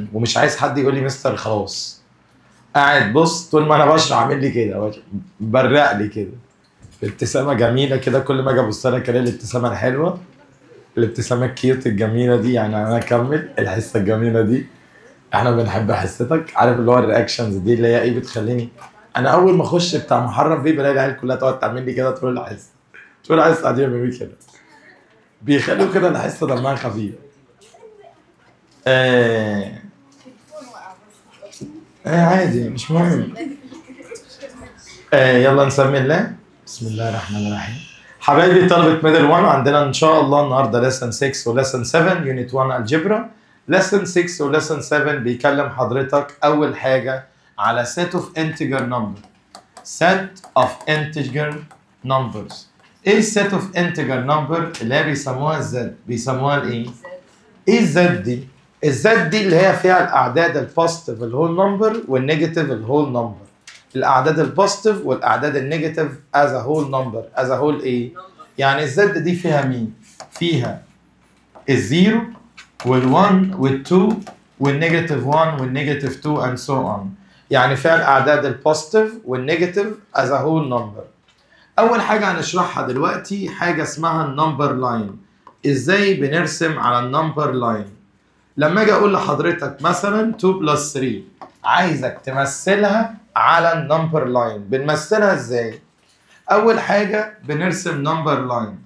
جدا ومش عايز حد يقول لي مستر خلاص قاعد بص طول ما انا بشرح عامل لي كده برق لي كده ابتسامه جميله كده كل ما اجي ابص لها كده الابتسامه الحلوه الابتسامه الكيوت الجميله دي يعني انا اكمل الحصه الجميله دي احنا بنحب حصتك عارف اللي هو الرياكشنز دي اللي هي ايه بتخليني انا اول ما اخش بتاع محرم بيه بلاقي العيال كلها تقعد تعمل لي كده طول الحصه طول الحصه قاعدين بيعملوا كده بيخلوا كده الحصه دمها خفيف آه آه عادي مش مهم آه يلا نسمي الله بسم الله الرحمن الرحيم حبايبي طلبة ميدل 1 عندنا ان شاء الله النهارده ليسن 6 وليسن 7 يونت 1 الجبرا ليسن 6 وليسن 7 بيكلم حضرتك اول حاجه على set of integer number set of integer numbers ايه set of integer number اللي هي بيسموها الزد بيسموها الايه ايه الزد دي الزد دي اللي هي فيها الاعداد البوزيتيف الهول نمبر والنيجاتيف الهول نمبر الاعداد البوزيتيف والاعداد النيجاتيف از ا هول نمبر از ا هول ايه يعني الزد دي فيها مين فيها الزيرو وال1 وال2 والنيجاتيف 1 والنيجاتيف 2 and so on يعني فيها الاعداد البوزيتيف والنيجاتيف از ا هول نمبر اول حاجه هنشرحها دلوقتي حاجه اسمها النمبر لاين ازاي بنرسم على النمبر لاين لما اجي اقول لحضرتك مثلا 2 بلس 3 عايزك تمثلها على النمبر لاين بنمثلها ازاي اول حاجه بنرسم نمبر لاين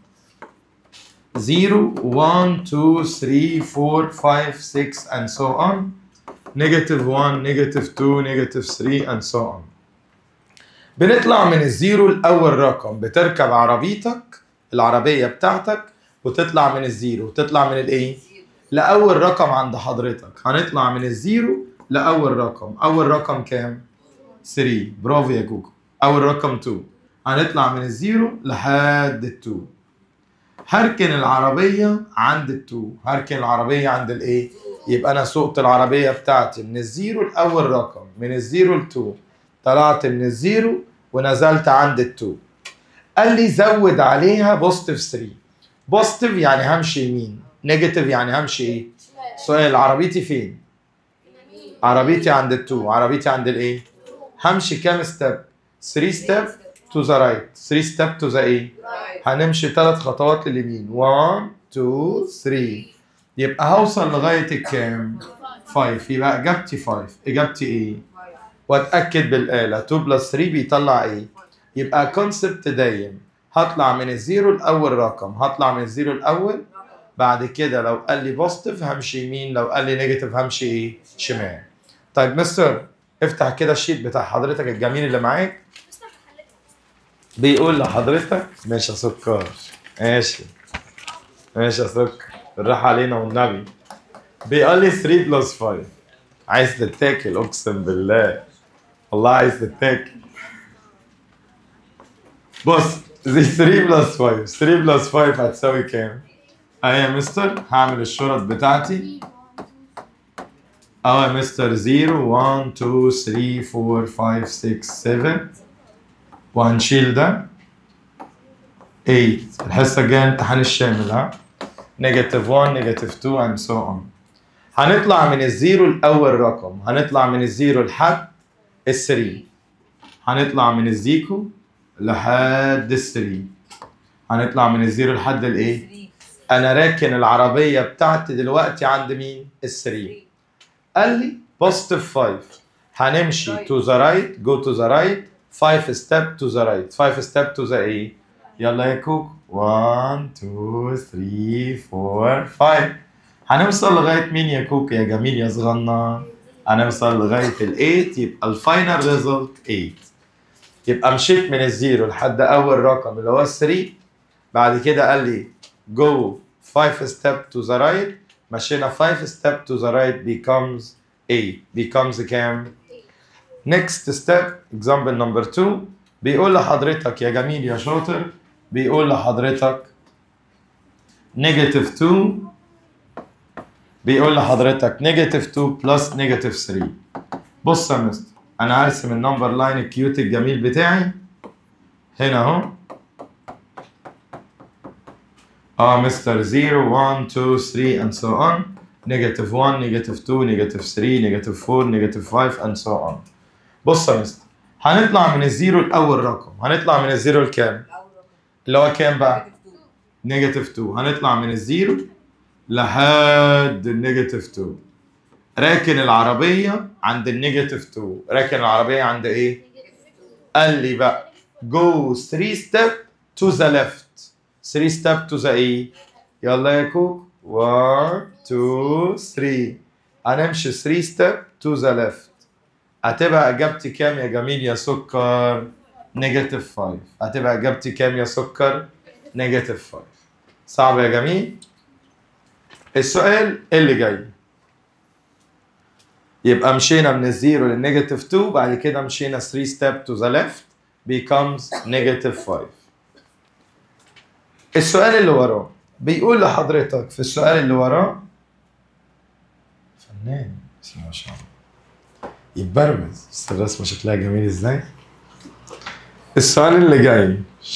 0 1 2 3 4 5 6 and so on negative 1 negative 2 negative 3 and so on بنطلع من الزيرو لأول رقم بتركب عربيتك العربية بتاعتك وتطلع من الزيرو تطلع من الايه؟ لأول رقم عند حضرتك هنطلع من الزيرو لأول رقم أول رقم كام؟ 3 برافو يا كوكو أول رقم 2 هنطلع من الزيرو لحد ال 2 هركن العربية عند ال 2 هركن العربية عند الايه؟ يبقى أنا سوقت العربية بتاعتي من الزيرو لأول رقم من الزيرو ل 2 طلعت من الزيرو ونزلت عند ال 2 قال لي زود عليها بوزيتيف 3 بوزيتيف يعني همشي يمين نيجاتيف يعني همشي ايه؟ سؤال عربيتي فين؟ عربيتي عند ال 2 عربيتي عند الايه؟ همشي كام ستيب؟ 3 ستيب تو ذا رايت 3 ستيب تو ذا ايه؟ هنمشي ثلاث خطوات لليمين 1 2 3 يبقى هوصل لغايه الكام؟ 5 يبقى اجابتي 5 اجابتي ايه؟ واتاكد بالاله 2 بلس 3 بيطلع ايه؟ يبقى كونسبت دايم هطلع من الزيرو الاول رقم هطلع من الزيرو الاول بعد كده لو قال لي بوزيتيف همشي يمين لو قال لي نيجاتيف همشي ايه؟ شمال طيب مستر افتح كده الشيت بتاع حضرتك الجميل اللي معاك بيقول لحضرتك ماشي يا سكر ماشي ماشي يا سكر بالراحة علينا والنبي بيقول لي 3 بلس 5 عايز تتاكل اقسم بالله والله عايز تتاكل بص دي 3 بلس 5 3 بلس 5 هتساوي كام؟ اهي يا مستر هعمل الشرط بتاعتي اه يا مستر 0 1 2 3 4 5 6 7 وهنشيل ده 8 الحصة الجاية امتحان الشامل ها نيجاتيف 1 نيجاتيف 2 and so on هنطلع من الزيرو لأول رقم هنطلع من الزيرو لحد ال 3 هنطلع من الزيكو لحد ال 3 هنطلع من الزيرو لحد الايه؟ انا راكن العربية بتاعتي دلوقتي عند مين؟ ال 3 قال لي بوزيتيف 5 هنمشي تو ذا رايت جو تو ذا رايت 5 ستيب تو ذا رايت 5 ستيب تو ذا ايه؟ يلا يا كوك 1 2 3 4 5 هنوصل لغاية مين يا كوك يا جميل يا صغنن؟ هنوصل لغاية ال 8 يبقى الفاينل ريزلت 8 يبقى مشيت من الزيرو لحد أول رقم اللي هو ال 3 بعد كده قال لي go 5 step to the right مشينا 5 step to the right becomes 8 becomes كام؟ next step example number 2 بيقول لحضرتك يا جميل يا شاطر بيقول لحضرتك negative 2 بيقول لحضرتك negative 2 plus negative 3 بص يا مستر انا هرسم النمبر لاين الكيوت الجميل بتاعي هنا اهو اه مستر 0 1 2 3 and so on نيجاتيف 1 نيجاتيف 2 نيجاتيف 3 نيجاتيف 4 نيجاتيف 5 and so on بص يا مستر هنطلع من الزيرو لاول رقم هنطلع من الزيرو لكام؟ اللي هو كام بقى؟ نيجاتيف 2 هنطلع من الزيرو لحد النيجاتيف 2 راكن العربية عند النيجاتيف 2 راكن العربية عند ايه؟ قال لي بقى go 3 step to the left 3 step to the ايه؟ يلا يا كوك 1 2 3 هنمشي 3 step to the left هتبقى اجابتي كام يا جميل يا سكر؟ نيجاتيف 5 هتبقى اجابتي كام يا سكر؟ نيجاتيف 5 صعب يا جميل؟ السؤال اللي جاي يبقى مشينا من الزيرو للنيجاتيف 2 بعد كده مشينا 3 ستيب تو ذا ليفت becomes نيجاتيف 5 السؤال اللي وراه بيقول لحضرتك في السؤال اللي وراه فنان بسم الله ما شاء الله يتبرمز بس الرسمه شكلها جميل ازاي السؤال اللي جاي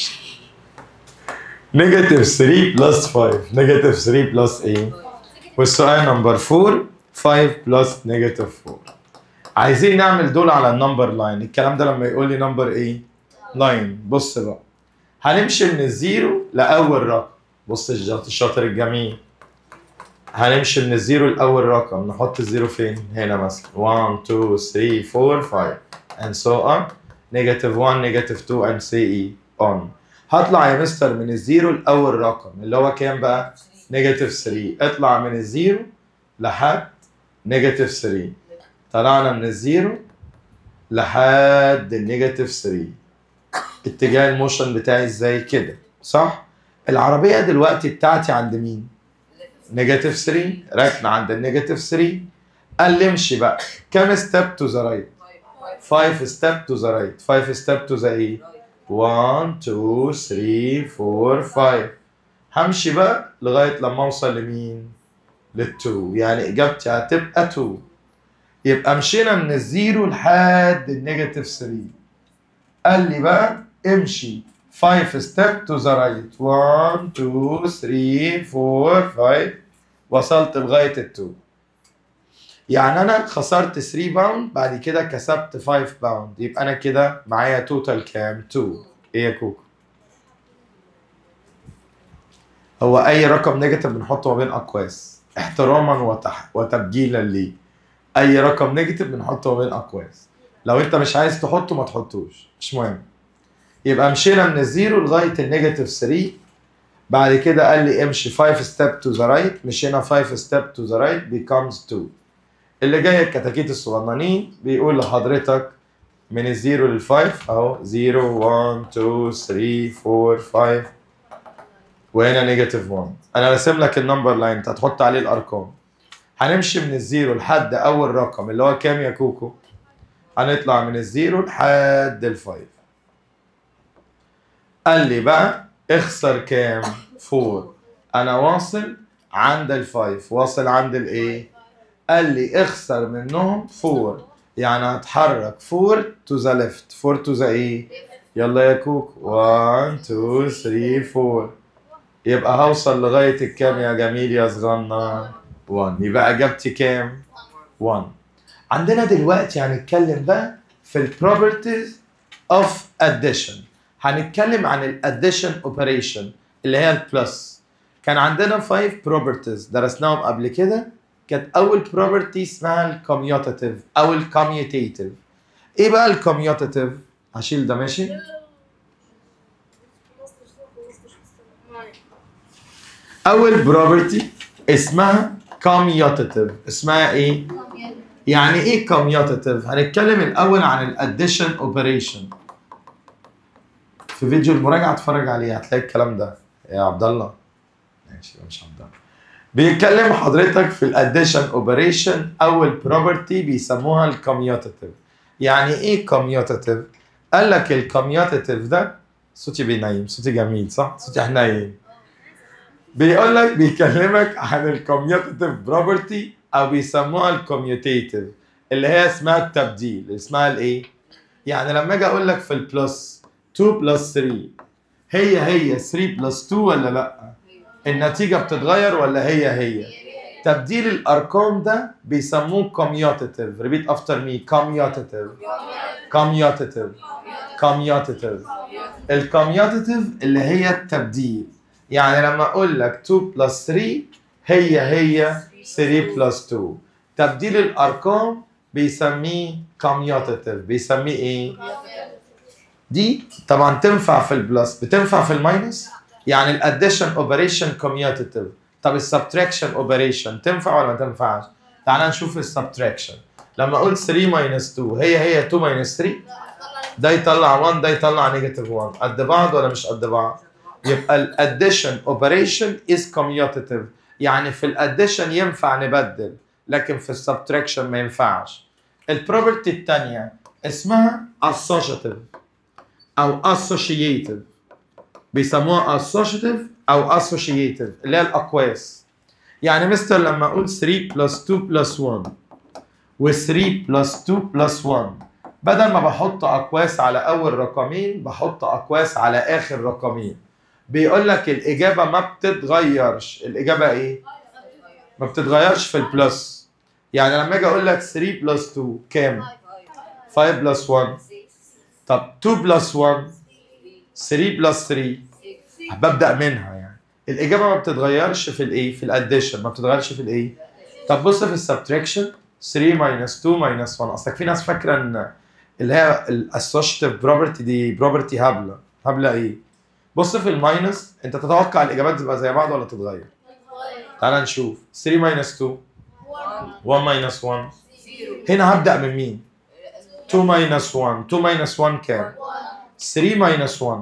نيجاتيف 3 بلس 5 نيجاتيف 3 بلس ايه والسؤال نمبر 4 5 بلس نيجاتيف 4 عايزين نعمل دول على النمبر لاين الكلام ده لما يقول لي نمبر ايه لاين بص بقى هنمشي من الزيرو لاول رقم بص الشاطر الشاطر الجميل هنمشي من الزيرو لاول رقم نحط الزيرو فين هنا مثلا 1 2 3 4 5 and so on negative 1 negative 2 and so on هطلع يا مستر من الزيرو لاول رقم اللي هو كام بقى نيجاتيف 3 اطلع من الزيرو لحد نيجاتيف 3 طلعنا من الزيرو لحد النيجاتيف 3 اتجاه الموشن بتاعي ازاي كده صح العربيه دلوقتي بتاعتي عند مين نيجاتيف 3 راكنه عند النيجاتيف 3 قال لي امشي بقى كام ستيب تو ذا رايت 5 ستيب تو ذا رايت 5 ستيب تو ذا ايه 1 2 3 4 5 همشي بقى لغايه لما اوصل لمين لل2 يعني اجابتي هتبقى 2 يبقى مشينا من الزيرو لحد النيجاتيف 3 قال لي بقى امشي 5 ستيب تو ذا رايت 1 2 3 4 5 وصلت لغايه ال2 يعني انا خسرت 3 باوند بعد كده كسبت 5 باوند يبقى انا كده معايا توتال كام 2 ايه يا كوكو هو اي رقم نيجاتيف بنحطه ما بين اقواس احتراما وتح... وتبجيلا ليه اي رقم نيجاتيف بنحطه ما بين اقواس لو انت مش عايز تحطه ما تحطوش مش مهم يبقى مشينا من الزيرو لغايه النيجاتيف 3 بعد كده قال لي امشي 5 ستيب تو ذا رايت مشينا 5 ستيب تو ذا رايت becomes 2 اللي جاي الكتاكيت الصغننين بيقول لحضرتك من الزيرو للفايف اهو 0 1 2 3 4 5 وهنا نيجاتيف 1 انا راسم لك النمبر لاين انت هتحط عليه الارقام هنمشي من الزيرو لحد اول رقم اللي هو كام يا كوكو هنطلع من الزيرو لحد الفايف قال لي بقى اخسر كام 4 انا واصل عند الفايف واصل عند الايه قال لي اخسر منهم 4 يعني هتحرك 4 تو ذا ليفت 4 تو ذا ايه يلا يا كوك 1 2 3 4 يبقى هوصل لغايه الكام يا جميل يا صغنن 1 يبقى اجابتي كام 1 عندنا دلوقتي هنتكلم بقى في البروبرتيز اوف اديشن هنتكلم عن الاديشن اوبريشن اللي هي البلس كان عندنا 5 بروبرتيز درسناهم قبل كده كانت اول بروبرتي اسمها الكوميوتاتيف او الكوميوتيتيف ايه بقى الكوميوتاتيف هشيل ده ماشي اول بروبرتي اسمها كوميوتاتيف اسمها ايه يعني ايه كوميوتاتيف هنتكلم الاول عن الاديشن اوبريشن في فيديو المراجعه اتفرج عليه هتلاقي الكلام ده يا عبد الله ماشي مش عبد الله بيتكلم حضرتك في الاديشن اوبريشن اول بروبرتي بيسموها الكوميوتاتيف يعني ايه كوميوتاتيف قال لك الكوميوتاتيف ده صوتي بينيم صوتي جميل صح صوتي حنين بيقول لك بيكلمك عن الكوميوتاتيف بروبرتي او بيسموها الكوميوتيتيف اللي هي اسمها التبديل اسمها الايه يعني لما اجي اقول لك في البلس 2 بلس 3 هي هي 3 بلس 2 ولا لا النتيجة بتتغير ولا هي هي تبديل الارقام ده بيسموه commutative repeat after me commutative commutative commutative الكوميوتيتيف اللي هي التبديل يعني لما اقول لك 2 بلس 3 هي هي 3 بلس 2 تبديل الارقام بيسميه كوميوتيتيف بيسميه ايه دي طبعا تنفع في البلس بتنفع في الماينس يعني الاديشن اوبريشن كوميوتيتيف طب السبتراكشن اوبريشن تنفع ولا ما تنفعش تعال نشوف السبتراكشن لما اقول 3 ماينس 2 هي هي 2 ماينس 3 ده يطلع 1 ده يطلع نيجاتيف 1 قد بعض ولا مش قد بعض يبقى الاديشن اوبريشن از كوميوتيتيف يعني في الاديشن ينفع نبدل لكن في السبتراكشن ما ينفعش البروبرتي الثانيه اسمها associative او associative بيسموها associative او associative اللي هي الاقواس يعني مستر لما اقول 3 بلس 2 بلس 1 و 3 بلس 2 بلس 1 بدل ما بحط اقواس على اول رقمين بحط اقواس على اخر رقمين بيقول لك الاجابه ما بتتغيرش الاجابه ايه ما بتتغيرش في البلس يعني لما اجي اقول لك 3 بلس 2 كام 5 بلس 1 طب 2 بلس 1 3 بلس 3 ببدا منها يعني الاجابه ما بتتغيرش في الايه في الاديشن ما بتتغيرش في الايه طب بص في السبتراكشن 3 ماينس 2 ماينس 1 اصلك في ناس فاكره ان اللي هي الاسوشيتيف بروبرتي دي بروبرتي هبله هبله ايه بص في الماينس انت تتوقع الاجابات تبقى زي بعض ولا تتغير تعال نشوف 3 ماينس 2 1 ماينس 1 هنا هبدا من مين 2 ماينس 1 2 ماينس 1 كام 3 ماينس 1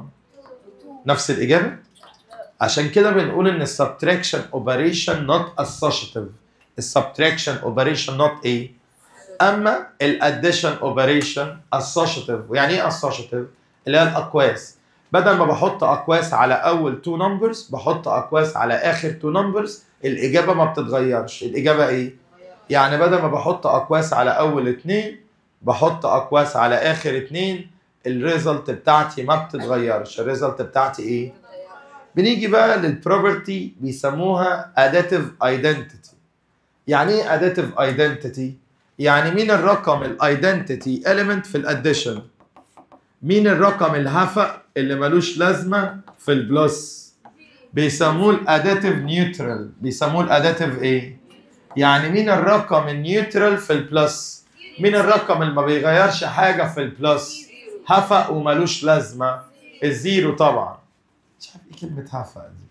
نفس الاجابه عشان كده بنقول ان السبتراكشن اوبريشن نوت اسوشيتيف السبتراكشن اوبريشن نوت ايه اما الاديشن اوبريشن اسوشيتيف ويعني ايه اسوشيتيف اللي هي الاقواس بدل ما بحط اقواس على اول تو نمبرز بحط اقواس على اخر تو نمبرز الاجابه ما بتتغيرش الاجابه ايه يعني بدل ما بحط اقواس على اول اتنين بحط اقواس على اخر اتنين الريزلت بتاعتي ما بتتغيرش الريزلت بتاعتي ايه بنيجي بقى للبروبرتي بيسموها additive identity يعني ايه additive identity يعني مين الرقم الايدنتيتي element في الاديشن مين الرقم الهفق اللي ملوش لازمه في البلس بيسموه الاديتيف نيوترال بيسموه الاديتيف ايه يعني مين الرقم النيوترال في البلس مين الرقم اللي ما بيغيرش حاجه في البلس هفق وملوش لازمه الزيرو طبعا مش عارف ايه كلمه هفق دي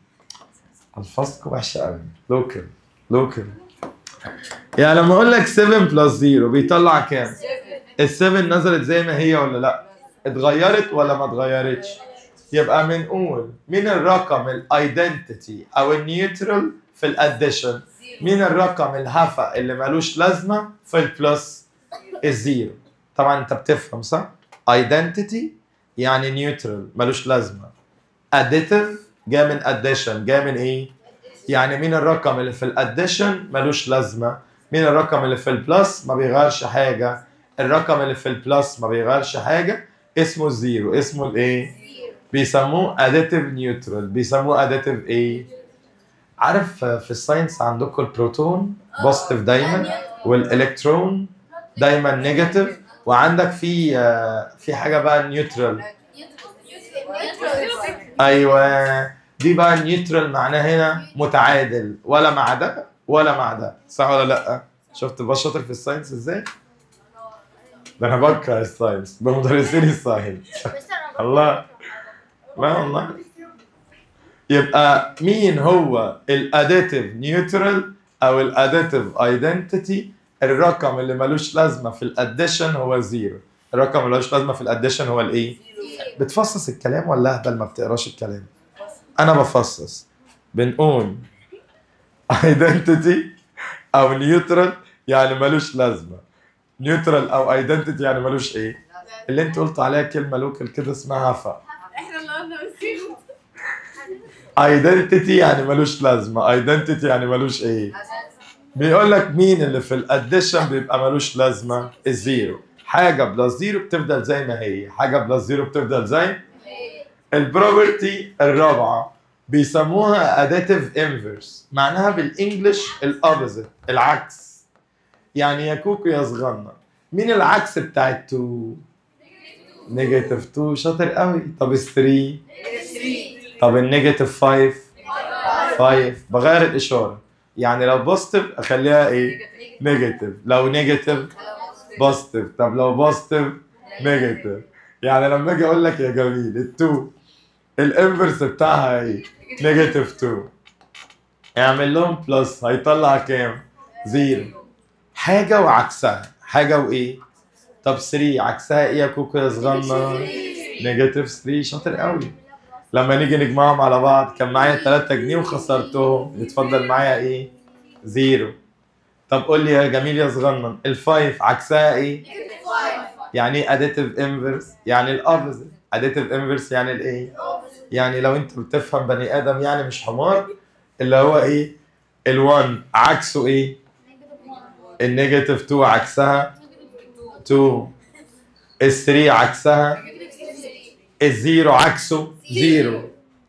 الفاظكم وحشه قوي لوكل لوكل يعني لما اقول لك 7 بلس 0 بيطلع كام؟ ال 7 نزلت زي ما هي ولا لا؟ اتغيرت ولا ما اتغيرتش؟ يبقى بنقول مين الرقم الايدنتيتي او النيوترال في الاديشن؟ مين الرقم الهفا اللي ملوش لازمه في البلس؟ الزيرو طبعا انت بتفهم صح؟ ايدنتيتي يعني نيوترال ملوش لازمه اديتيف جاي من اديشن جاي من ايه؟ يعني مين الرقم اللي في الاديشن ملوش لازمه مين الرقم اللي في البلس ما بيغيرش حاجه الرقم اللي في البلس ما بيغيرش حاجه اسمه الزيرو اسمه الايه بيسموه additive neutral بيسموه additive ايه عارف في الساينس عندكم البروتون بوزيتيف دايما والالكترون دايما نيجاتيف وعندك في في حاجه بقى نيوترال ايوه دي بقى نيوترال معناها هنا متعادل ولا مع ده ولا مع ده صح ولا لا شفت بقى شاطر في الساينس ازاي ده انا بكره الساينس بمدرسين الساينس الله لا والله يبقى مين هو الاديتيف نيوترال او الاديتيف ايدنتيتي الرقم اللي ملوش لازمه في الاديشن هو زيرو الرقم اللي ملوش لازمه في الاديشن هو الايه بتفصص الكلام ولا اهبل ما بتقراش الكلام انا بفصص بنقول ايدنتيتي او نيوترال يعني ملوش لازمه نيوترال او ايدنتيتي يعني ملوش ايه اللي انت قلت عليها كلمه لوكال كده اسمها هفا احنا اللي قلنا بس ايدنتيتي يعني ملوش لازمه ايدنتيتي يعني ملوش ايه بيقول لك مين اللي في الاديشن بيبقى ملوش لازمه الزيرو حاجه بلس زيرو بتفضل زي ما هي حاجه بلس زيرو بتفضل زي البروبرتي الرابعه بيسموها اديتيف انفرس معناها بالانجلش الابوزيت العكس يعني يا كوكو يا صغنن مين العكس بتاع التو نيجاتيف 2 شاطر قوي طب 3 طب النيجاتيف 5 5 بغير الاشاره يعني لو بوزيتيف اخليها ايه نيجاتيف لو نيجاتيف بوزيتيف طب لو بوزيتيف نيجاتيف يعني لما اجي اقول لك يا جميل التو الانفرس بتاعها ايه نيجاتيف 2 اعمل لهم بلس هيطلع كام زيرو حاجه وعكسها حاجه وايه طب 3 عكسها ايه يا كوكو يا صغنن نيجاتيف 3 شاطر قوي لما نيجي نجمعهم على بعض كان معايا 3 جنيه وخسرتهم يتفضل معايا ايه زيرو طب قول لي يا جميل يا صغنن الفايف عكسها ايه يعني ايه اديتيف انفرس يعني الابوزيت اديتيف انفرس يعني الايه يعني لو انت بتفهم بني ادم يعني مش حمار اللي هو ايه ال1 عكسه ايه النيجاتيف 2 عكسها 2 ال3 عكسها الزيرو عكسه زيرو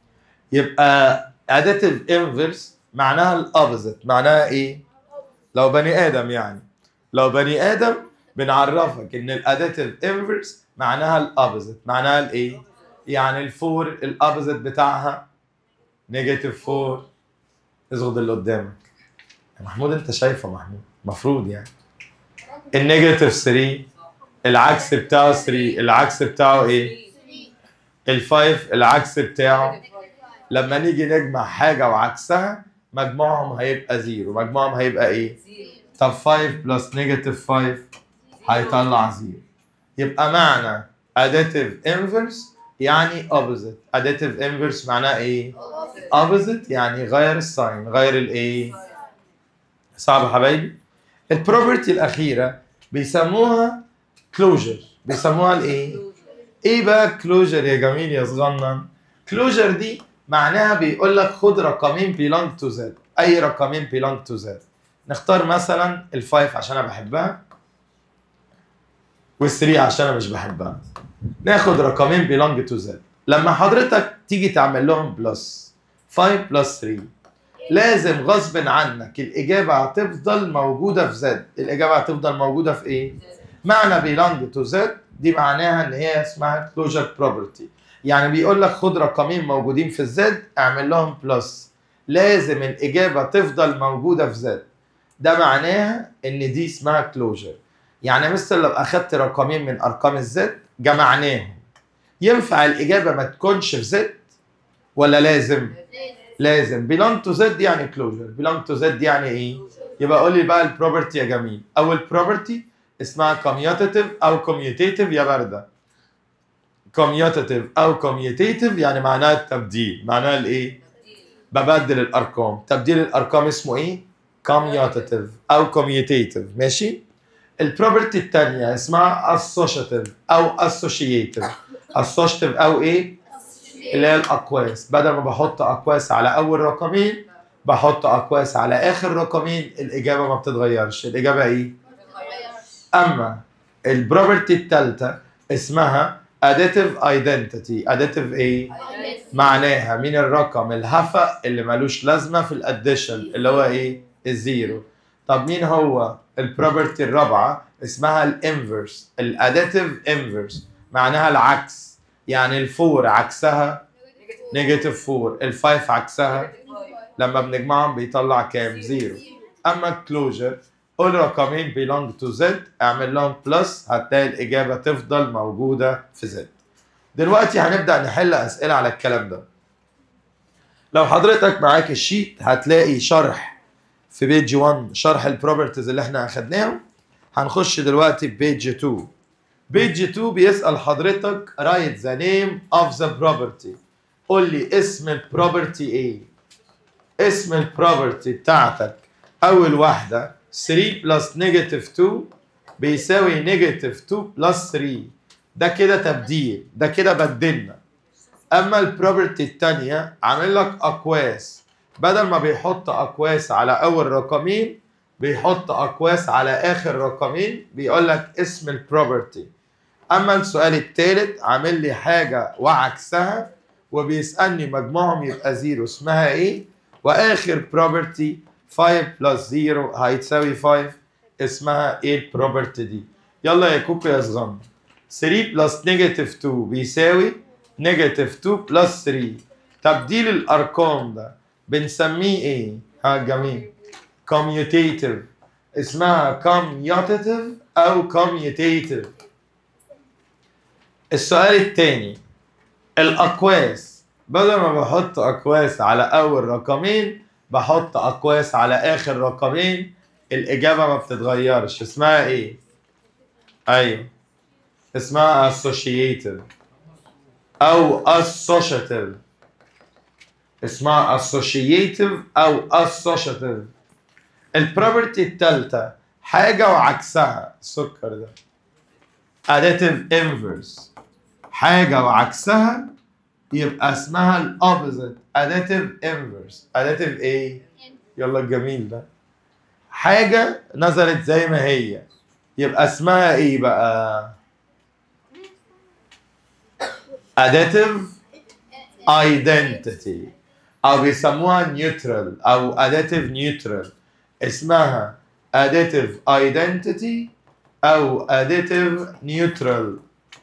يبقى اديتيف انفرس معناها الابوزيت معناها ايه لو بني ادم يعني لو بني ادم بنعرفك ان الاديتيف انفرس معناها الابوزيت معناها الايه يعني الفور الابوزيت بتاعها نيجاتيف 4 اصغد اللي قدامك يا محمود انت شايفه محمود مفروض يعني النيجاتيف 3 العكس بتاعه 3 العكس بتاعه ايه الفايف العكس بتاعه لما نيجي نجمع حاجة وعكسها مجموعهم هيبقى زيرو مجموعهم هيبقى ايه طب 5 بلس نيجاتيف 5 هيطلع زيرو يبقى معنى additive inverse يعني opposite additive inverse معناه ايه opposite يعني غير الساين غير الايه صعب يا حبايبي البروبرتي الاخيره بيسموها كلوجر بيسموها الايه ايه بقى كلوجر يا جميل يا صغنن كلوجر دي معناها بيقول لك خد رقمين belong to z اي رقمين belong to z نختار مثلا الفايف عشان انا بحبها والثري عشان انا مش بحبها ناخد رقمين belong to z لما حضرتك تيجي تعمل لهم بلس 5 بلس 3 لازم غصب عنك الاجابه هتفضل موجوده في زد الاجابه هتفضل موجوده في ايه معنى belong to z دي معناها ان هي اسمها closure property يعني بيقول لك خد رقمين موجودين في الزد اعمل لهم بلس لازم الاجابه تفضل موجوده في زد ده معناها ان دي اسمها كلوجر يعني مثل لو اخدت رقمين من ارقام الزد جمعناهم ينفع الاجابه ما تكونش في زد ولا لازم لازم belong to z يعني كلوجر belong to z يعني ايه يبقى قول لي بقى البروبرتي يا جميل اول بروبرتي اسمها commutative او commutative يا برده commutative او commutative يعني معناها التبديل معناها الايه ببدل الارقام تبديل الارقام اسمه ايه commutative او commutative ماشي البروبرتي الثانيه اسمها associative او associative associative او ايه اللي هي الاقواس بدل ما بحط اقواس على اول رقمين بحط اقواس على اخر رقمين الاجابه ما بتتغيرش الاجابه ايه اما البروبرتي الثالثه اسمها additive identity additive ايه معناها مين الرقم الهفا اللي ملوش لازمه في الاديشن اللي هو ايه الزيرو طب مين هو البروبرتي الرابعه اسمها الانفرس الاديتيف انفرس معناها العكس يعني الفور عكسها نيجاتيف 4 الفايف عكسها لما بنجمعهم بيطلع كام زيرو اما الكلوجر قول رقمين belong to z اعمل لهم بلس هتلاقي الاجابه تفضل موجوده في z دلوقتي هنبدا نحل اسئله على الكلام ده لو حضرتك معاك الشيت هتلاقي شرح في بيج 1 شرح البروبرتيز اللي احنا اخدناهم هنخش دلوقتي في بيج 2 بيج 2 بيسال حضرتك write the name of the property قول لي اسم البروبرتي ايه اسم البروبرتي بتاعتك اول واحده 3 بلس نيجاتيف 2 بيساوي نيجاتيف 2 بلس 3 ده كده تبديل ده كده بدلنا اما البروبرتي الثانيه عامل لك اقواس بدل ما بيحط اقواس على اول رقمين بيحط اقواس على اخر رقمين بيقول لك اسم البروبرتي اما السؤال الثالث عامل لي حاجه وعكسها وبيسالني مجموعهم يبقى زيرو اسمها ايه واخر بروبرتي 5 بلس 0 هيتساوي 5 اسمها ايه البروبرتي دي يلا يا كوكو يا صغنن 3 بلس نيجاتيف 2 بيساوي نيجاتيف 2 بلس 3 تبديل الارقام ده بنسميه ايه ها جميل commutative اسمها commutative او commutative السؤال الثاني الاقواس بدل ما بحط اقواس على اول رقمين بحط اقواس على اخر رقمين الاجابه ما بتتغيرش اسمها ايه ايوه اسمها associative او associative اسمها associative او associative البروبرتي الثالثه حاجه وعكسها السكر ده additive inverse حاجه وعكسها يبقى اسمها الاوبوزيت additive inverse additive ايه يلا الجميل ده حاجه نزلت زي ما هي يبقى اسمها ايه بقى additive identity او بيسموها neutral او additive neutral اسمها additive identity او additive neutral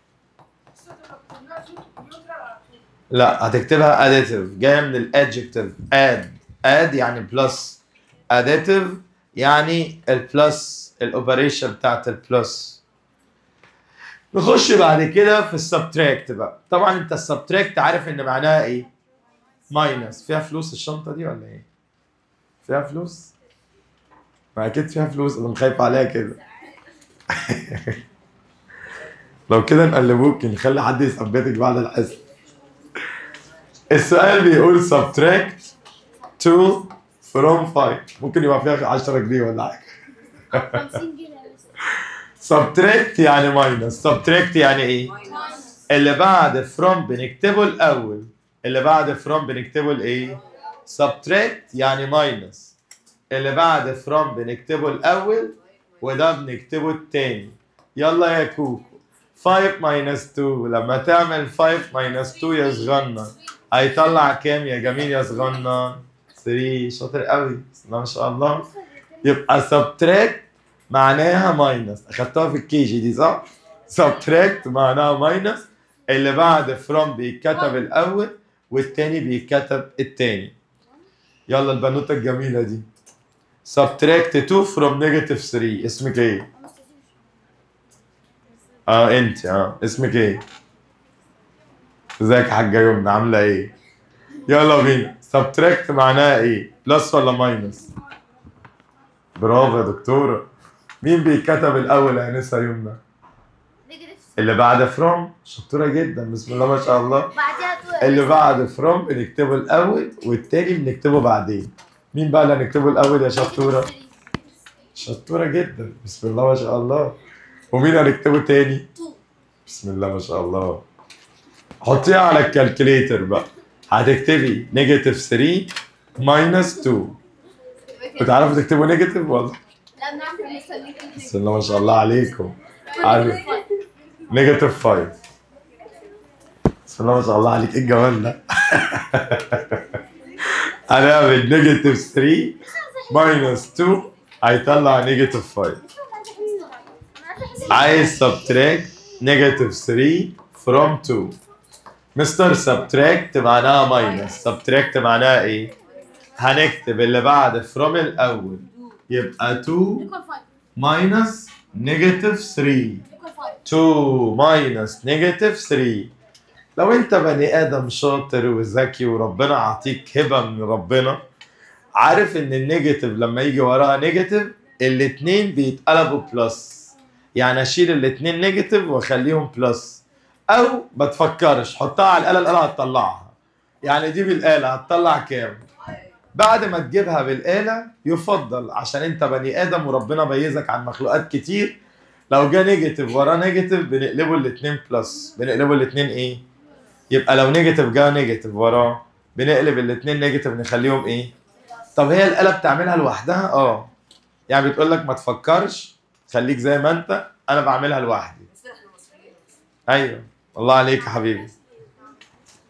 لا هتكتبها additive جايه من الادجكتيف add add يعني بلس additive يعني البلس الاوبريشن بتاعت البلس نخش بعد كده في السبتراكت بقى طبعا انت السبتراكت عارف ان معناها ايه ماينس فيها فلوس الشنطه دي ولا ايه فيها فلوس ما اكيد فيها فلوس انا خايف عليها كده لو كده نقلبوك نخلي حد يثبتك بعد الحصه السؤال بيقول subtract 2 from 5 ممكن يبقى فيها 10 جنيه ولا حاجه 50 جنيه بس subtract يعني ماينس subtract يعني ايه اللي بعد from بنكتبه الاول اللي بعد from بنكتبه الايه subtract يعني ماينس اللي بعد from بنكتبه الاول وده بنكتبه التاني يلا يا كوكو 5 minus 2 لما تعمل 5 minus 2 يا صغنن هيطلع كام يا جميل يا صغنن 3 شاطر قوي بسم الله ما شاء الله يبقى subtract معناها ماينس اخدتها في الكي جي دي صح؟ subtract معناها ماينس اللي بعد from بيتكتب الاول والتاني بيتكتب التاني يلا البنوته الجميله دي subtract 2 from negative 3 اسمك ايه؟ اه انت اه اسمك ايه؟ ازيك يا حاجه يمنى عامله ايه؟ يلا بينا subtract معناها ايه؟ بلس ولا ماينس؟ برافو يا دكتوره مين بيتكتب الاول يا انسه يمنى؟ نيجاتيف اللي بعد فروم شطوره جدا بسم الله ما شاء الله بعدها تو اللي بعد فروم بنكتبه الاول والتاني بنكتبه بعدين مين بقى اللي هنكتبه الاول يا شطوره؟ شطوره جدا بسم الله ما شاء الله ومين هنكتبه تاني؟ تو بسم الله ما شاء الله حطيها على الكالكوليتر بقى هتكتبي نيجاتيف 3 ماينس 2 بتعرفوا تكتبوا نيجاتيف ولا؟ لا بنعرف نسلك بسم الله ما شاء الله عليكم عارف نيجاتيف 5 بسم الله ما شاء الله عليك ايه الجمال ده هنعمل نيجاتيف 3 ماينس 2 هيطلع نيجاتيف 5 عايز سبتراكت نيجاتيف 3 فروم 2 مستر سبتراكت معناها ماينس سبتراكت معناها ايه؟ هنكتب اللي بعد فروم الاول يبقى 2 ماينس نيجاتيف 3 2 ماينس نيجاتيف 3 لو انت بني ادم شاطر وذكي وربنا عطيك هبه من ربنا عارف ان النيجاتيف لما يجي وراها نيجاتيف الاتنين بيتقلبوا بلس يعني اشيل الاتنين نيجاتيف واخليهم بلس او ما تفكرش حطها على الاله الاله هتطلعها يعني دي بالاله هتطلع كام بعد ما تجيبها بالاله يفضل عشان انت بني ادم وربنا ميزك عن مخلوقات كتير لو جه نيجاتيف وراه نيجاتيف بنقلبه الاتنين بلس بنقلبه الاتنين ايه يبقى لو نيجاتيف جه نيجاتيف وراه بنقلب الاتنين نيجاتيف نخليهم ايه طب هي الاله بتعملها لوحدها اه يعني بتقول لك ما تفكرش خليك زي ما انت انا بعملها لوحدي ايوه الله عليك يا حبيبي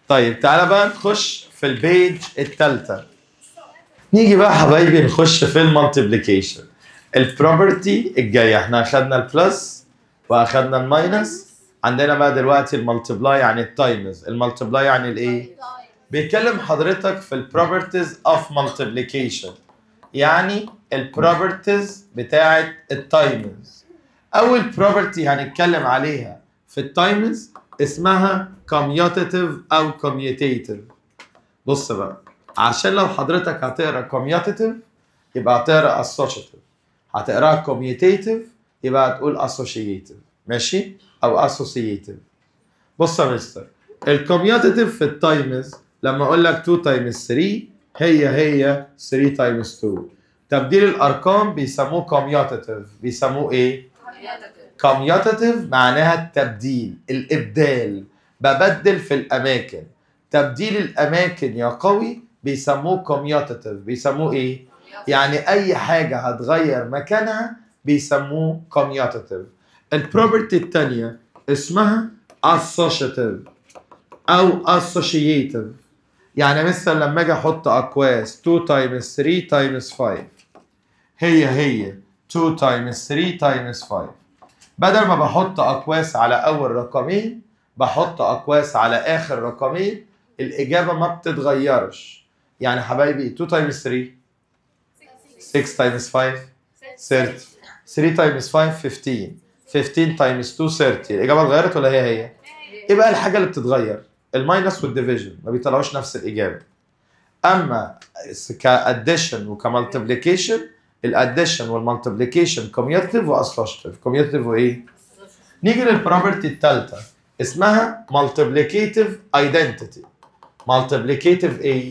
طيب تعالى بقى نخش في البيج الثالثه نيجي بقى حبايبي نخش في المالتيبليكيشن البروبرتي الجايه احنا اخدنا البلس واخدنا الماينس عندنا بقى دلوقتي المالتيبلاي يعني التايمز المالتيبلاي يعني الايه بيتكلم حضرتك في البروبرتيز اوف مالتيبليكيشن يعني البروبرتيز بتاعه التايمز اول بروبرتي هنتكلم عليها في التايمز اسمها commutative او commutative بص بقى عشان لو حضرتك هتقرا commutative يبقى هتقرا associative هتقراها commutative يبقى هتقول associative ماشي او associative بص يا مستر الكوميوتيتيف في التايمز لما اقول لك 2 تايمز 3 هي هي 3 تايمز 2 تبديل الارقام بيسموه كوميوتيتيف بيسموه ايه كوميوتيتيف معناها التبديل الابدال ببدل في الاماكن تبديل الاماكن يا قوي بيسموه كوميوتيتيف بيسموه ايه يعني اي حاجه هتغير مكانها بيسموه كوميوتيتيف البروبرتي الثانيه اسمها associative او associative يعني مثلا لما اجي احط اقواس 2 تايمز 3 تايمز 5 هي هي 2 تايمز 3 تايمز 5 بدل ما بحط اقواس على اول رقمين بحط اقواس على اخر رقمين الاجابه ما بتتغيرش يعني حبايبي 2 تايمز 3 6 تايمز 5 30 3 تايمز 5 15 15 تايمز 2 30 الاجابه اتغيرت ولا هي هي؟ ايه بقى الحاجه اللي بتتغير؟ الماينس والديفيجن ما بيطلعوش نفس الاجابه اما كاديشن وكمالتيبليكيشن الاديشن والمالتيبليكيشن كوميوتيف واسوشيتيف كوميوتيف وايه؟ نيجي للبروبرتي الثالثه اسمها مالتيبليكيتيف ايدنتيتي مالتيبليكيتيف ايه؟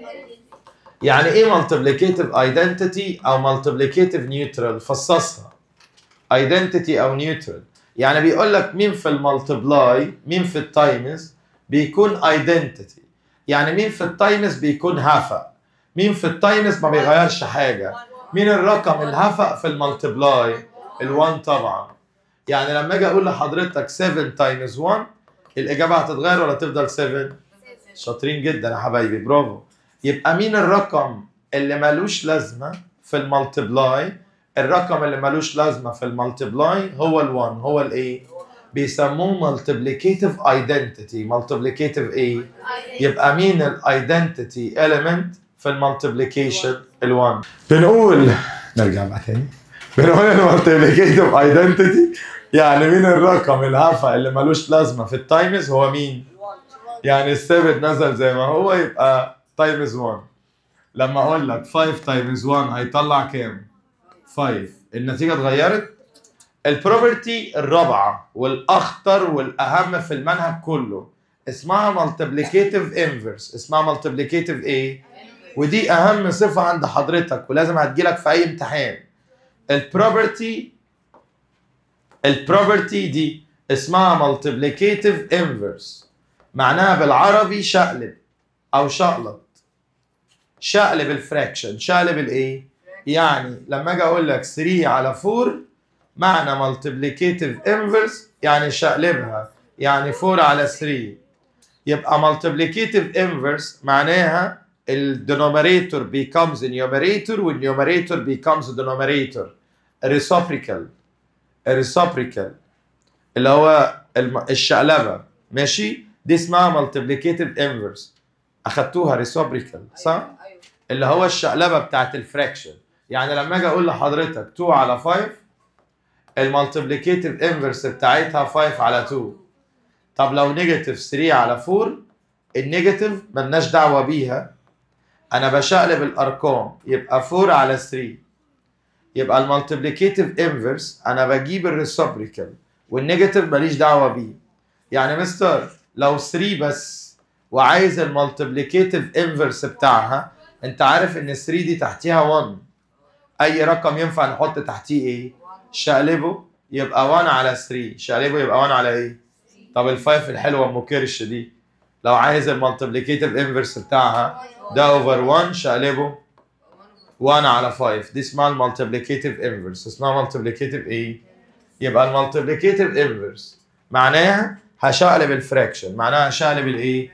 يعني ايه مالتيبليكيتيف ايدنتيتي او مالتيبليكيتيف نيوترال فصصها ايدنتيتي او نيوترال يعني بيقول لك مين في المالتيبلاي مين في التايمز بيكون ايدنتيتي يعني مين في التايمز بيكون هفا مين في التايمز ما بيغيرش حاجه مين الرقم الهفا في المالتيبلاي ال1 طبعا يعني لما اجي اقول لحضرتك 7 تايمز 1 الاجابه هتتغير ولا تفضل 7 شاطرين جدا يا حبايبي برافو يبقى مين الرقم اللي ملوش لازمه في المالتيبلاي الرقم اللي ملوش لازمه في المالتيبلاي هو ال1 هو الايه بيسموه مالتيبليكيتيف ايدنتيتي مالتيبليكيتيف ايه يبقى مين الايدنتيتي element في المالتيبليكيشن ال1 بنقول نرجع بقى تاني بنقول المالتيبليكيتيف ايدنتيتي يعني مين الرقم الهفا اللي ملوش لازمه في التايمز هو مين يعني الثابت نزل زي ما هو يبقى تايمز 1 لما اقول لك 5 تايمز 1 هيطلع كام 5 النتيجه اتغيرت البروبرتي الرابعه والاخطر والاهم في المنهج كله اسمها مالتيبليكيتيف انفرس اسمها مالتيبليكيتيف ايه ودي اهم صفه عند حضرتك ولازم هتجيلك في اي امتحان البروبرتي البروبرتي دي اسمها مالتيبليكيتيف انفرس معناها بالعربي شقلب او شقلط شقلب الفراكشن شقلب الايه يعني لما اجي اقول لك 3 على 4 معنى مالتيبليكيتيف انفرس يعني شقلبها يعني 4 على 3 يبقى مالتيبليكيتيف انفرس معناها الدينوميريتور becomes numerator والنيوميريتور becomes denominator reciprocal reciprocal اللي هو الم- الشقلبه ماشي دي اسمها مالتيبليكيتيف انفرس اخدتوها reciprocal صح اللي هو الشقلبه بتاعت الفراكشن يعني لما اجي اقول لحضرتك 2 على 5 المالتيبليكيتيف انفرس بتاعتها 5 على 2 طب لو نيجاتيف 3 على 4 النيجاتيف ملناش دعوه بيها انا بشقلب الارقام يبقى 4 على 3 يبقى المالتيبليكيتيف انفرس انا بجيب الريسبريكال والنيجاتيف ماليش دعوه بيه يعني مستر لو 3 بس وعايز المالتيبليكيتيف انفرس بتاعها انت عارف ان 3 دي تحتيها 1 اي رقم ينفع نحط تحتيه ايه شقلبه يبقى 1 على 3 شقلبه يبقى 1 على ايه طب الفايف الحلوه ام كرش دي لو عايز المالتيبليكيتيف انفرس بتاعها ده اوفر 1 شقلبه 1 على 5 دي اسمها المالتيبليكيتيف انفرس اسمها مالتيبليكيتيف ايه يبقى المالتيبليكيتيف انفرس معناها هشقلب الفراكشن معناها هشقلب الايه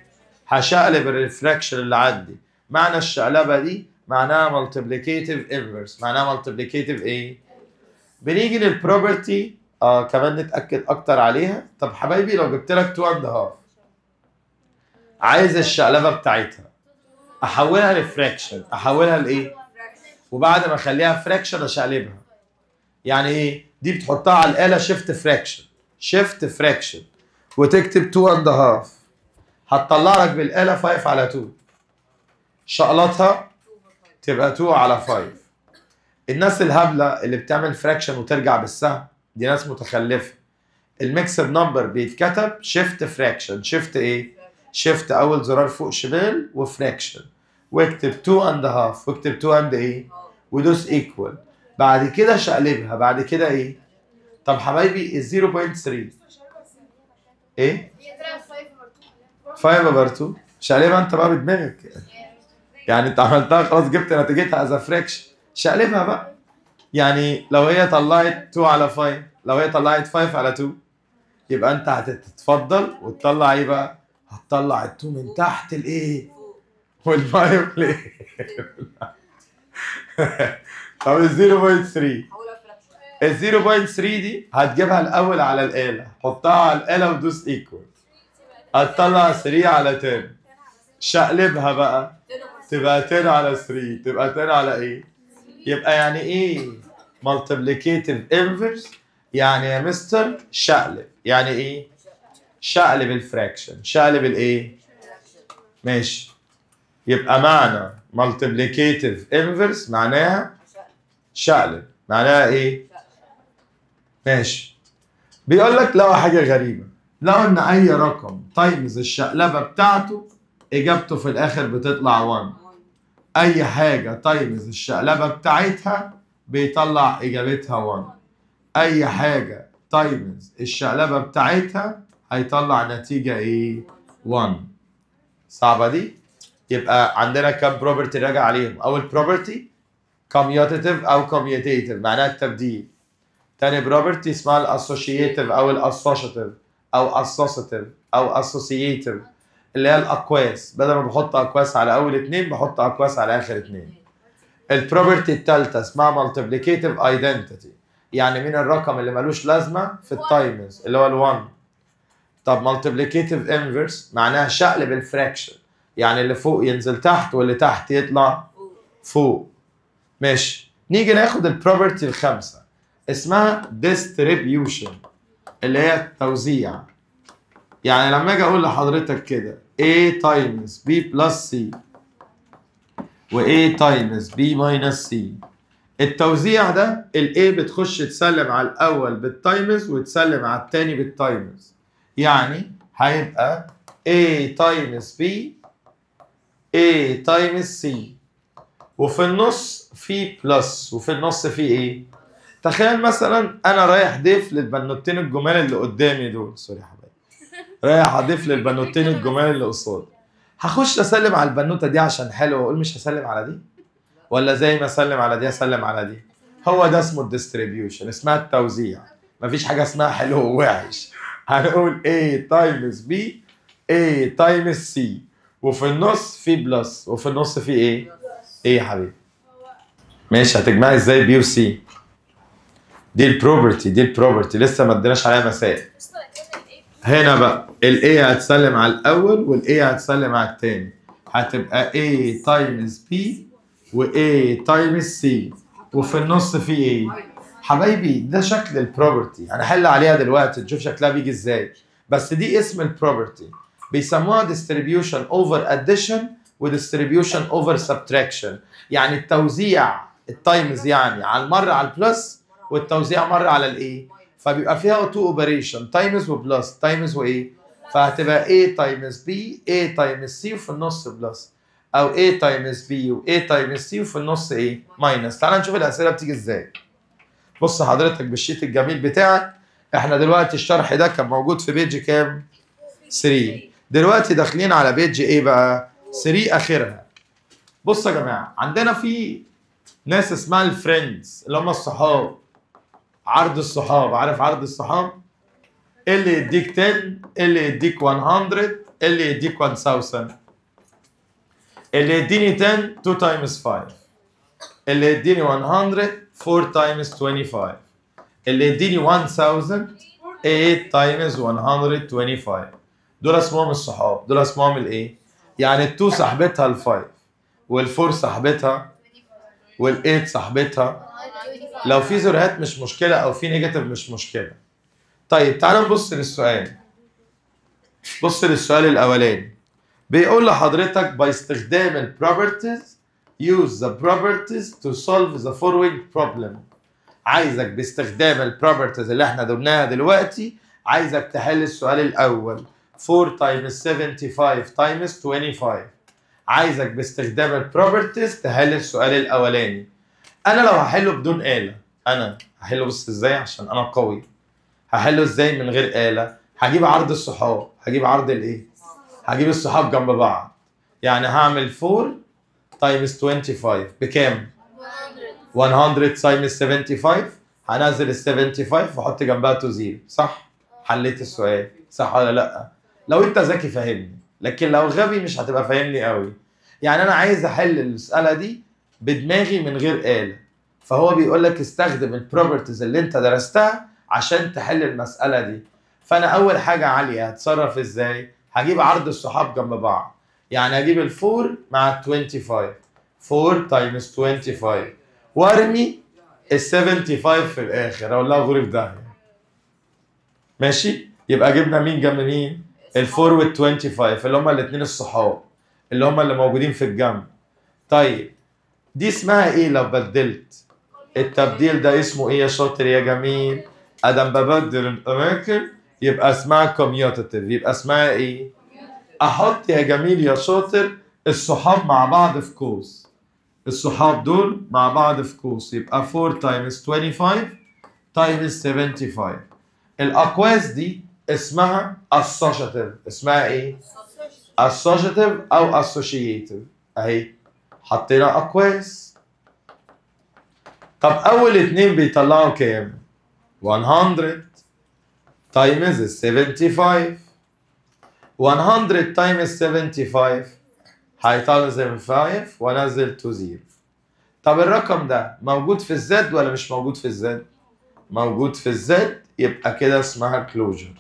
هشقلب الريفراكشن اللي عندي معنى الشقلبه دي معناها مالتيبليكيتيف انفرس معناها مالتيبليكيتيف ايه بنيجي للبروبرتي اه كمان نتاكد اكتر عليها طب حبايبي لو جبت لك 2 اند هاف عايز الشقلبه بتاعتها احولها لفراكشن احولها لايه وبعد ما اخليها فراكشن اشقلبها يعني ايه دي بتحطها على الاله شيفت فراكشن شيفت فراكشن وتكتب 2 اند هاف هتطلع لك بالاله 5 على 2 شقلطها تبقى 2 على 5 الناس الهبله اللي بتعمل فراكشن وترجع بالسهم دي ناس متخلفه الميكسد نمبر بيتكتب شيفت فراكشن شيفت ايه شيفت اول زرار فوق شمال وفراكشن واكتب 2 اند هاف واكتب 2 اند ايه ودوس ايكوال بعد كده شقلبها بعد كده ايه طب حبايبي ال 0.3 ايه هي طلعت 5 5 اوفر 2 شقلبها انت بقى بدماغك يعني انت عملتها خلاص جبت نتيجتها از فراكشن شقلبها بقى يعني لو هي طلعت 2 على 5 لو هي طلعت 5 على 2 يبقى انت هتتفضل وتطلع ايه بقى؟ هتطلع ال 2 من تحت الايه؟ والفايف ليه؟ طب ال 0.3 ال 0.3 دي هتجيبها الاول على الاله حطها على الاله ودوس ايكوال هتطلع 3 على 10 شقلبها بقى تبقى 10 على 3 تبقى 10 على ايه؟ يبقى يعني ايه multiplicative inverse يعني يا مستر شقلب يعني ايه؟ شقلب الفراكشن شقلب الايه؟ ماشي يبقى معنى multiplicative inverse معناها شقلب معناها ايه؟ ماشي بيقول لك لقوا حاجة غريبة لقوا ان اي رقم تايمز الشقلبة بتاعته اجابته في الاخر بتطلع 1 اي حاجة تايمز الشقلبة بتاعتها بيطلع اجابتها 1 اي حاجة تايمز الشقلبة بتاعتها هيطلع نتيجة ايه 1 صعبة دي يبقى عندنا كم بروبرتي راجع عليهم اول بروبرتي كوميوتيتيف او كوميوتيتيف معناها التبديل تاني بروبرتي اسمها الاسوشيتيف او الاسوشيتيف او اسوسيتيف او اسوسيتيف اللي هي الاقواس بدل ما بحط اقواس على اول اتنين بحط اقواس على اخر اتنين البروبرتي الثالثه اسمها مالتيبليكيتيف ايدنتيتي يعني مين الرقم اللي ملوش لازمه في التايمز اللي هو ال1 طب مالتيبليكيتيف انفرس معناها شقلب الفراكشن يعني اللي فوق ينزل تحت واللي تحت يطلع فوق ماشي نيجي ناخد البروبرتي الخامسه اسمها distribution اللي هي التوزيع يعني لما اجي اقول لحضرتك كده A times B plus C و A times B minus C التوزيع ده ال A بتخش تسلم على الأول بالتايمز وتسلم على التاني بالتايمز يعني هيبقى A times B A times C وفي النص في بلس وفي النص في ايه؟ تخيل مثلا انا رايح ضيف للبنوتين الجمال اللي قدامي دول سوري يا حبايبي رايح اضيف للبنوتين الجمال اللي قصادي هخش اسلم على البنوته دي عشان حلوه واقول مش هسلم على دي ولا زي ما اسلم على دي اسلم على دي هو ده اسمه الديستريبيوشن اسمها التوزيع مفيش حاجه اسمها حلو ووحش هنقول A تايمز B A تايمز C وفي النص في بلس وفي النص في ايه؟ ايه يا حبيبي؟ ماشي هتجمعي ازاي بي وسي؟ دي البروبرتي دي البروبرتي لسه ما اديناش عليها مسائل هنا بقى ال A هتسلم على الأول وال A هتسلم على التاني هتبقى A تايمز B و A تايمز C وفي النص في ايه؟ حبايبي ده شكل البروبرتي هنحل عليها دلوقتي نشوف شكلها بيجي ازاي بس دي اسم البروبرتي بيسموها distribution over addition و distribution over subtraction يعني التوزيع التايمز يعني على المرة على البلس والتوزيع مرة على الايه فبيبقى فيها تو اوبريشن تايمز وبلس تايمز وايه فهتبقى A تايمز B A تايمز C وفي النص بلس او A تايمز B و A تايمز C وفي النص ايه ماينس تعال نشوف الاسئله بتيجي ازاي بص حضرتك بالشيت الجميل بتاعك احنا دلوقتي الشرح ده كان موجود في بيج كام 3 دلوقتي داخلين على بيج ايه بقى 3 اخرها بص يا جماعه عندنا في ناس اسمها الفريندز اللي هم الصحاب عرض الصحاب عارف عرض الصحاب اللي يديك 10 اللي يديك 100 اللي يديك 1000 اللي يديني 10 2 times 5 اللي يديني 100 4 times 25 اللي يديني 1000 8 times 125 دول اسمهم الصحاب دول اسمهم الايه يعني ال2 صاحبتها ال5 وال4 صاحبتها وال8 صاحبتها لو في زرهات مش مشكله او في نيجاتيف مش مشكله طيب تعال نبص للسؤال بص للسؤال الاولاني بيقول لحضرتك باستخدام ال properties use the properties to solve the following problem عايزك باستخدام ال properties اللي احنا قلناها دلوقتي عايزك تحل السؤال الاول 4 times 75 times 25 عايزك باستخدام ال properties تحل السؤال الاولاني انا لو هحله بدون آلة انا هحله بص ازاي عشان انا قوي هحله ازاي من غير آلة هجيب عرض الصحاب هجيب عرض الايه هجيب الصحاب جنب بعض يعني هعمل 4 times 25 بكام 100 times 75 هنزل ال 75 واحط جنبها 2 0 صح حليت السؤال صح ولا لا لو انت ذكي فهمني لكن لو غبي مش هتبقى فاهمني قوي يعني انا عايز احل المساله دي بدماغي من غير آلة فهو بيقول لك استخدم البروبرتيز اللي انت درستها عشان تحل المسألة دي فأنا أول حاجة عالية هتصرف ازاي؟ هجيب عرض الصحاب جنب بعض يعني هجيب الفور مع ال 25 4 تايمز 25 وارمي ال 75 في الآخر أقول لها غوري في داهية ماشي؟ يبقى جبنا مين جنب مين؟ الفور وال 25 اللي هما الاتنين الصحاب اللي هما اللي موجودين في الجنب طيب دي اسمها ايه لو بدلت التبديل ده اسمه ايه يا شاطر يا جميل ادم ببدل الاماكن يبقى اسمها كوميوتاتيف يبقى اسمها ايه احط يا جميل يا شاطر الصحاب مع بعض في قوس الصحاب دول مع بعض في قوس يبقى 4 تايمز 25 تايمز 75 الاقواس دي اسمها associative اسمها ايه associative او associative اهي حطينا اقواس طب اول اتنين بيطلعوا كام 100 تايمز ال 75 100 تايمز 75 هيطلع 5 وانزل 2 0 طب الرقم ده موجود في الزد ولا مش موجود في الزد موجود في الزد يبقى كده اسمها كلوجر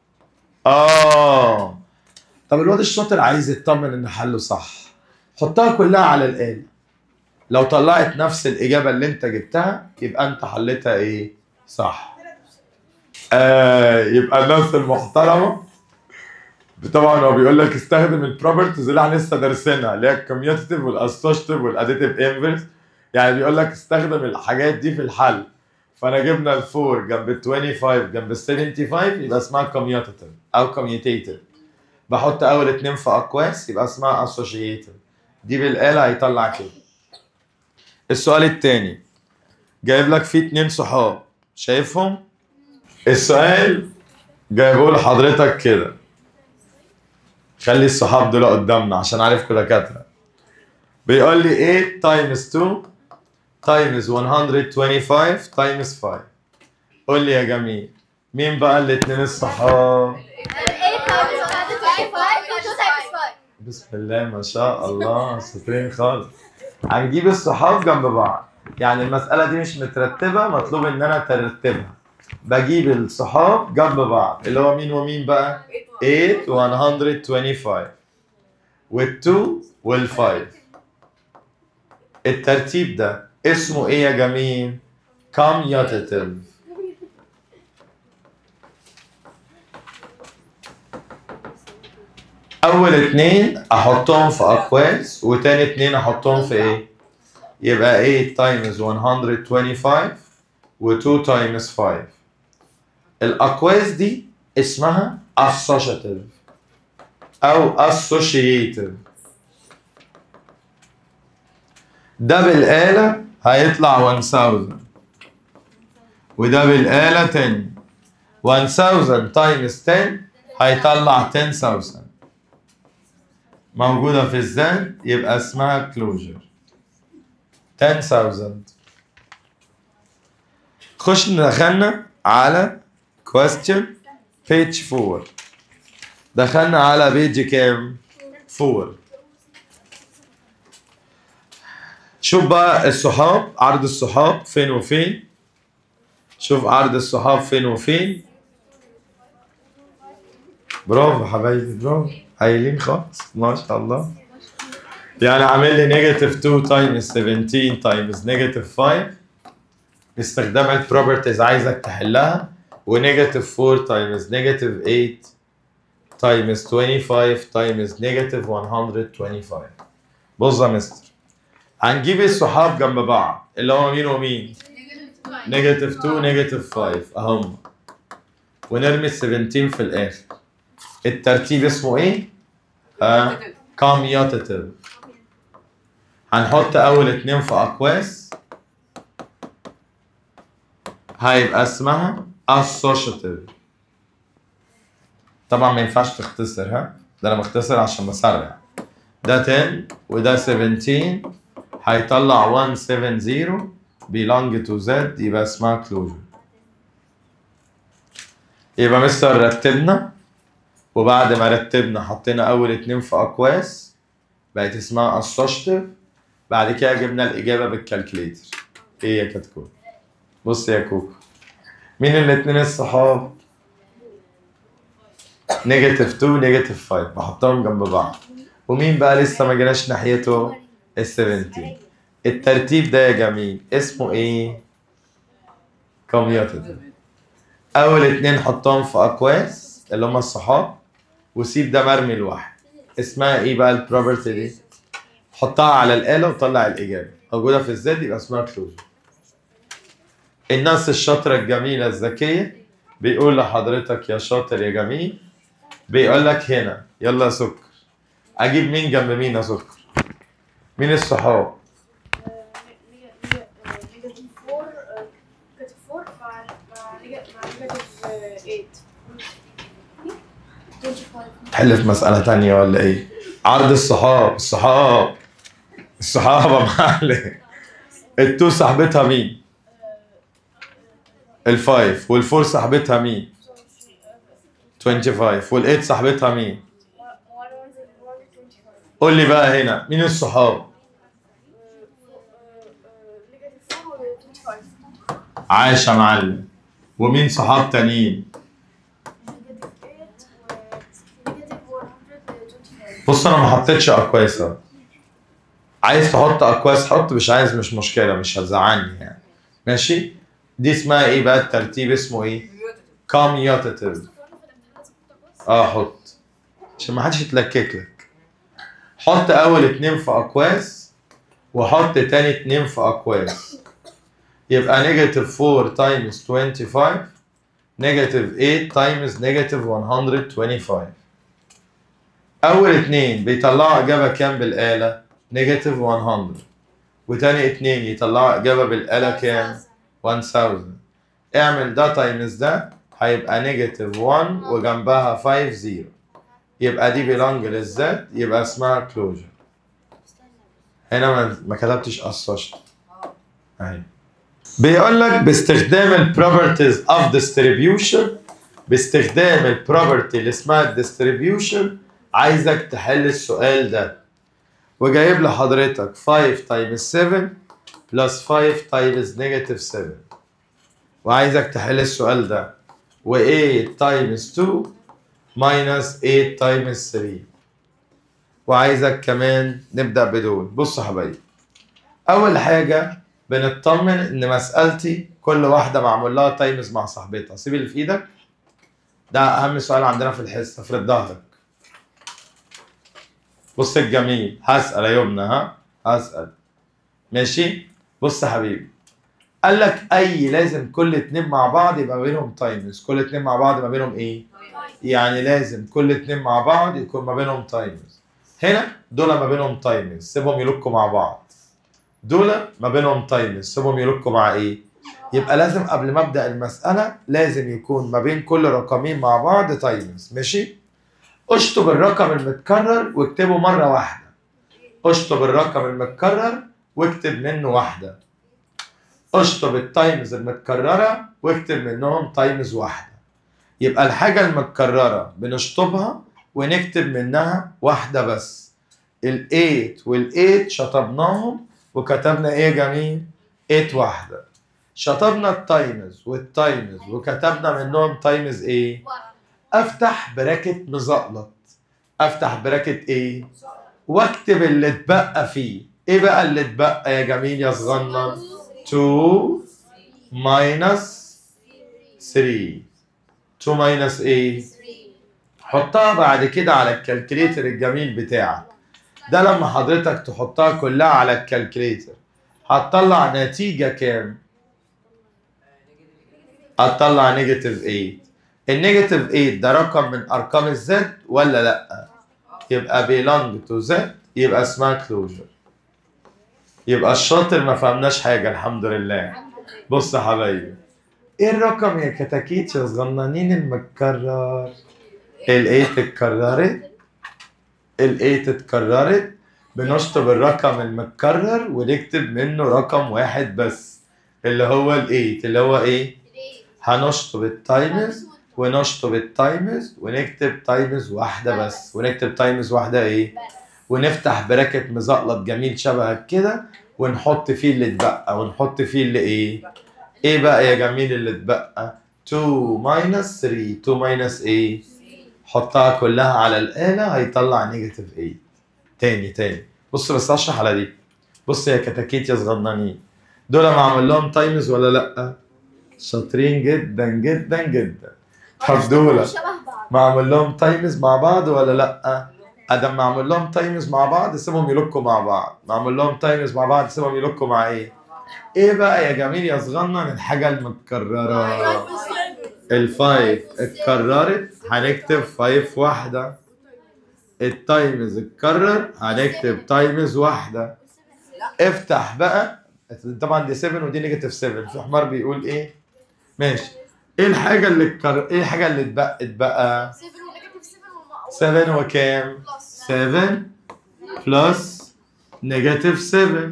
اه طب الواد الشاطر عايز يطمن ان حله صح حطها كلها على الآلة لو طلعت نفس الإجابة اللي أنت جبتها يبقى أنت حلتها إيه؟ صح. آه يبقى الناس المحترمة طبعا هو بيقول لك استخدم البروبرتيز اللي احنا لسه دارسينها اللي هي الكوميوتيف والاسوشيتيف والاديتيف انفرس يعني بيقول لك استخدم الحاجات دي في الحل فانا جبنا الفور جنب ال 25 جنب ال 75 يبقى اسمها كوميوتيف او كوميوتيتيف بحط اول اتنين في اقواس يبقى اسمها اسوشيتيف دي بالآلة هيطلع كده السؤال التاني جايب لك فيه اتنين صحاب شايفهم السؤال جايبه لحضرتك كده خلي الصحاب دول قدامنا عشان عارفكم دكاترة بيقول لي 8 تايمز 2 تايمز 125 تايمز 5 قول لي يا جميل مين بقى الاتنين الصحاب بسم الله ما شاء الله شاطرين خالص هنجيب الصحاب جنب بعض يعني المسألة دي مش مترتبة مطلوب إن أنا ترتبها بجيب الصحاب جنب بعض اللي هو مين ومين بقى 8 و 125 وال 2 وال 5 الترتيب ده اسمه ايه يا جميل؟ commutative اول اتنين احطهم في اقواس وتاني اتنين احطهم في ايه يبقى 8 times 125 و 2 times 5 الاقواس دي اسمها associative او associative ده بالآلة هيطلع 1000 وده بالآلة 10 1000 times 10 هيطلع 10000 موجودة في الزن يبقى اسمها closure 10000 خش دخلنا على question page 4 دخلنا على بيج كام؟ فور شوف بقى الصحاب عرض الصحاب فين وفين شوف عرض الصحاب فين وفين برافو حبايبي برافو هايلين خالص ما شاء الله يعني عامل لي نيجاتيف 2 تايمز 17 تايمز نيجاتيف 5 باستخدام البروبرتيز عايزك تحلها ونيجاتيف 4 تايمز نيجاتيف 8 تايمز 25 تايمز نيجاتيف 125 بص يا مستر هنجيب الصحاب جنب بعض اللي هو مين ومين نيجاتيف 2 نيجاتيف 5 اهم ونرمي ال 17 في الاخر الترتيب اسمه ايه؟ آه كاميوتيتيف هنحط اول اتنين في اقواس هيبقى اسمها associative طبعا ما ينفعش تختصر ها ده انا بختصر عشان بسرع ده 10 وده 17 هيطلع 170 belong to Z يبقى اسمها closure يبقى مستر رتبنا وبعد ما رتبنا حطينا اول اتنين في اقواس بقت اسمها associative بعد كده جبنا الاجابه بالكالكليتر ايه يا كتكوت بص يا كوكو مين الاتنين الصحاب نيجاتيف 2 نيجاتيف 5 بحطهم جنب بعض ومين بقى لسه ما جيناش ناحيته ال 17 الترتيب ده يا جميل اسمه ايه كوميوتيف اول اتنين حطهم في اقواس اللي هم الصحاب وسيب ده مرمي لوحده اسمها ايه بقى البروبرتي دي حطها على الآلة وطلع الإجابة موجودة في الزد يبقى اسمها كلوجر الناس الشاطرة الجميلة الذكية بيقول لحضرتك يا شاطر يا جميل بيقول لك هنا يلا يا سكر أجيب مين جنب مين يا سكر مين الصحاب نيجاتيف 4 نيجاتيف 4 مع مع نيجاتيف 8 25 تحل في مسألة تانية ولا إيه عرض الصحاب الصحاب الصحابة يا معلم التو صاحبتها مين الفايف والفور صاحبتها مين 25 والايت صاحبتها مين 1 25 قول لي بقى هنا مين الصحاب نيجاتيف 4 و 25 عاش يا معلم ومين صحاب تانيين نيجاتيف 8 و نيجاتيف 125 بص انا ما حطيتش اقواس أهو. عايز تحط اقواس حط مش عايز مش مشكله مش هتزعلني يعني ماشي دي اسمها ايه بقى الترتيب اسمه ايه كوميوتيتيف اه حط عشان ما حدش يتلكك لك حط اول اتنين في اقواس وحط تاني اتنين في اقواس يبقى نيجاتيف 4 تايمز 25 نيجاتيف 8 تايمز نيجاتيف 125 اول اتنين بيطلعوا اجابه كام بالاله نيجاتيف 100 وتاني اتنين يطلعوا اجابه بالاله كام 1000 اعمل ده تايمز ده هيبقى نيجاتيف 1 وجنبها 5 0 يبقى دي بيلونج للزد يبقى اسمها كلوجر هنا ما, ما كتبتش قصشت اهي بيقول لك باستخدام البروبرتيز اوف ديستريبيوشن باستخدام البروبرتي اللي اسمها الديستريبيوشن عايزك تحل السؤال ده وجايب لحضرتك 5 تايمز 7 بلس 5 تايمز نيجاتيف 7 وعايزك تحل السؤال ده و 8 تايمز 2 ماينس 8 تايمز 3 وعايزك كمان نبدأ بدول بص يا حبايبي أول حاجة بنطمن إن مسألتي كل واحدة معمول لها تايمز مع صاحبتها سيب اللي في إيدك ده أهم سؤال عندنا في الحصة افرد ظهرك بص الجميل هسأل يا يمنى ها هسأل ماشي بص يا حبيبي قال لك اي لازم كل اتنين مع بعض يبقى ما بينهم تايمز كل اتنين مع بعض ما بينهم ايه يعني لازم كل اتنين مع بعض يكون ما بينهم تايمز هنا دول ما بينهم تايمز سيبهم يلقوا مع بعض دول ما بينهم تايمز سيبهم يلقوا مع ايه يبقى لازم قبل ما ابدا المساله لازم يكون ما بين كل رقمين مع بعض تايمز ماشي اشطب الرقم المتكرر واكتبه مره واحده اشطب الرقم المتكرر واكتب منه واحده اشطب التايمز المتكرره واكتب منهم تايمز واحده يبقى الحاجه المتكرره بنشطبها ونكتب منها واحده بس ال 8 وال 8 شطبناهم وكتبنا ايه يا جميل 8 واحده شطبنا التايمز والتايمز وكتبنا منهم تايمز ايه افتح براكت مزقلط افتح براكت ايه واكتب اللي اتبقى فيه ايه بقى اللي اتبقى يا جميل يا صغنن 2 ماينس 3 2 ماينس ايه حطها بعد كده على الكالكليتر الجميل بتاعك ده لما حضرتك تحطها كلها على الكالكليتر هتطلع نتيجة كام؟ هتطلع نيجاتيف 8 النيجاتيف 8 ده رقم من ارقام الزد ولا لا؟ يبقى belong to z يبقى اسمها كلوجر يبقى الشاطر ما فهمناش حاجة الحمد لله بص يا حبايبي ايه الرقم يا كتاكيت يا صغننين المتكرر؟ ال 8 اتكررت ال 8 اتكررت بنشطب الرقم المتكرر ونكتب منه رقم واحد بس اللي هو ال 8 اللي هو ايه؟ هنشطب التايمز ونشطب التايمز ونكتب تايمز واحدة بس ونكتب تايمز واحدة ايه؟ ونفتح براكت مزقلط جميل شبهك كده ونحط فيه اللي اتبقى ونحط فيه اللي ايه؟ ايه بقى يا جميل اللي اتبقى؟ 2 ماينس 3 2 ماينس ايه؟ حطها كلها على الآلة هيطلع نيجاتيف 8 تاني تاني بص بس اشرح على دي بص يا كتاكيت يا صغننين دول معمول لهم تايمز ولا لا؟ شاطرين جدا جدا جدا طب دول شبه بعض معمول لهم تايمز مع بعض ولا لا؟ ادم معمول لهم تايمز مع بعض سيبهم يلقوا مع بعض معمول لهم تايمز مع بعض سيبهم يلقوا مع ايه؟ ايه بقى يا جميل يا صغنن الحاجة المتكررة؟ الفايف اتكررت هنكتب فايف واحدة التايمز اتكرر هنكتب تايمز واحدة افتح بقى طبعا دي 7 ودي نيجاتيف 7 في حمار بيقول ايه؟ ماشي ايه الحاجة اللي اتكرر ايه الحاجة اللي اتبقت بقى؟ 7 ونيجاتيف 7 7 وكام؟ بلس 7 بلس نيجاتيف 7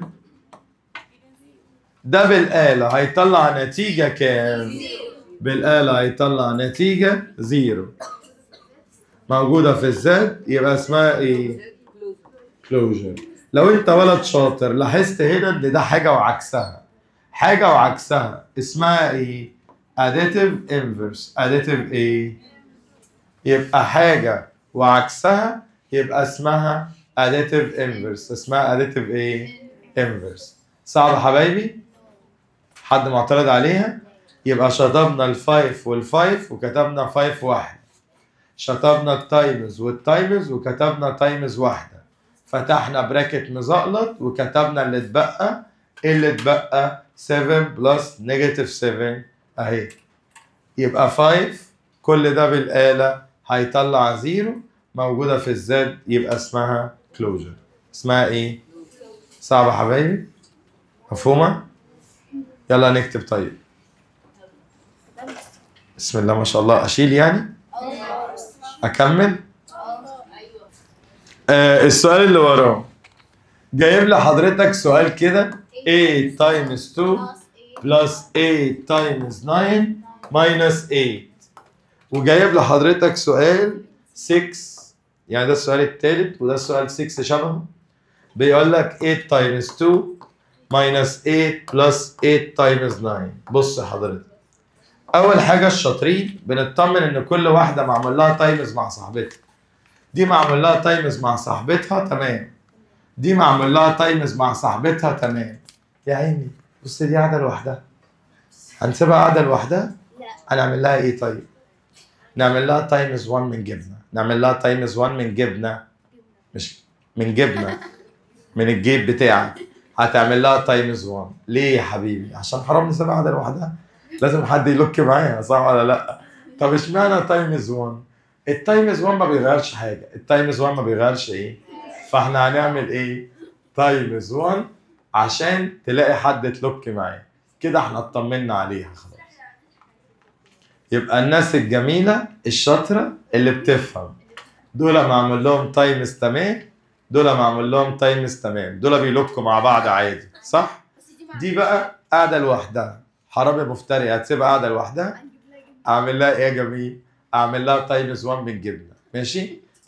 ده بالآلة هيطلع نتيجة كام؟ بالآلة هيطلع نتيجة زيرو موجودة في الزد يبقى اسمها ايه؟ كلوجر لو انت ولد شاطر لاحظت هنا ان ده حاجة وعكسها حاجة وعكسها اسمها ايه؟ additive inverse additive ايه؟ يبقى حاجة وعكسها يبقى اسمها additive inverse اسمها additive ايه؟ inverse صعب يا حبايبي؟ حد معترض عليها؟ يبقى شطبنا الفايف والفايف وكتبنا فايف واحد شطبنا التايمز والتايمز وكتبنا تايمز واحدة فتحنا براكت مزقلط وكتبنا اللي اتبقى إيه اللي اتبقى 7 بلس نيجاتيف 7 اهي يبقى 5 كل ده بالآلة هيطلع زيرو موجودة في الزد يبقى اسمها كلوجر اسمها ايه؟ صعبة يا حبايبي؟ مفهومة؟ يلا نكتب طيب بسم الله ما شاء الله اشيل يعني اكمل آه السؤال اللي وراه جايب لحضرتك سؤال كده 8 times 2 plus 8 times 9 minus 8 وجايب لحضرتك سؤال 6 يعني ده السؤال الثالث وده السؤال 6 شبهه بيقول لك 8 times 2 minus 8 plus 8 times 9 بص يا حضرتك اول حاجه الشاطرين بنطمن ان كل واحده معمول لها تايمز مع صاحبتها دي معمول لها تايمز مع صاحبتها تمام دي معمول لها تايمز مع صاحبتها تمام يا عيني بص دي قاعده لوحدها هنسيبها قاعده لوحدها لا هنعمل لها ايه طيب نعمل لها تايمز 1 من جبنه نعمل لها تايمز 1 من جبنه مش من جبنه من الجيب بتاعك هتعمل لها تايمز 1 ليه يا حبيبي عشان حرام نسيبها قاعده لوحدها لازم حد يلوك معاها صح ولا لا طب اشمعنى تايمز 1 التايمز 1 ما بيغيرش حاجه التايمز 1 ما بيغيرش ايه فاحنا هنعمل ايه تايمز 1 عشان تلاقي حد تلوك معاه كده احنا اطمنا عليها خلاص يبقى الناس الجميله الشاطره اللي بتفهم دول معمول لهم تايمز تمام دول معمول لهم تايمز تمام دول بيلوكوا مع بعض عادي صح بس دي مع دي بقى قاعده لوحدها حرامي مفتري هتسيبها قاعده لوحدها اعمل لها ايه يا جميل اعمل لها تايمز 1 من جبنه ماشي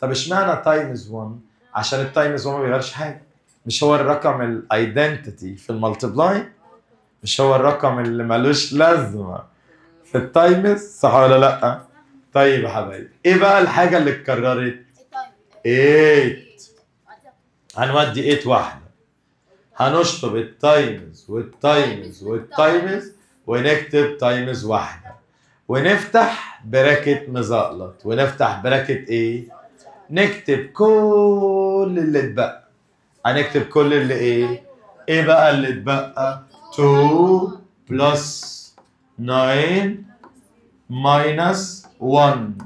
طب اشمعنى تايمز 1 عشان التايمز 1 ما بيغيرش حاجه مش هو الرقم الايدنتيتي في المالتبلاي مش هو الرقم اللي ملوش لازمه في التايمز صح ولا لا طيب يا حبايبي ايه بقى الحاجه اللي اتكررت 8 هنودي 8 واحده هنشطب التايمز والتايمز والتايمز ونكتب تايمز واحده ونفتح براكت مزقلط ونفتح براكت ايه نكتب كل اللي اتبقى هنكتب كل اللي ايه ايه بقى اللي اتبقى 2 بلس 9 minus 1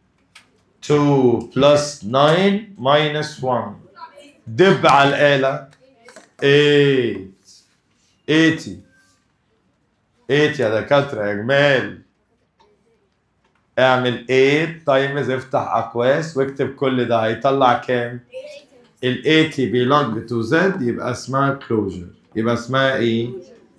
2 plus 9 minus 1 دب على الآلة 8 80 8 يا دكاترة يا جمال اعمل 8 تايمز افتح أقواس واكتب كل ده هيطلع كام؟ ال 80 belong to Z يبقى اسمها closure يبقى اسمها ايه؟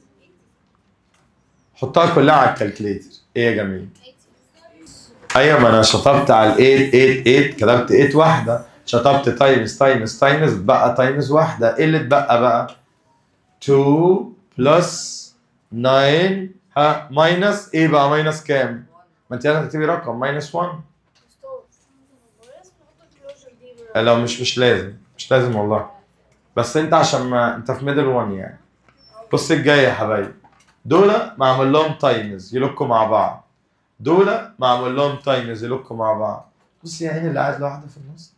حطها كلها على الكالكليتر ايه يا جميل؟ ايوه ما انا شطبت على ال 8 8 8 كتبت 8 واحده شطبت تايمز تايمز تايمز بقى تايمز واحده ايه اللي اتبقى بقى 2 بلس 9 ها ماينس ايه بقى ماينس كام ما انت لازم تكتبي رقم ماينس 1 لو مش مش لازم مش لازم والله بس انت عشان ما انت في ميدل 1 يعني بص الجاي يا حبايبي دول معمول لهم تايمز يلقوا مع بعض دول معمول لهم تايمز يلقوا مع بعض بص يا عيني اللي قاعد لوحده في النص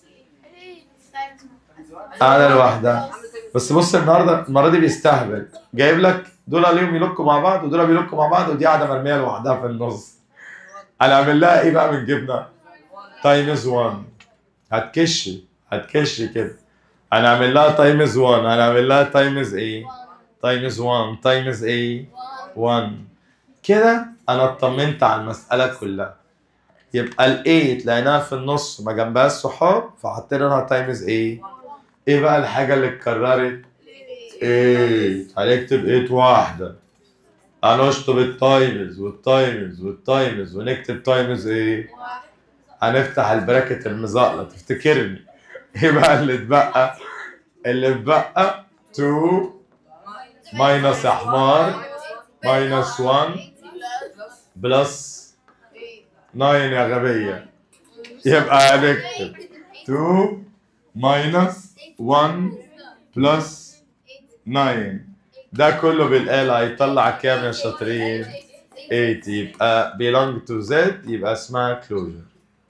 قاعده لوحدها بس بص النهارده المره دي بيستهبل جايب لك دول ليهم يلقوا مع بعض ودول بيلقوا مع بعض ودي قاعده مرميه لوحدها في النص هنعمل لها ايه بقى من جبنه تايمز 1 هتكشي هتكشي كده هنعمل لها تايمز 1 هنعمل لها تايمز ايه تايمز 1 تايمز ايه 1 كده انا اطمنت على المساله كلها يبقى ال 8 لقيناها في النص ما جنبها الصحاب فحطينا لها تايمز ايه ايه بقى الحاجه اللي اتكررت 8 هنكتب 8 واحده هنشطب التايمز والتايمز والتايمز ونكتب تايمز ايه هنفتح البراكت المزقلة تفتكرني ايه بقى اللي اتبقى اللي اتبقى 2 ماينس يا حمار ماينس 1 بلس 9 يا غبية يبقى هنكتب 2 ماينس 1 بلس 9 ده كله بالآلة هيطلع كام يا شاطرين؟ 8 يبقى belong to Z يبقى اسمها closure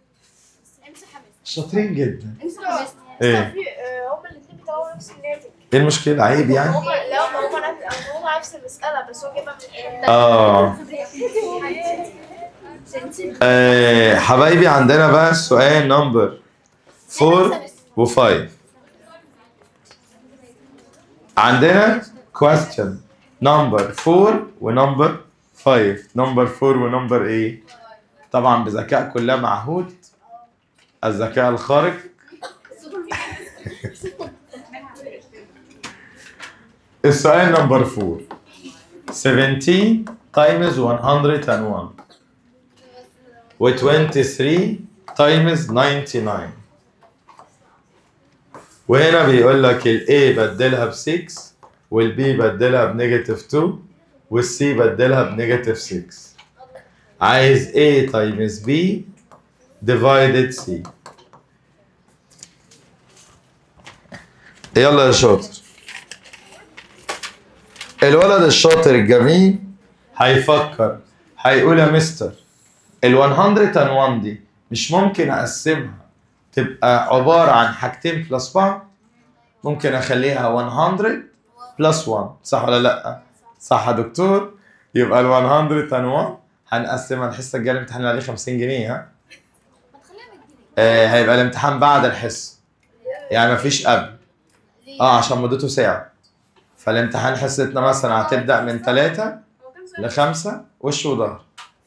شاطرين جدا ايه هما الاثنين بيطلعوا نفس الناتج ايه المشكلة عيب يعني؟ هما لا هما نفس هما نفس المسألة بس هو جايبها من حتة اه آه، حبايبي عندنا بقى السؤال نمبر 4 و5 عندنا question نمبر 4 ونمبر 5 نمبر 4 ونمبر ايه طبعا بذكاء كلها معهود الذكاء الخارق السؤال نمبر 4 17 times 101 و 23 times 99 وهنا بيقول لك ال A بدلها ب 6 وال B بدلها بنيجاتيف 2 وال C بدلها بنيجاتيف 6 عايز A times B divided C يلا يا شاطر الولد الشاطر الجميل هيفكر هيقول يا مستر ال 101 دي مش ممكن اقسمها تبقى عبارة عن حاجتين بلس بعض ممكن اخليها 100 بلس 1 صح ولا لا؟ صح يا دكتور؟ يبقى ال 101 هنقسمها الحصة الجاية الامتحان اللي عليه 50 جنيه ها؟ آه هيبقى الامتحان بعد الحصة يعني مفيش قبل اه عشان مدته ساعة فالامتحان حصتنا مثلا هتبدأ من 3 لخمسة وش وظهر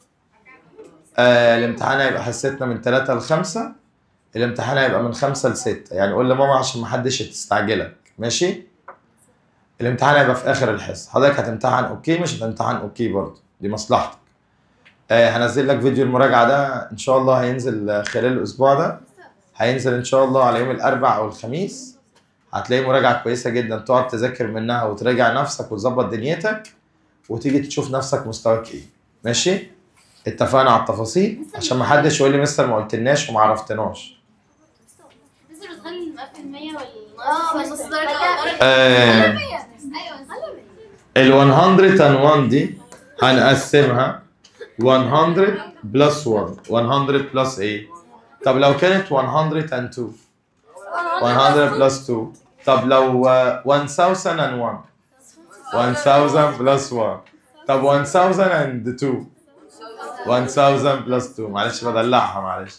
آه الامتحان هيبقى حصتنا من 3 ل 5 الامتحان هيبقى من 5 ل 6 يعني قول لماما عشان ما حدش يستعجلك ماشي الامتحان هيبقى في اخر الحصه حضرتك هتمتحن اوكي مش هتمتحن اوكي برضه دي مصلحتك آه هنزل لك فيديو المراجعه ده ان شاء الله هينزل خلال الاسبوع ده هينزل ان شاء الله على يوم الاربع او الخميس هتلاقي مراجعه كويسه جدا تقعد تذاكر منها وتراجع نفسك وتظبط دنيتك وتيجي تشوف نفسك مستواك ايه ماشي اتفقنا على التفاصيل عشان ما حدش يقول لي مستر ما قلتلناش وما عرفتناش بس بتغني مقفل 100 ولا اه نص بس درجة درجة آه ايوه نصلي ال 101 دي هنقسمها 100 بلس 1 100 بلس ايه طب لو كانت 102 100 بلس 2 طب لو آه، 1001 1000 بلس 1 طب 1002 1000 بلس 2 معلش بدلعها معلش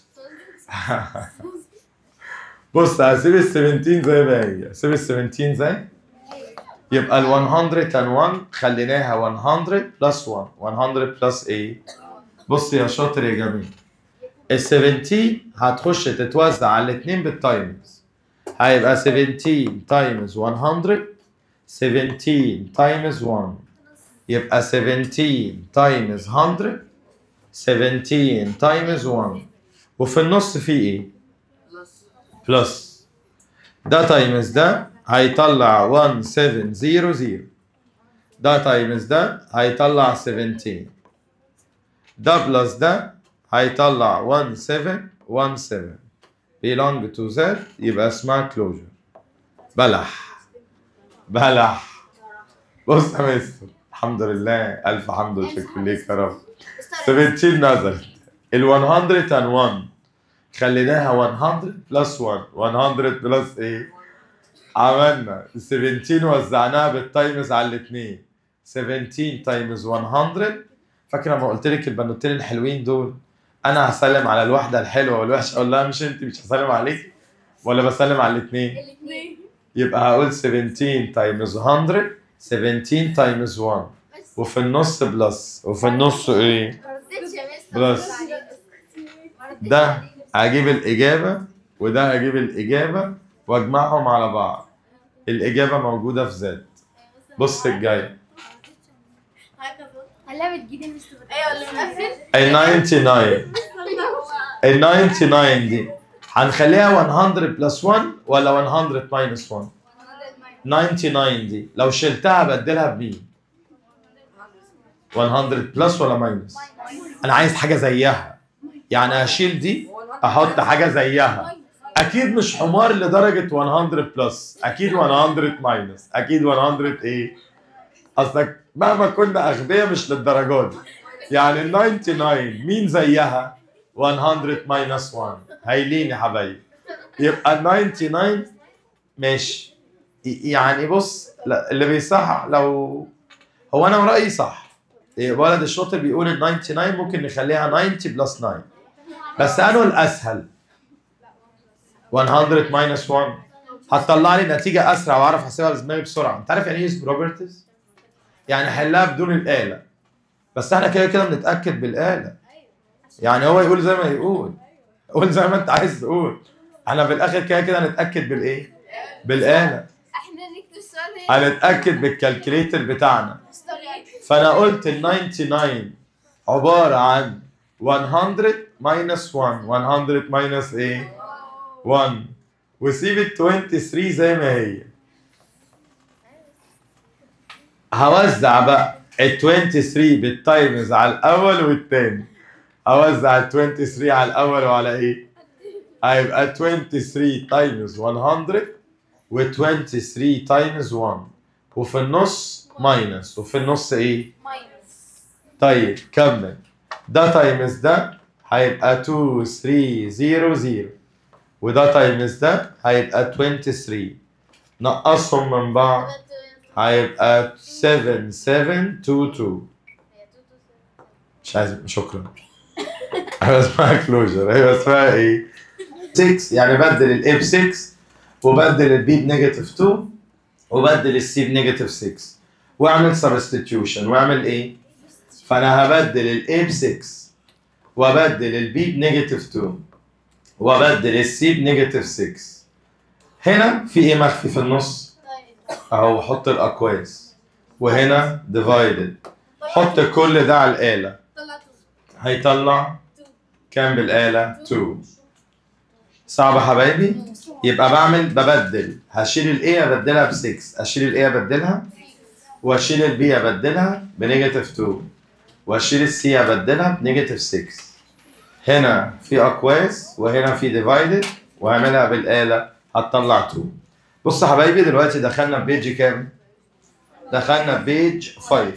بص هسيب ال 17 زي ما هي سيب ال 17 زي يبقى ال 101 خليناها 100 بلس 1 100 بلس ايه بص يا شاطر يا جميل ال 17 هتخش تتوزع على الاثنين بالتايمز هيبقى 17 تايمز 100 17 تايمز 1 يبقى 17 تايمز 100 17 تايمز 1 وفي النص في ايه؟ بلس ده تايمز ده هيطلع 1700 ده تايمز ده هيطلع 17 ده بلس ده هيطلع 1717 belong to Z يبقى اسمها closure بلح بلح بص يا مستر الحمد لله الف حمد وشكر ليك يا رب 17 نزلت ال 101 خليناها 100 بلس 1 100 بلس ايه عملنا ال 17 وزعناها بالتايمز على الاثنين 17 تايمز 100 فاكره ما قلت لك البنوتين الحلوين دول انا هسلم على الواحده الحلوه والوحشه اقول لها مش انت مش هسلم عليك ولا بسلم على الاثنين الاثنين يبقى هقول 17 تايمز 100 17 تايمز 1 وفي النص بلس وفي النص ايه ما رضيتش يا مستر بلس. ده هجيب الإجابة وده هجيب الإجابة وأجمعهم على بعض الإجابة موجودة في زد بص الجاي هكذا هلا بتجيلي يا مستر ايوه اللي مقفل ال 99 ال 99 دي هنخليها 100 بلس 1 ولا 100 ماينس 1 99 دي لو شلتها بدلها بمين 100 بلس ولا ماينس انا عايز حاجه زيها يعني هشيل دي احط حاجه زيها اكيد مش حمار لدرجه 100 بلس اكيد 100 ماينس اكيد 100 ايه اصلك مهما كنا اغبياء مش للدرجه دي يعني ال 99 مين زيها 100 ماينس 1 هايلين يا حبايبي يبقى ال 99 ماشي ي- يعني بص لا اللي بيصح لو هو انا رايي صح إيه، ولد الشاطر بيقول ال 99 ممكن نخليها 90 بلس 9 بس انه الاسهل 100 ماينس 1 هتطلع لي نتيجه اسرع واعرف احسبها بدماغي بسرعه انت عارف يعني ايه بروبرتيز يعني حلها بدون الاله بس احنا كده كده بنتاكد بالاله يعني هو يقول زي ما يقول قول زي ما انت عايز تقول احنا في الاخر كده كده هنتاكد بالايه بالاله احنا نكتب السؤال هنا هنتاكد بالكالكوليتر بتاعنا فانا قلت ال 99 عباره عن 100 ماينس 1 100 ماينس ايه 1 وسيب ال 23 زي ما هي هوزع بقى ال 23 بالتايمز على الاول والتاني هوزع ال 23 على الاول وعلى ايه هيبقى 23 تايمز 100 و 23 تايمز 1 وفي النص ماينس وفي النص ايه ماينس طيب كمل ده تايمز ده هيبقى 2 3 0 0 وده تايمز ده هيبقى 23 نقصهم من بعض هيبقى 7 7 2 2 مش عايز شكرا ايوه اسمها كلوجر ايوه اسمها ايه 6 يعني بدل الاي ب 6 وبدل البي بنيجاتيف 2 وبدل السي بنيجاتيف 6 واعمل سبستيتيوشن واعمل ايه؟ فانا هبدل الاي ب 6 وابدل البي بنيجاتيف 2 وابدل السي بنيجاتيف 6 هنا في ايه مخفي في النص؟ اهو حط الاقواس وهنا ديفايدد حط كل ده على الاله طلعت هيطلع كام بالآلة؟ 2 صعب يا حبايبي يبقى بعمل ببدل هشيل الايه ابدلها ب 6 اشيل الايه ابدلها واشيل البي ابدلها بنيجاتيف 2 واشيل السي ابدلها بنيجاتيف 6 هنا في اقواس وهنا في ديفايدد وهعملها بالاله هتطلع 2 بص يا حبايبي دلوقتي دخلنا في بيج كام؟ دخلنا في بيج 5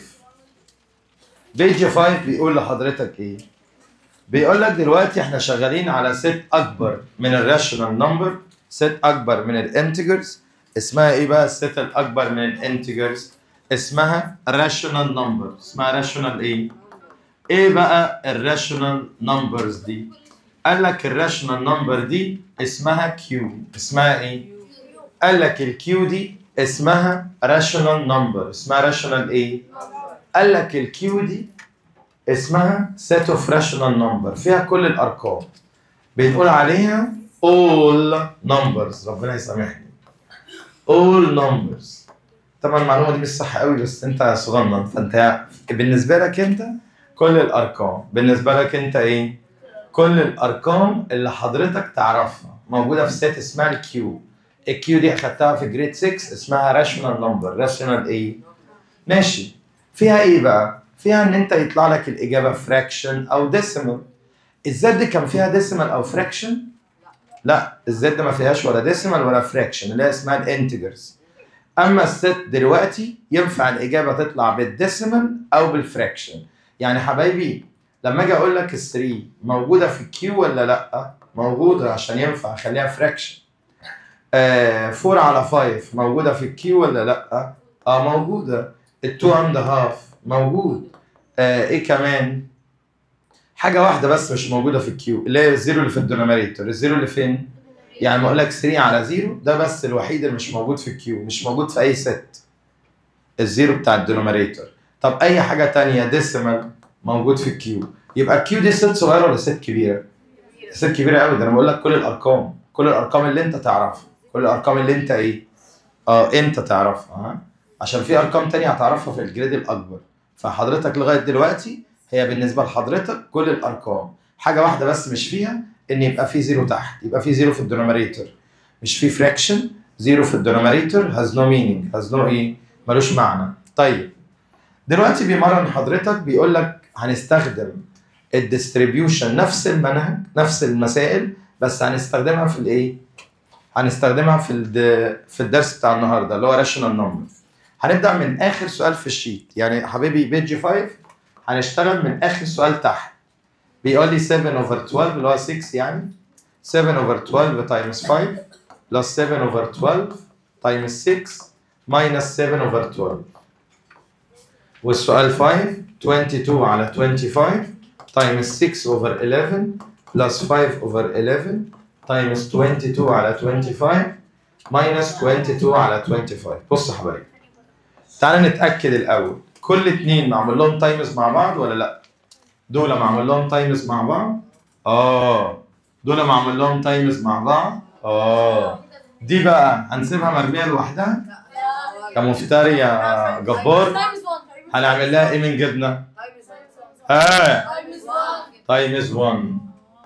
بيج 5 بيقول لحضرتك ايه؟ بيقول لك دلوقتي احنا شغالين على ست اكبر من الراشونال نمبر ست اكبر من الانتجرز اسمها ايه بقى الست الاكبر من الانتجرز اسمها راشونال نمبر اسمها راشونال ايه ايه بقى الراشونال نمبرز دي قال لك الراشونال نمبر دي اسمها كيو اسمها ايه قال لك الكيو دي اسمها راشونال نمبر اسمها راشونال ايه قال لك الكيو دي اسمها set of rational number فيها كل الارقام بنقول عليها all numbers ربنا يسامحني all numbers طبعا المعلومه دي مش صح قوي بس انت صغنن فانت بالنسبه لك انت كل الارقام بالنسبه لك انت ايه كل الارقام اللي حضرتك تعرفها موجوده في ست اسمها الكيو الكيو دي اخدتها في جريد 6 اسمها راشونال نمبر راشونال ايه ماشي فيها ايه بقى فيها ان انت يطلع لك الاجابه فراكشن او ديسيمال الزد دي كان فيها ديسيمال او فراكشن لا الزد ما فيهاش ولا ديسيمال ولا فراكشن اللي هي اسمها الانتجرز اما الست دلوقتي ينفع الاجابه تطلع بالديسيمال او بالفراكشن يعني حبايبي لما اجي اقول لك ال3 موجوده في الكيو ولا لا موجوده عشان ينفع اخليها فراكشن آه 4 على 5 موجوده في الكيو ولا لا اه موجوده ال2 اند هاف موجود آه ايه كمان حاجه واحده بس مش موجوده في الكيو اللي هي الزيرو اللي في الدينوميريتور الزيرو اللي فين يعني بقول لك 3 على 0 ده بس الوحيد اللي مش موجود في الكيو مش موجود في اي ست الزيرو بتاع الدينوميريتور طب اي حاجه تانية ديسيمال موجود في الكيو يبقى الكيو دي ست صغيره ولا ست كبيره ست كبيره قوي ده انا بقول لك كل الارقام كل الارقام اللي انت تعرفها كل الارقام اللي انت ايه اه انت تعرفها ها عشان في ارقام تانية هتعرفها في الجريد الاكبر فحضرتك لغايه دلوقتي هي بالنسبه لحضرتك كل الارقام حاجه واحده بس مش فيها ان يبقى في زيرو تحت يبقى في زيرو في الدينوميريتور مش في فراكشن زيرو في الدينوميريتور هاز نو مينينج هاز نو ايه ملوش معنى طيب دلوقتي بيمرن حضرتك بيقول لك هنستخدم الديستريبيوشن نفس المنهج نفس المسائل بس هنستخدمها في الايه هنستخدمها في الد... في الدرس بتاع النهارده اللي هو راشونال نمبر هنبدا من اخر سؤال في الشيت يعني حبيبي بيج 5 هنشتغل من اخر سؤال تحت بيقول لي 7 اوفر 12 اللي هو 6 يعني 7 اوفر 12 تايمز 5 بلس 7 اوفر 12 تايمز 6 ماينس 7 اوفر 12 والسؤال 5 22 على 25 تايمز 6 اوفر 11 بلس 5 اوفر 11 تايمز 22 على 25 ماينس 22 على 25 بص يا حبايبي تعالى نتاكد الاول كل اتنين معمول لهم تايمز مع بعض ولا لا دول معمول لهم تايمز مع بعض اه دول معمول لهم تايمز مع بعض اه دي بقى هنسيبها مرميه لوحدها كمفتري يا جبار هنعمل لها ايه من جبنه ها تايمز 1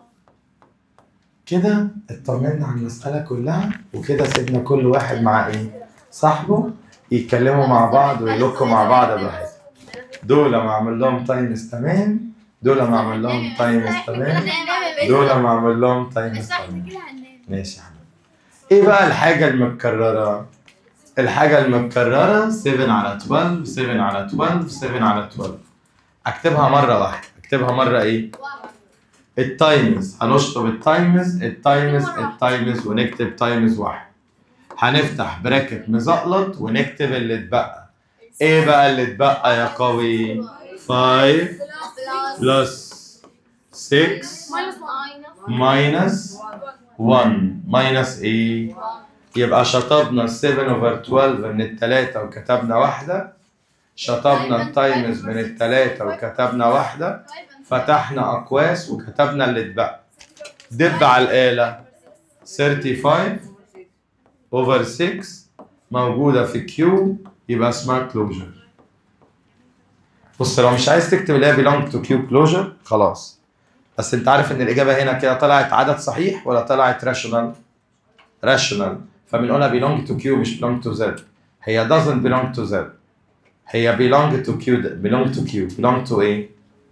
كده اطمنا على المسألة كلها وكده سيبنا كل واحد مع ايه؟ صاحبه يتكلموا مع بعض ويلوكوا مع بعض براحتهم. دول معمول لهم تايمز تمام دول معمول لهم تايمز تمام دول معمول لهم تايمز تمام ماشي يا حبيبي ايه بقى الحاجة المتكررة؟ الحاجة المتكررة 7 على 12 7 على 12 7 على 12 اكتبها مرة واحدة اكتبها مرة ايه؟ التايمز هنشطب التايمز التايمز التايمز ونكتب تايمز واحد هنفتح براكت مزقلط ونكتب اللي اتبقى ايه بقى اللي اتبقى يا قوي 5 بلس 6 ماينس 1 ماينس ايه يبقى شطبنا ال 7 اوفر 12 من التلاتة وكتبنا واحدة شطبنا التايمز من التلاتة وكتبنا واحدة فتحنا أقواس وكتبنا اللي اتبقى دب على الآلة 35 over 6 موجودة في كيو يبقى اسمها كلوجر بص لو مش عايز تكتب اللي هي belong to Q closure خلاص بس انت عارف ان الاجابه هنا كده طلعت عدد صحيح ولا طلعت راشونال راشونال فبنقولها belong to Q مش belong to Z هي doesn't belong to Z هي belong to Q belong to Q belong to A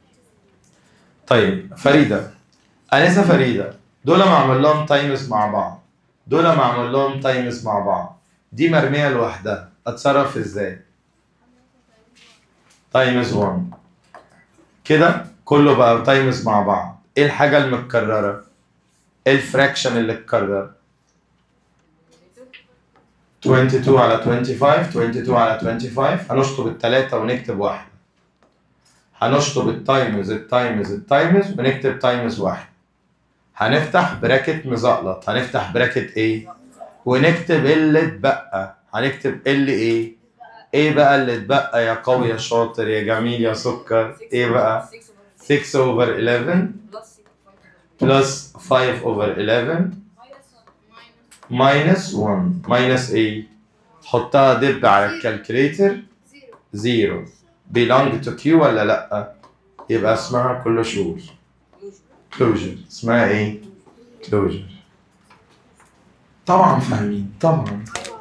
طيب فريدة أنسة فريدة دول معمول لهم تايمز مع بعض دول معمول لهم تايمز مع بعض دي مرمية لوحدها أتصرف إزاي؟ تايمز 1 كده كله بقى تايمز مع بعض إيه الحاجة المتكررة؟ إيه الفراكشن اللي اتكرر؟ 22 على 25 22 على 25 هنشطب التلاتة ونكتب واحدة هنشطب التايمز التايمز التايمز ونكتب تايمز واحد هنفتح براكت مزقلط هنفتح براكت ايه ونكتب اللي اتبقى هنكتب اللي ايه ايه بقى اللي اتبقى يا قوي يا شاطر يا جميل يا سكر ايه بقى 6 over 11 plus 5 over 11 minus 1 minus ايه حطها دب على الكالكوليتر زيرو 0 belong to Q ولا لأ؟ يبقى اسمها closure closure اسمها ايه؟ closure طبعا فاهمين طبعا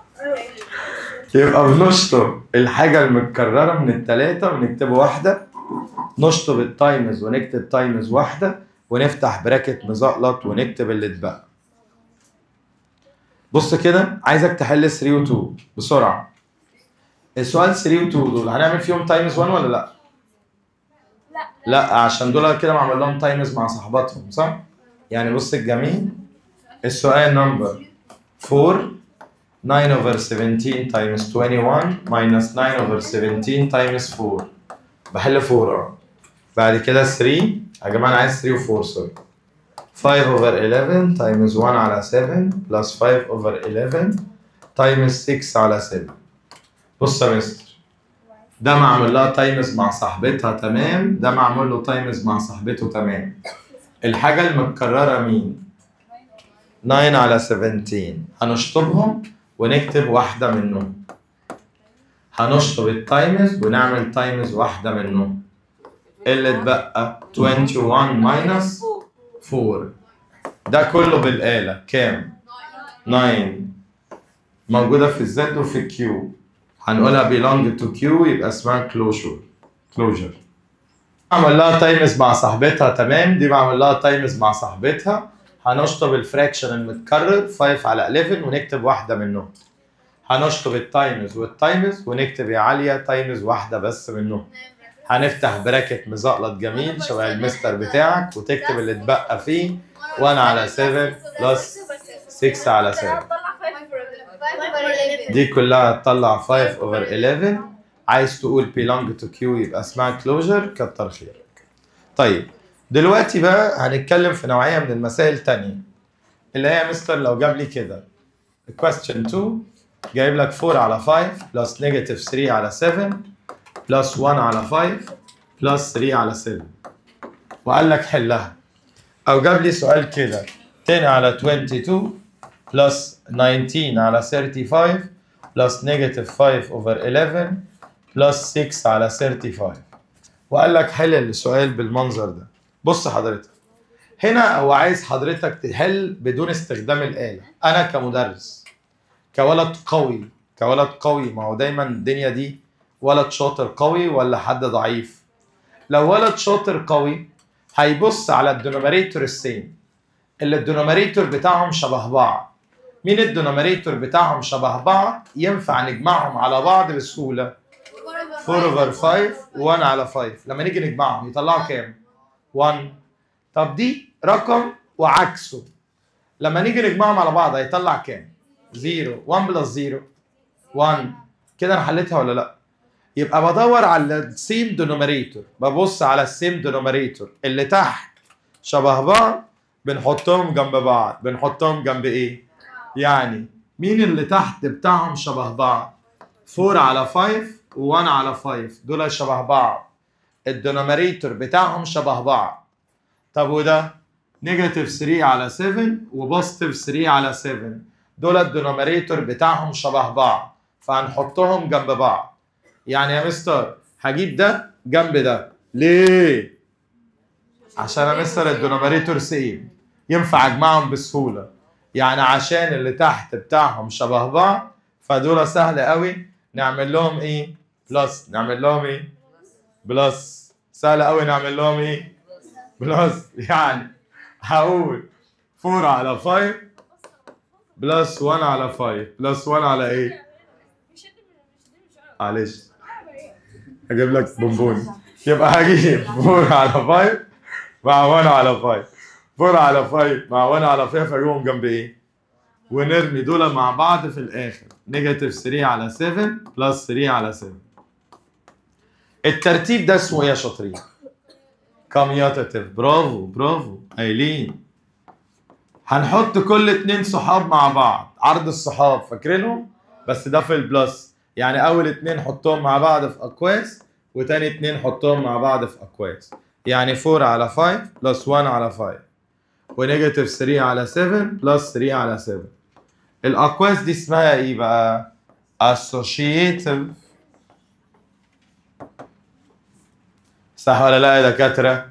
يبقى بنشطب الحاجة المتكررة من التلاتة ونكتب واحدة نشطب التايمز ونكتب تايمز واحدة ونفتح براكت مزقلط ونكتب اللي اتبقى بص كده عايزك تحل 3 و 2 بسرعة السؤال 3 و 2 دول هنعمل فيهم تايمز 1 ولا لا؟ لا لا عشان دول كده معمول لهم تايمز مع صاحباتهم صح؟ يعني بص الجميل السؤال نمبر 4 9 over 17 times 21 minus 9 over 17 times 4 بحل 4 اه بعد كده 3 يا جماعه انا عايز 3 و 4 سوري 5 over 11 times 1 على 7 plus 5 over 11 times 6 على 7 بص يا مستر ده معمول لها تايمز مع صاحبتها تمام ده معمول له تايمز مع صاحبته تمام الحاجة المتكررة مين؟ 9 على 17 هنشطبهم ونكتب واحدة منهم هنشطب التايمز ونعمل تايمز واحدة منهم اللي اتبقى 21 ماينس 4 ده كله بالآلة كام؟ 9 موجودة في الزد وفي الكيو هنقولها belong to Q يبقى اسمها closure closure عمل لها تايمز مع صاحبتها تمام دي بعمل لها تايمز مع صاحبتها هنشطب الفراكشن المتكرر 5 على 11 ونكتب واحدة منهم هنشطب التايمز والتايمز ونكتب يا عالية تايمز واحدة بس منهم هنفتح براكت مزقلط جميل شبه المستر بتاعك وتكتب اللي اتبقى فيه 1 على 7 بلس 6 على 7 دي كلها تطلع 5 over 11 عايز تقول belong to Q يبقى اسمها closure كتر خيرك طيب دلوقتي بقى هنتكلم في نوعية من المسائل تانية اللي هي مستر لو جاب لي كده question 2 جايب لك 4 على 5 plus negative 3 على 7 plus 1 على 5 plus 3 على 7 وقال لك حلها او جاب لي سؤال كده 10 على 22 plus 19 على 35 plus negative 5 over 11 plus 6 على 35 وقال لك حل السؤال بالمنظر ده بص حضرتك هنا هو عايز حضرتك تحل بدون استخدام الآلة أنا كمدرس كولد قوي كولد قوي ما هو دايما الدنيا دي ولد شاطر قوي ولا حد ضعيف لو ولد شاطر قوي هيبص على الدينوميريتور السيم اللي الدينوميريتور بتاعهم شبه بعض مين الدينوميريتور بتاعهم شبه بعض ينفع نجمعهم على بعض بسهولة 4 over 5 1 على 5 لما نيجي نجمعهم يطلعوا كام 1 طب دي رقم وعكسه لما نيجي نجمعهم على بعض هيطلع كام 0 1 بلس 0 1 كده انا حليتها ولا لا يبقى بدور على السيم دينوميريتور ببص على السيم دينوميريتور اللي تحت شبه بعض بنحطهم جنب بعض بنحطهم جنب ايه يعني مين اللي تحت بتاعهم شبه بعض 4 على 5 و1 على 5 دول شبه بعض الدينوميريتور بتاعهم شبه بعض طب وده نيجاتيف 3 على 7 وبوزيتيف 3 على 7 دول الدينوميريتور بتاعهم شبه بعض فهنحطهم جنب بعض يعني يا مستر هجيب ده جنب ده ليه عشان امثل الدينوميريتور سيم ينفع اجمعهم بسهوله يعني عشان اللي تحت بتاعهم شبه بعض فدول سهل قوي نعمل لهم ايه بلس نعمل لهم ايه بلس سهل قوي نعمل لهم ايه بلس يعني هقول 4 على 5 بلس 1 على 5 بلس 1 على ايه مش دي مش دي مش عارف. معلش عارف ايه هجيب لك بونبون يبقى هجيب 4 على 5 مع 1 على 5 4 على 5 مع 1 على 5 اجيبهم جنب ايه؟ ونرمي دول مع بعض في الاخر نيجاتيف 3 على 7 بلس 3 على 7 الترتيب ده اسمه ايه يا شاطرين؟ كوميوتاتيف برافو برافو قايلين هنحط كل اتنين صحاب مع بعض عرض الصحاب فاكرينهم؟ بس ده في البلس يعني اول اتنين حطهم مع بعض في اكواس وتاني اتنين حطهم مع بعض في اكواس يعني 4 على 5 بلس 1 على 5 ونيجاتيف 3 على 7 بلس 3 على 7 الاكواس دي اسمها ايه بقى associative صح ولا لا يا دكاتره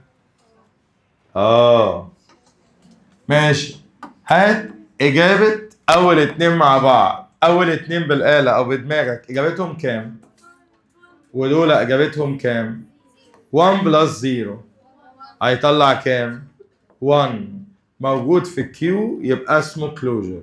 اه ماشي هات اجابه اول اتنين مع بعض اول اتنين بالاله او بدماغك اجابتهم كام ودول اجابتهم كام 1 بلس 0 هيطلع كام 1 موجود في الكيو يبقى اسمه كلوجر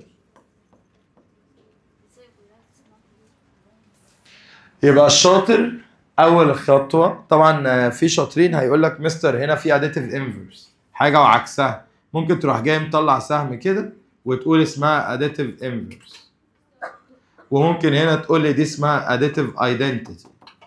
يبقى الشاطر اول خطوه طبعا آه، في شاطرين هيقول لك مستر هنا في اديتيف انفرس حاجه وعكسها ممكن تروح جاي مطلع سهم كده وتقول اسمها اديتيف انفرس وممكن هنا تقول لي دي اسمها اديتيف ايدنتيتي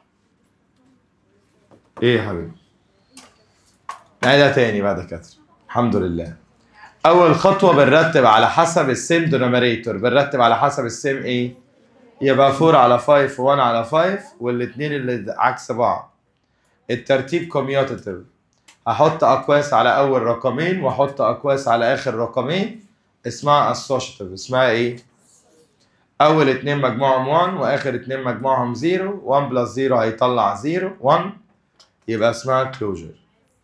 ايه يا حبيبي نعيدها تاني بقى دكاتره الحمد لله اول خطوه بنرتب على حسب السيم دينوميريتور بنرتب على حسب السيم ايه يبقى 4 على 5 و1 على 5 والاثنين اللي عكس بعض الترتيب كوميوتيتيف هحط اكواس على اول رقمين واحط اكواس على اخر رقمين اسمها اسوشيتيف اسمها ايه اول اتنين مجموعهم 1 واخر اتنين مجموعهم 0 1 بلس 0 هيطلع 0 1 يبقى اسمها كلوجر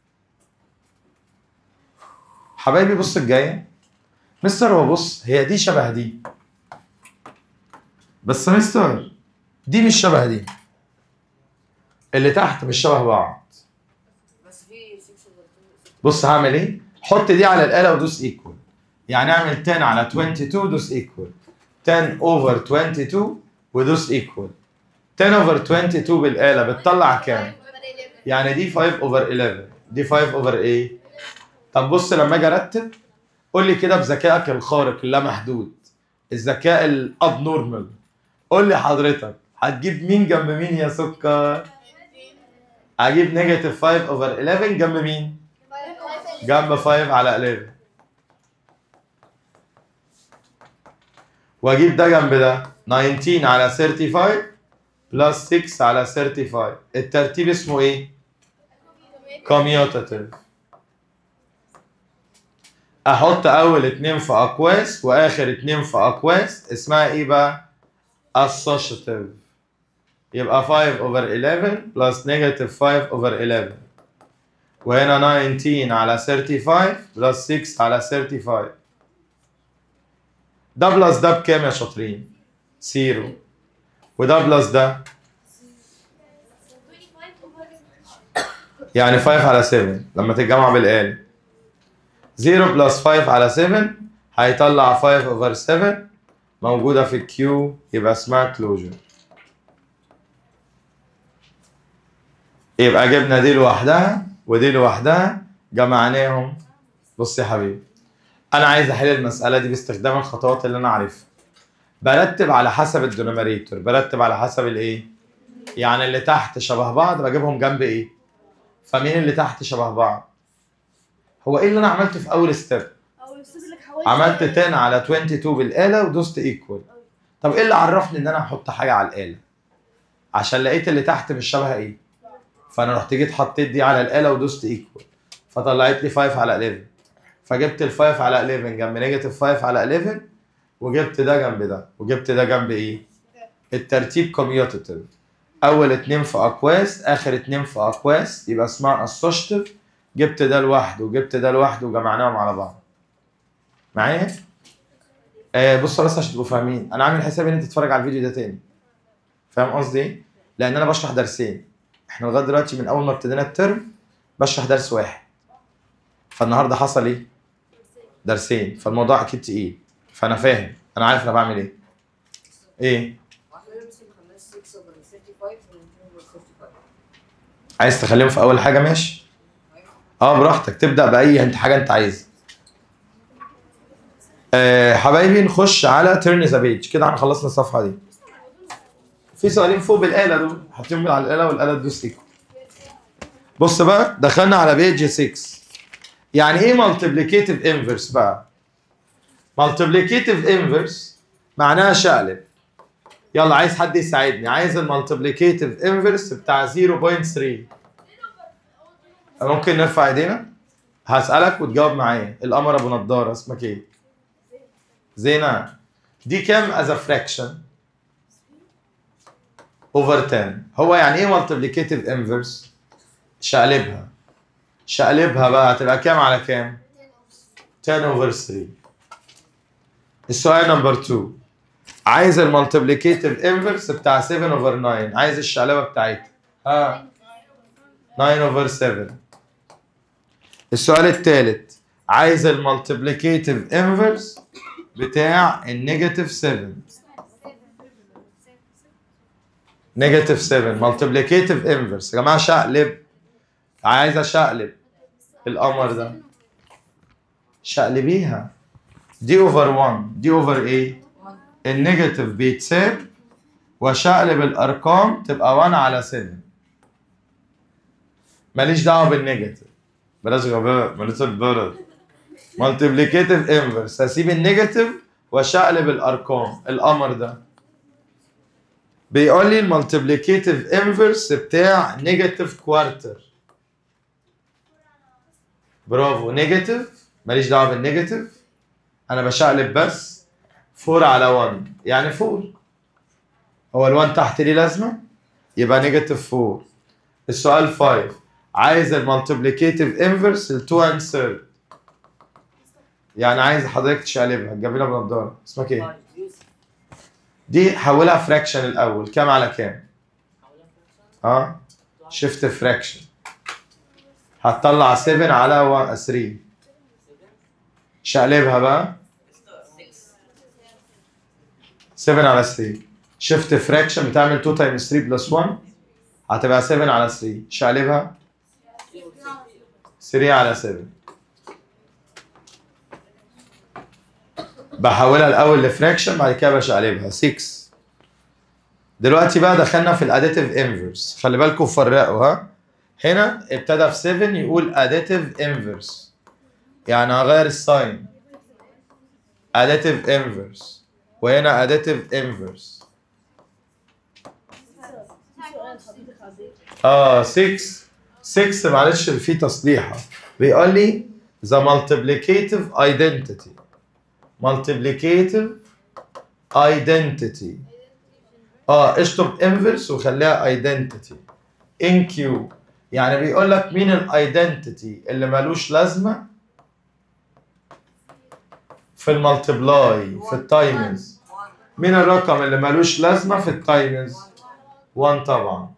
حبايبي بص الجايه مستر هو بص هي دي شبه دي بس مستر دي مش شبه دي اللي تحت مش شبه بعض بس في 6 بص هعمل ايه حط دي على الاله ودوس ايكوال يعني اعمل 10 على 22 دوس ايكوال 10 اوفر 22 ودوس ايكوال 10 اوفر 22 بالاله بتطلع كام يعني دي 5 اوفر 11 دي 5 اوفر ايه طب بص لما اجي ارتب قول لي كده بذكائك الخارق اللامحدود الذكاء الاب نورمال قول لي حضرتك هتجيب مين جنب مين يا سكر هجيب نيجاتيف 5 اوفر 11 جنب مين جنب 5 على 11 واجيب ده جنب ده 19 على 35 بلس 6 على 35 الترتيب اسمه ايه؟ كوميوتاتيف احط اول اتنين في اقواس واخر اتنين في اقواس اسمها ايه بقى؟ associative يبقى 5 over 11 plus negative 5 over 11 وهنا 19 على 35 plus 6 على 35 ده بلس ده بكام يا شاطرين؟ زيرو وده بلس ده يعني 5 على 7 لما تتجمع بالآلة 0 بلس 5 على 7 هيطلع 5 اوفر 7 موجودة في الكيو يبقى اسمها كلوجر يبقى جبنا دي لوحدها ودي لوحدها جمعناهم بص يا حبيبي انا عايز احل المسألة دي باستخدام الخطوات اللي انا عارفها برتب على حسب الدينوميريتور برتب على حسب الايه يعني اللي تحت شبه بعض بجيبهم جنب ايه فمين اللي تحت شبه بعض هو ايه اللي انا عملته في اول ستيب او الاستاذ اللي حوالي عملت 10 على 22 بالآلة ودوست ايكوال طب ايه اللي عرفني ان انا احط حاجة على الآلة عشان لقيت اللي تحت مش شبه ايه فانا رحت جيت حطيت دي على الآلة ودوست ايكوال فطلعت لي 5 على 11 فجبت ال 5 على 11 جنب نيجاتيف 5 على 11 وجبت ده جنب ده وجبت ده جنب ايه الترتيب كوميوتيتيف اول اتنين في اقواس اخر اتنين في اقواس يبقى اسمها اسوشيتيف جبت ده لوحده وجبت ده لوحده وجمعناهم على بعض معايا آه بصوا بس عشان تبقوا فاهمين انا عامل حسابي ان انت تتفرج على الفيديو ده تاني فاهم قصدي ايه لان انا بشرح درسين احنا لغايه دلوقتي من اول ما ابتدينا الترم بشرح درس واحد فالنهارده حصل ايه درسين فالموضوع اكيد تقيل فانا فاهم انا عارف انا بعمل ايه ايه واحد نمسك خمس 6 over 35 و 35 عايز تخليهم في اول حاجه ماشي اه براحتك تبدا باي انت حاجه انت عايزها آه حبايبي نخش على تيرن ذا بيج كده احنا خلصنا الصفحه دي في سؤالين فوق بالاله دول حاطينهم على الاله والاله تدوس ليكم بص بقى دخلنا على بيج 6 يعني ايه مالتيبليكيتيف انفرس بقى مالتيبليكيتيف انفرس معناها شقلب يلا عايز حد يساعدني عايز المالتيبليكيتيف انفرس بتاع 0.3 ممكن نرفع ايدينا هسألك وتجاوب معايا القمر ابو نضاره اسمك ايه زينة دي كام از فراكشن اوفر 10 هو يعني ايه مالتيبليكيتيف انفرس شقلبها شقلبها بقى هتبقى كام على كام 10 اوفر 3 السؤال نمبر 2 عايز المالتيبليكيتيف انفرس بتاع 7 اوفر 9 عايز الشقلبه بتاعتها ها 9 اوفر 7 السؤال الثالث عايز المالتيبليكيتيف انفرس بتاع النيجاتيف 7 نيجاتيف 7 مالتيبليكيتيف انفرس يا جماعه شقلب عايز اشقلب القمر ده شقلبيها دي اوفر 1 دي اوفر ايه النيجاتيف بيتساب وشقلب الارقام تبقى 1 على 7 ماليش دعوه بالنيجاتيف بلاش غباء بلاش البرد مالتيبليكيتيف انفرس هسيب النيجاتيف واشقلب الارقام القمر ده بيقول لي المالتيبليكيتيف انفرس بتاع نيجاتيف كوارتر برافو نيجاتيف ماليش دعوه بالنيجاتيف انا بشقلب بس 4 على 1 يعني 4 هو ال1 تحت ليه لازمه يبقى نيجاتيف 4 السؤال 5 عايز المالتيبليكيتيف انفرس ال 2 and third يعني عايز حضرتك تشقلبها تجيبها بنضاره اسمك ايه؟ دي حولها فراكشن الاول كام على كام؟ اه شيفت فراكشن هتطلع 7 على 3 شقلبها بقى 7 على 3 شيفت فراكشن بتعمل 2 تايمز 3 بلس 1 هتبقى 7 على 3 شقلبها 3 على 7 بحولها الاول لفراكشن بعد كده بشقلبها 6 دلوقتي بقى دخلنا في الاديتيف انفرس خلي بالكم فرقوا ها هنا ابتدى في 7 يقول اديتيف انفرس يعني هغير الساين اديتيف انفرس وهنا اديتيف انفرس اه 6 6 معلش في تصليحه بيقول لي the multiplicative identity multiplicative identity اه اشطب انفرس وخليها identity ان كيو يعني بيقول لك مين الايدنتيتي اللي ملوش لازمه في المالتبلاي في التايمز مين الرقم اللي ملوش لازمه في التايمز 1 طبعا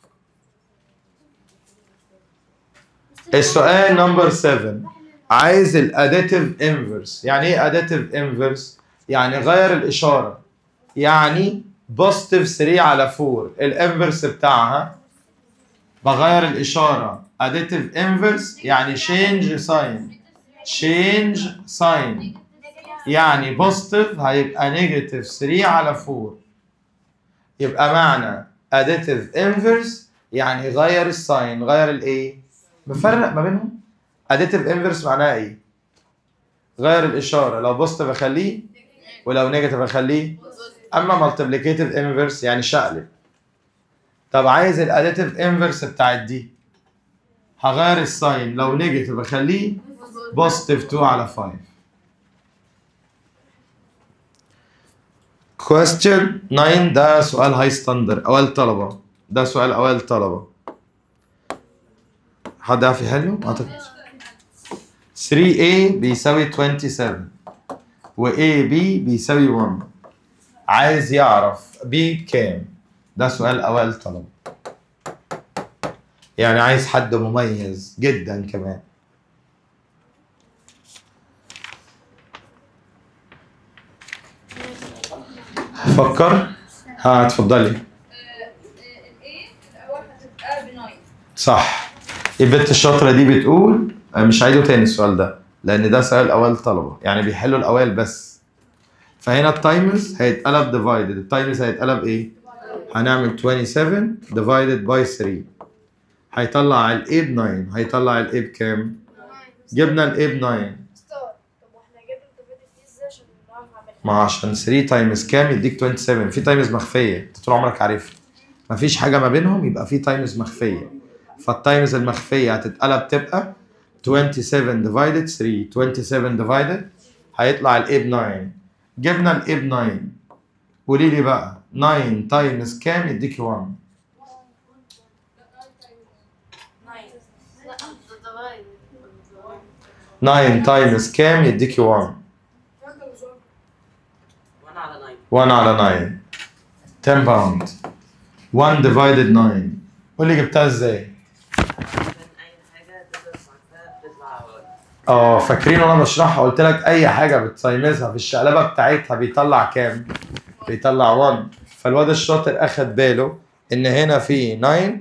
السؤال نمبر 7 عايز الاديتيف انفرس يعني ايه اديتيف انفرس يعني غير الاشاره يعني بوزيتيف 3 على 4 الانفرس بتاعها بغير الاشاره additive inverse يعني change sign change sign يعني بوزيتيف هيبقى نيجاتيف 3 على 4 يبقى معنى additive inverse يعني غير الساين غير الايه مفرق ما بينهم additive inverse معناها ايه غير الاشاره لو بوزيتيف اخليه ولو نيجاتيف اخليه اما multiplicative inverse يعني شقلب طب عايز الاديتيف انفرس بتاعت دي هغير الساين لو نيجاتيف اخليه بوزيتيف 2 على 5 question 9 ده سؤال هاي ستاندر اوائل طلبه ده سؤال اوائل طلبه حد عارف يحله؟ اعتقد 3A بيساوي 27 و AB بيساوي 1 عايز يعرف B بكام؟ ده سؤال أوائل طلب يعني عايز حد مميز جدا كمان فكر ها اتفضلي الايه الاول هتبقى بناين صح البنت الشاطرة دي بتقول أنا مش عايزه تاني السؤال ده لأن ده سؤال أوائل طلبة يعني بيحلوا الأوائل بس فهنا التايمز هيتقلب ديفايدد التايمز هيتقلب إيه؟ هنعمل 27 divided by 3 هيطلع ال A ب 9 هيطلع ال A بكام؟ جبنا ال A ب 9 ستار طب واحنا جبنا الديفيدد دي ازاي عشان نعرف نعملها ما عشان 3 تايمز كام يديك 27 في تايمز مخفيه انت طول عمرك عارفها مفيش حاجه ما بينهم يبقى في تايمز مخفيه فالتايمز المخفيه هتتقلب تبقى 27 ديفايدد 3 27 ديفايدد هيطلع الاي ب 9 جبنا الاي ب 9 قولي لي بقى 9 تايمز كام يديك 1 9 تايمز كام يديك 1 وانا على 9 1 على 9 10 باوند 1 divided 9 قول لي جبتها ازاي؟ اي حاجه تقدر تعرفها تطلع اه فاكرين وانا بشرحها قلت لك اي حاجه بتسايمزها في الشقلبه بتاعتها بيطلع كام؟ بيطلع 1 فالواد الشاطر اخد باله ان هنا في 9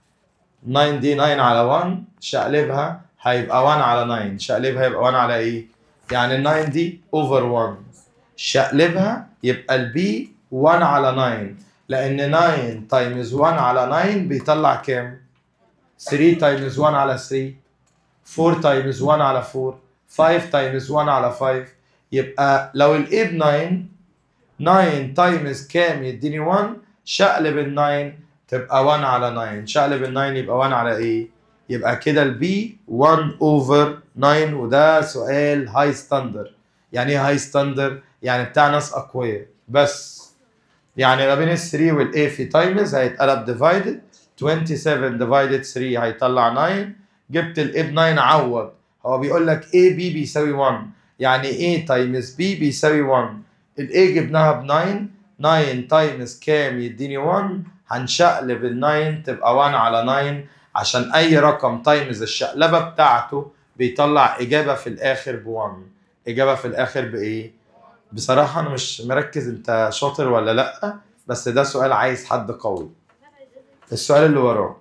9 دي 9 على 1 شقلبها هيبقى 1 على 9 شقلبها يبقى 1 على ايه؟ يعني ال 9 دي اوفر 1 شقلبها يبقى البي 1 على 9 لان 9 تايمز 1 على 9 بيطلع كام؟ 3 تايمز 1 على 3 4 تايمز 1 على 4 5 تايمز 1 على 5 يبقى لو الاي ب 9 9 تايمز كام يديني 1 شقلب ال 9 تبقى 1 على 9 شقلب ال 9 يبقى 1 على ايه؟ يبقى كده البي 1 اوفر 9 وده سؤال هاي ستاندر يعني ايه هاي ستاندر؟ يعني بتاع ناس اقوياء بس يعني ما بين ال 3 والاي في تايمز هيتقلب ديفايدد 27 ديفايدد 3 هيطلع 9 جبت الاي ب 9 عوض هو بيقول لك اي بي بيساوي 1 يعني اي تايمز بي بيساوي 1 الاي جبناها ب 9 9 تايمز كام يديني 1 هنشقلب ال 9 تبقى 1 على 9 عشان اي رقم تايمز الشقلبه بتاعته بيطلع اجابه في الاخر ب 1 اجابه في الاخر بايه بصراحه انا مش مركز انت شاطر ولا لا بس ده سؤال عايز حد قوي السؤال اللي وراه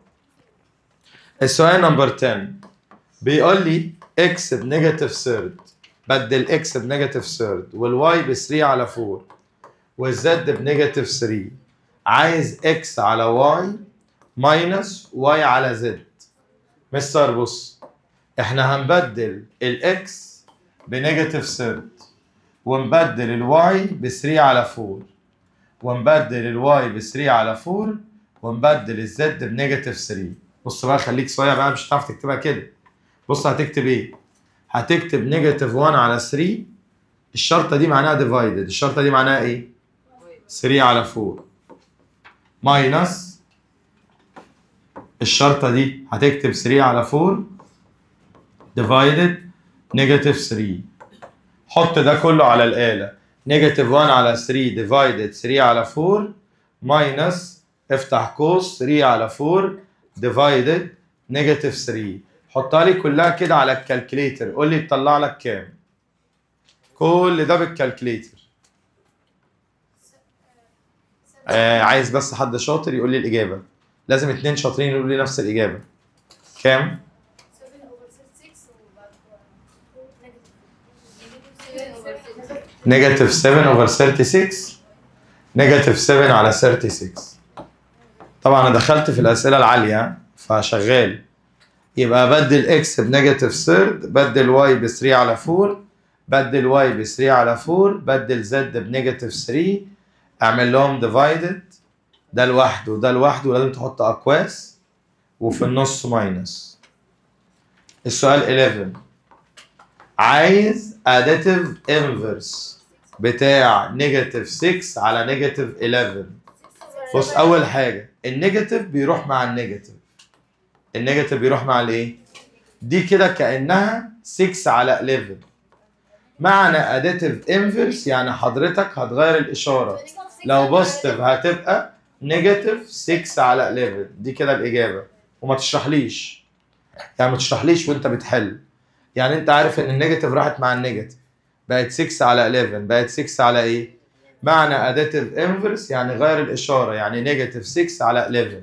السؤال نمبر 10 بيقول لي اكس بنيجاتيف ثيرد بدل اكس بنيجاتيف ثيرد والواي ب 3 على 4 والزد بنيجاتيف 3 عايز اكس على واي ماينس واي على زد مستر بص احنا هنبدل الاكس بنيجاتيف ثيرد ونبدل الواي ب 3 على 4 ونبدل الواي ب 3 على 4 ونبدل الزد بنيجاتيف 3 بص بقى خليك شويه بقى مش هتعرف تكتبها كده بص هتكتب ايه هتكتب نيجاتيف 1 على 3 الشرطه دي معناها ديفايدد الشرطه دي معناها ايه 3 على 4 ماينس الشرطه دي هتكتب 3 على 4 ديفايدد نيجاتيف 3 حط ده كله على الآلة نيجاتيف 1 على 3 ديفايدد 3 على 4 ماينس افتح قوس 3 على 4 ديفايدد نيجاتيف 3 حطها لي كلها كده على الكالكليتر قول لي تطلع لك كام كل ده بالكالكليتر آه عايز بس حد شاطر يقول لي الإجابة لازم اتنين شاطرين يقولوا لي نفس الإجابة كام 7 over 6 وبعد نيجاتيف نيجاتيف 7 اوفر 36 نيجاتيف 7 على 36 طبعا انا دخلت في الاسئله العاليه فشغال يبقى بدل اكس بنيجاتيف ثيرد بدل واي ب 3 على 4 بدل واي ب 3 على 4 بدل زد بنيجاتيف 3 اعمل لهم ديفايدد ده لوحده وده لوحده ولازم تحط اقواس وفي النص ماينس السؤال 11 عايز additive inverse بتاع نيجاتيف 6 على نيجاتيف 11 بص اول حاجه النيجاتيف بيروح مع النيجاتيف النيجاتيف بيروح مع الايه دي كده كانها 6 على 11 معنى اديتيف انفرس يعني حضرتك هتغير الاشاره لو بوزيتيف هتبقى نيجاتيف 6 على 11 دي كده الاجابه وما تشرحليش يعني ما تشرحليش وانت بتحل يعني انت عارف ان النيجاتيف راحت مع النيجاتيف بقت 6 على 11 بقت 6 على ايه معنى اديتيف انفرس يعني غير الاشاره يعني نيجاتيف 6 على 11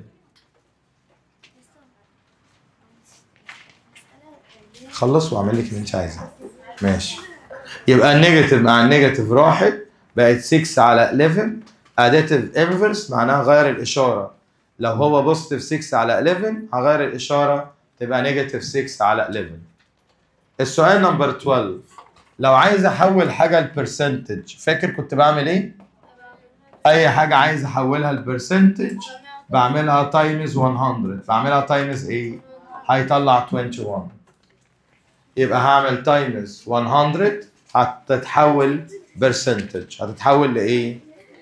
خلص واعمل لك اللي انت عايزاه ماشي يبقى النيجاتيف مع النيجاتيف راحت بقت 6 على 11 اديتيف انفرس معناها غير الاشاره لو هو بوزيتيف 6 على 11 هغير الاشاره تبقى نيجاتيف 6 على 11 السؤال نمبر 12 لو عايز احول حاجه لبرسنتج فاكر كنت بعمل ايه اي حاجه عايز احولها لبرسنتج بعملها تايمز 100 بعملها تايمز ايه هيطلع 21 يبقى هعمل تايمز 100 هتتحول برسنتج هتتحول لايه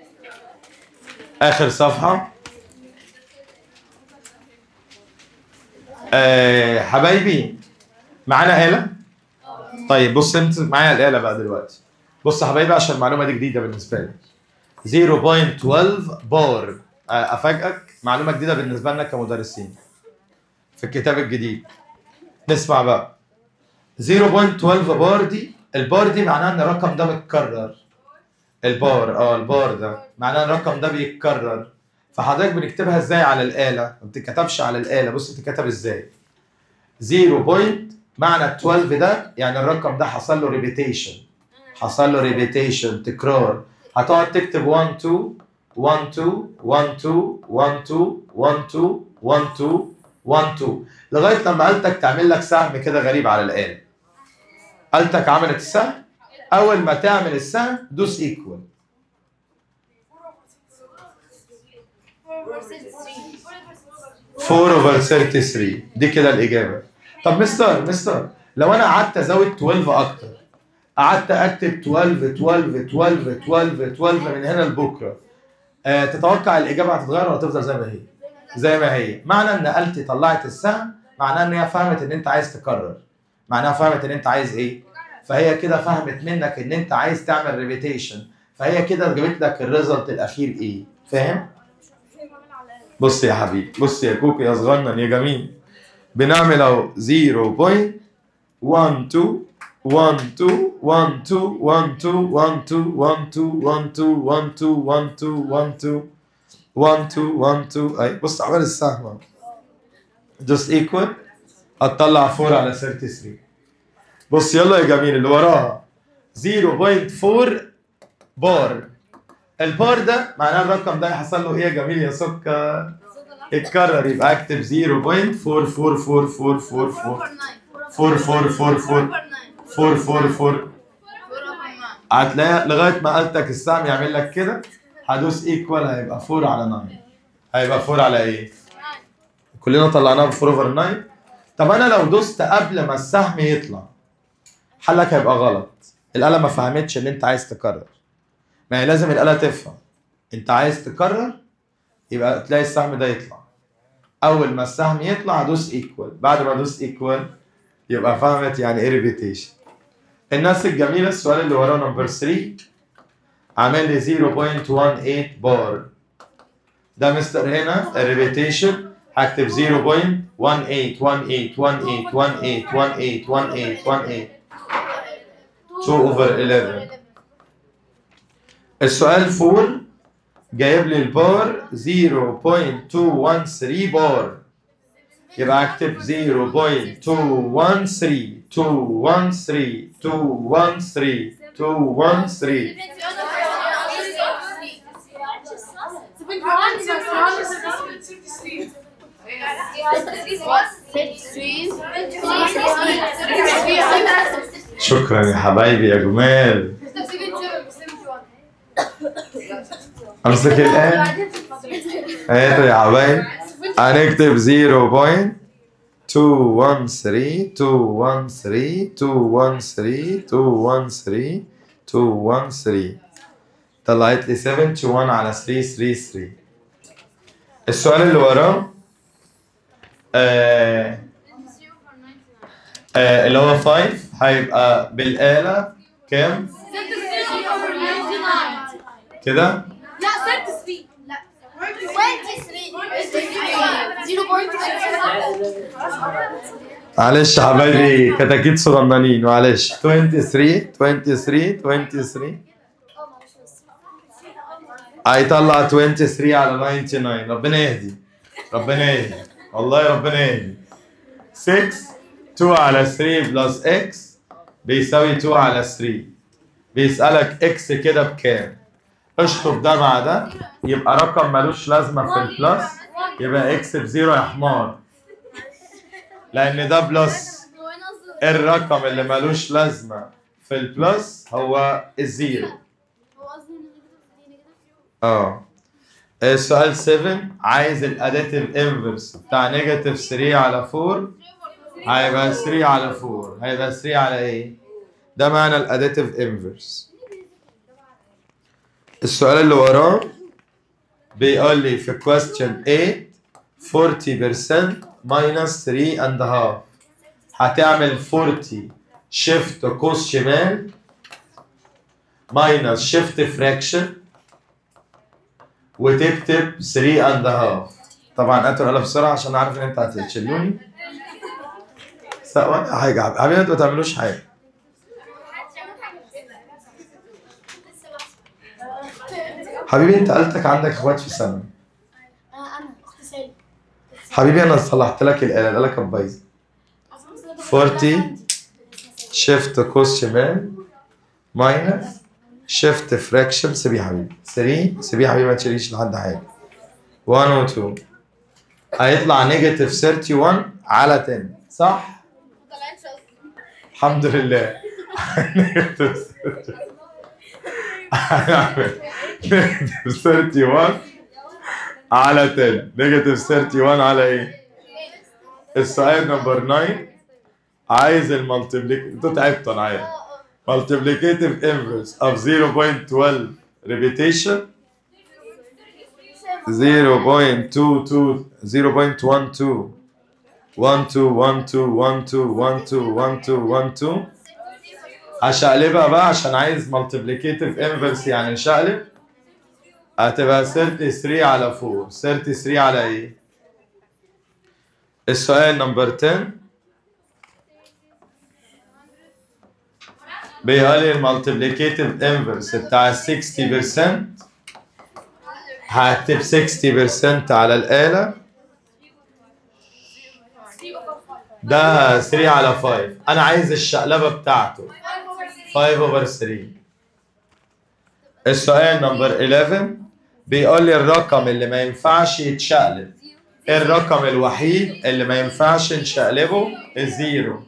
اخر صفحه آه حبايبي معانا آلة طيب بص انت معايا الآلة بقى دلوقتي بص يا حبايبي عشان المعلومة دي جديدة بالنسبة لي 0.12 بار آه، افاجئك معلومة جديدة بالنسبة لنا كمدرسين في الكتاب الجديد نسمع بقى 0.12 بار دي البار دي معناها ان الرقم ده متكرر البار اه البار ده معناها ان الرقم ده بيتكرر فحضرتك بنكتبها ازاي على الآلة ما بتتكتبش على الآلة بص بتتكتب ازاي 0 بوينت معنى 12 ده يعني الرقم ده حصل له ريبيتيشن حصل له ريبيتيشن تكرار هتقعد تكتب 1 2 1 2 1 2 1 2 1 2 1 2 1 2 لغايه لما آلتك تعمل لك سهم كده غريب على الآلة آلتك عملت السهم اول ما تعمل السهم دوس ايكوال Four 4 اوفر 33 دي كده الاجابه طب مستر مستر لو انا قعدت ازود 12 اكتر قعدت اكتب 12 12 12 12 12 من هنا لبكره آه تتوقع الاجابه هتتغير ولا هتفضل زي ما هي زي ما هي معنى ان آلتي طلعت السهم معناه ان هي فهمت ان انت عايز تكرر معناها فهمت ان انت عايز ايه فهي كده فهمت منك ان انت عايز تعمل ريبيتيشن فهي كده جابت لك الريزلت الاخير ايه فاهم بص يا حبيبي بص يا كوكو يا صغنن يا جميل بنعمل اهو 0.12 1 2 1 2 1 2 1 2 1 2 1 2 1 2 1 2 1 2 1 2 1 2 1 2 اي بص عمل السهم اهو just equal هتطلع 4 على 33 بص يلا يا جميل اللي وراها 0.4 بار البار ده معناه الرقم ده يحصل له ايه يا جميل يا سكر اتكرر يبقى اكتب 0.44444 هتلاقي لغايه ما قالتك السهم يعمل لك كده هدوس ايكوال هيبقى 4 على 9 هيبقى 4 على ايه؟ كلنا طلعناها ب 4 اوفر 9 طب انا لو دوست قبل ما السهم يطلع حلك هيبقى غلط الآلة ما فهمتش ان انت عايز تكرر ما هي لازم الآلة تفهم انت عايز تكرر يبقى تلاقي السهم ده يطلع اول ما السهم يطلع ادوس ايكوال بعد ما ادوس ايكوال يبقى فهمت يعني ايه ريبيتيشن الناس الجميله السؤال اللي وراه نمبر 3 عامل لي 0.18 بار ده مستر هنا الريبيتيشن هكتب 0.18 18 18 18 18 18 18 2 اوفر 11 السؤال 4 جايب لي البار 0.213 بار يبقى اكتب 0.213 213 213 213 شكرا يا حبايبي يا جمال امسك الان هاتوا يا حبايبي هنكتب 0.213 213 213 213 213 طلعت لي 71 على 333 السؤال اللي وراه آه آه اللي هو 5 هيبقى بالآلة كام؟ كده؟ لا 33 لا 23 معلش يا حبايبي كتاكيت صغننين معلش 23 23 23 هيطلع 23 على 99 ربنا يهدي ربنا يهدي والله ربنا يهدي 6 2 على 3 بلس اكس بيساوي 2 على 3 بيسألك اكس كده بكام اشطب ده مع ده يبقى رقم ملوش لازمة في البلس يبقى اكس بزيرو يا حمار لأن ده بلس الرقم اللي ملوش لازمة في البلس هو الزيرو اه السؤال 7 عايز الاديتيف انفرس بتاع نيجاتيف 3 على 4 هيبقى 3 على 4 هيبقى 3 على ايه؟ ده معنى الاديتيف انفرس السؤال اللي وراه بيقول لي في question 8 40% minus 3 and a half هتعمل 40 shift قوس شمال minus shift fraction وتكتب 3 and a half طبعا هاتوا القلم بسرعه عشان اعرف ان انت هتشيلوني ولا حاجه حبيبي انتوا ما تعملوش حاجه حبيبي انت قالتك عندك اخوات في ثانوي انا اختصاري حبيبي انا صلحت لك الاله الاله كانت بايظه 40 شيفت قوس شمال ماينس شيفت فراكشن سيبيه يا حبيبي 3 سيبيه يا حبيبي ما تشيليش لحد حاجه 1 و 2 هيطلع نيجاتيف 31 على 10 صح؟ الحمد لله نيجاتيف 31 على 10 نيجاتيف 31 على ايه؟ السؤال نمبر 9 عايز المالتيبليك انتوا تعبتوا انا عارف multiplicative inverse of 0.12 repetition 0.22 0.12 1 2 1 2 1 2 1 2 1 2 1 2 هشقلبها بقى عشان عايز multiplicative inverse يعني نشقلب هتبقى 33 على 4 33 على ايه؟ السؤال نمبر 10 بيقول لي المالتيبليكيتيف انفرس بتاع 60% هكتب 60% على الآلة ده 3 على 5 أنا عايز الشقلبة بتاعته 5 over 3 السؤال نمبر 11 بيقول لي الرقم اللي ما ينفعش يتشقلب الرقم الوحيد اللي ما ينفعش نشقلبه الزيرو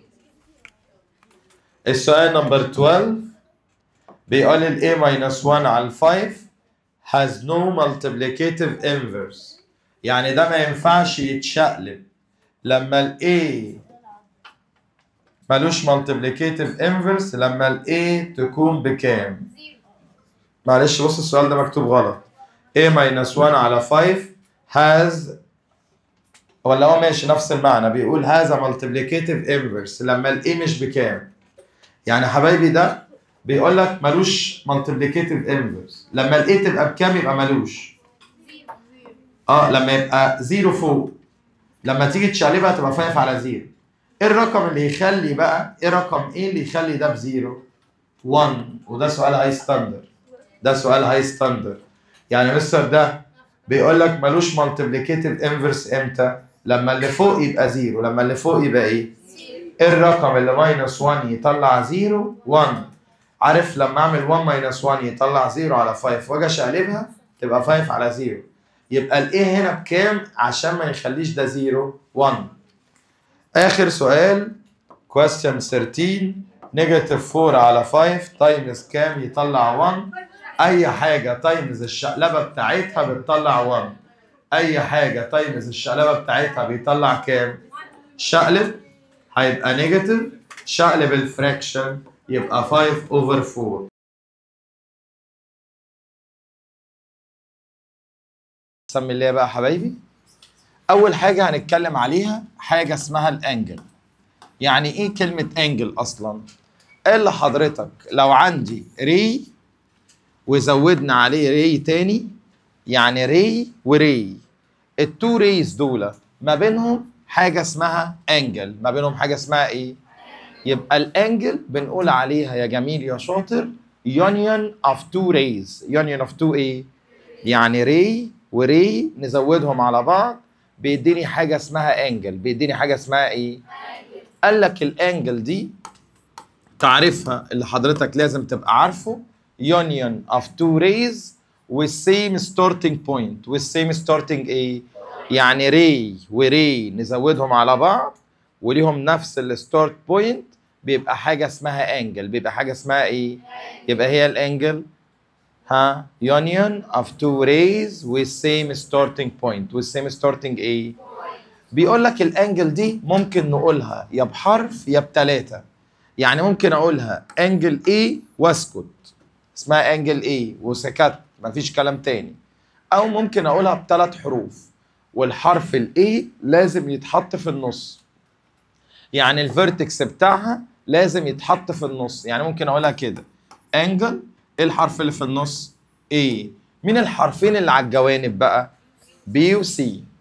السؤال نمبر 12 بيقول ال a minus 1 على 5 has no multiplicative inverse يعني ده ما ينفعش يتشقلب لما ال a ملوش multiplicative inverse لما ال a تكون بكام معلش بص السؤال ده مكتوب غلط a minus 1 على 5 has ولا هو ماشي نفس المعنى بيقول هذا multiplicative inverse لما ال a مش بكام يعني حبايبي ده بيقول لك ملوش multiplicative inverse لما ال a تبقى بكام يبقى ملوش اه لما يبقى زيرو فوق لما تيجي تشقلبها تبقى 5 على زيرو ايه الرقم اللي يخلي بقى ايه رقم ايه اللي يخلي ده بزيرو 1 وده سؤال هاي ستاندر ده سؤال هاي ستاندر يعني مستر ده بيقول لك ملوش multiplicative inverse امتى لما اللي فوق يبقى زيرو لما اللي فوق يبقى ايه ايه الرقم اللي ماينس 1 يطلع 0 1 عارف لما اعمل 1 ماينس 1 يطلع 0 على 5 واجي اشقلبها تبقى 5 على 0 يبقى الايه هنا بكام عشان ما يخليش ده 0 1 اخر سؤال question 13 نيجاتيف 4 على 5 تايمز كام يطلع 1 اي حاجه تايمز الشقلبه بتاعتها بتطلع 1 اي حاجه تايمز الشقلبه بتاعتها بيطلع كام شقلب هيبقى نيجاتيف شقلب الفراكشن يبقى 5 اوفر 4 سمي اللي هي بقى يا حبايبي اول حاجه هنتكلم عليها حاجه اسمها الانجل يعني ايه كلمه انجل اصلا قال لحضرتك لو عندي ري وزودنا عليه ري تاني يعني ري وري التو ريز دول ما بينهم حاجه اسمها انجل ما بينهم حاجه اسمها ايه يبقى الانجل بنقول عليها يا جميل يا شاطر union of two rays union of two ايه يعني ري وري نزودهم على بعض بيديني حاجه اسمها انجل بيديني حاجه اسمها ايه قال لك الانجل دي تعريفها اللي حضرتك لازم تبقى عارفه union of two rays with same starting point with same starting ايه يعني ري وري نزودهم على بعض وليهم نفس الستارت بوينت بيبقى حاجه اسمها انجل بيبقى حاجه اسمها ايه يبقى هي الانجل ها union of two rays with same starting point with same starting ايه بيقول لك الانجل دي ممكن نقولها يا بحرف يا بتلاتة يعني ممكن اقولها انجل A واسكت اسمها انجل A وسكت مفيش كلام تاني او ممكن اقولها بثلاث حروف والحرف الاي لازم يتحط في النص يعني الفيرتكس بتاعها لازم يتحط في النص يعني ممكن اقولها كده انجل ايه الحرف اللي في النص A مين الحرفين اللي على الجوانب بقى B و C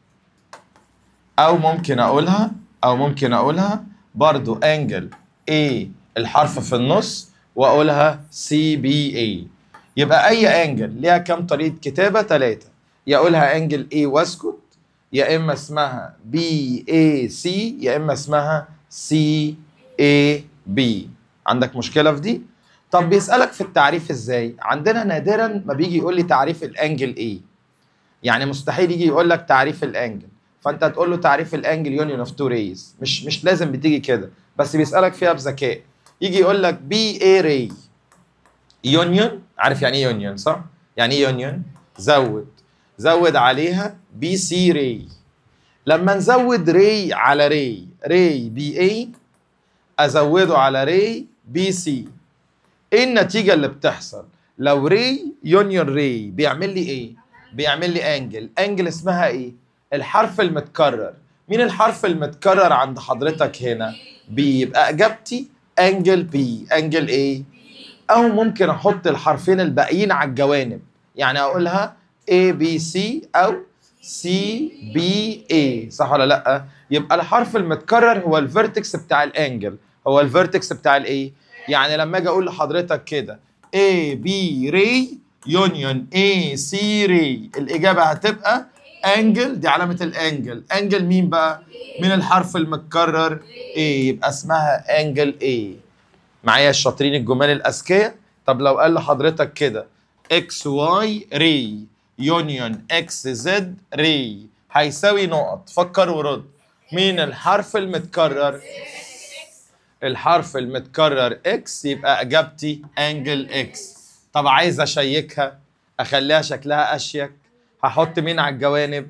او ممكن اقولها او ممكن اقولها برضو انجل A الحرف في النص واقولها سي بي اي يبقى اي انجل ليها كام طريقه كتابه ثلاثه يا اقولها انجل A واسكت يا اما اسمها بي اي سي يا اما اسمها سي اي بي عندك مشكله في دي طب بيسالك في التعريف ازاي عندنا نادرا ما بيجي يقول لي تعريف الانجل ايه يعني مستحيل يجي يقول لك تعريف الانجل فانت تقول له تعريف الانجل يونيون اوف تو ريز مش مش لازم بتيجي كده بس بيسالك فيها بذكاء يجي يقول لك بي اي ري يونيون عارف يعني ايه يونيون صح يعني ايه يونيون زود زود عليها بي سي ري لما نزود ري على ري ري بي اي ازوده على ري بي سي ايه النتيجه اللي بتحصل لو ري يونيون ري بيعمل لي ايه بيعمل لي انجل انجل اسمها ايه الحرف المتكرر مين الحرف المتكرر عند حضرتك هنا بي يبقى اجابتي انجل بي انجل ايه او ممكن احط الحرفين الباقيين على الجوانب يعني اقولها A B C او C B A صح ولا لا يبقى الحرف المتكرر هو الفيرتكس بتاع الانجل هو الفيرتكس بتاع الايه يعني لما اجي اقول لحضرتك كده A B ري يونيون A C ري الاجابه هتبقى انجل دي علامه الانجل انجل مين بقى مين الحرف المتكرر A يبقى اسمها انجل A معايا الشاطرين الجمال الاذكياء طب لو قال لحضرتك كده اكس واي ري يونيون اكس زد ري هيساوي نقط فكر ورد مين الحرف المتكرر الحرف المتكرر اكس يبقى اجابتي انجل اكس طب عايز اشيكها اخليها شكلها اشيك هحط مين على الجوانب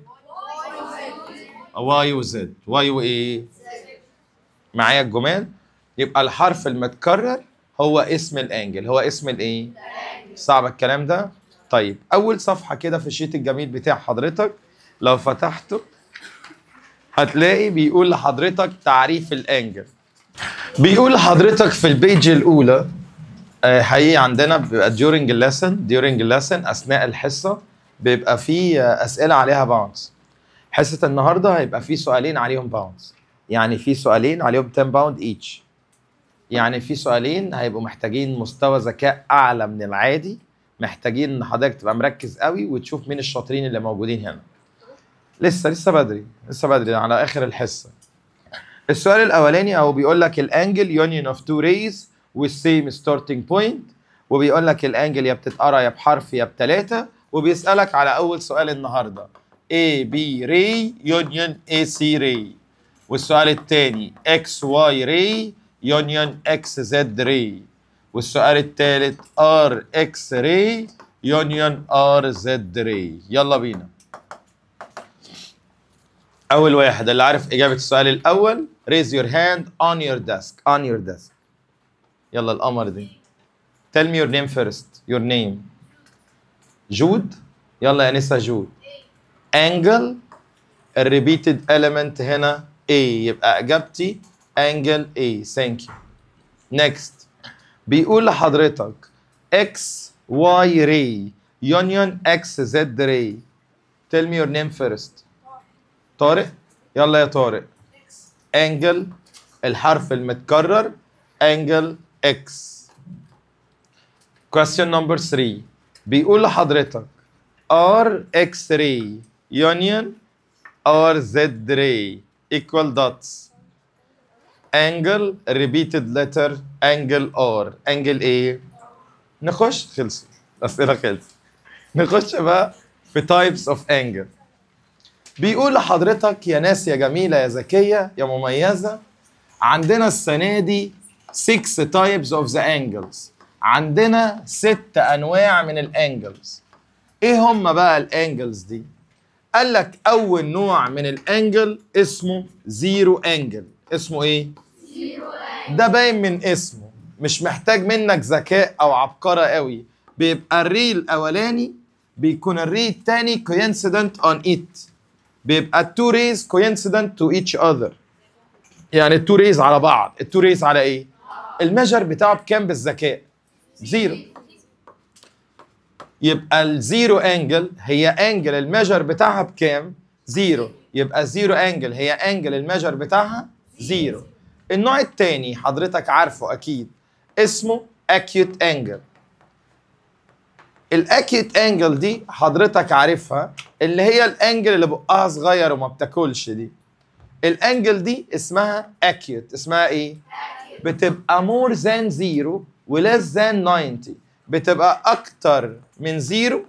واي وزد واي وايه معايا الجمال يبقى الحرف المتكرر هو اسم الانجل هو اسم الايه صعب الكلام ده طيب اول صفحه كده في الشيت الجميل بتاع حضرتك لو فتحته هتلاقي بيقول لحضرتك تعريف الانجل بيقول لحضرتك في البيج الاولى آه، حقيقي عندنا بيبقى during lesson during lesson اثناء الحصه بيبقى في آه، اسئله عليها باونس حصه النهارده هيبقى في سؤالين عليهم باونس يعني في سؤالين عليهم 10 باوند ايتش يعني في سؤالين هيبقوا محتاجين مستوى ذكاء اعلى من العادي محتاجين ان حضرتك تبقى مركز قوي وتشوف مين الشاطرين اللي موجودين هنا لسه لسه بدري لسه بدري على اخر الحصه السؤال الاولاني او بيقول لك الانجل يونيون اوف تو ريز with same starting point وبيقول لك الانجل يا بتتقرا يا بحرف يا بتلاته وبيسالك على اول سؤال النهارده A B ري يونيون A C ري والسؤال الثاني X Y ري يونيون X Z ري والسؤال الثالث R X ري يونيون R Z ري يلا بينا أول واحد اللي عارف إجابة السؤال الأول raise your hand on your desk on your desk يلا القمر دي tell me your name first your name جود يلا يا نسا جود angle الريبيتد element هنا A يبقى إجابتي angle A thank you next بيقول لحضرتك x y ray union x z ray tell me your name first طارق يلا يا طارق angle الحرف المتكرر angle x question number 3 بيقول لحضرتك r x ray union r z ray equal dots angle repeated letter angle r angle A نخش خلص الأسئلة خلصت نخش بقى في types of angle بيقول لحضرتك يا ناس يا جميلة يا ذكية يا مميزة عندنا السنة دي 6 types of the angles عندنا ست أنواع من الانجلز إيه هم بقى الانجلز دي؟ قال لك أول نوع من الانجل اسمه زيرو انجل اسمه إيه؟ ده باين من اسمه مش محتاج منك ذكاء او عبقرة قوي بيبقى الري الاولاني بيكون الري التاني coincident on it بيبقى التو ريز coincident to each other يعني التو ريز على بعض التو ريز على ايه الميجر بتاعه بكام بالذكاء زيرو يبقى الزيرو انجل هي انجل الميجر بتاعها بكام زيرو يبقى الزيرو انجل هي انجل الميجر بتاعها زيرو النوع التاني حضرتك عارفه اكيد اسمه acute angle الاكيوت انجل دي حضرتك عارفها اللي هي الانجل اللي بقها صغير وما بتاكلش دي الانجل دي اسمها acute اسمها ايه بتبقى more than zero و less than 90 بتبقى اكتر من زيرو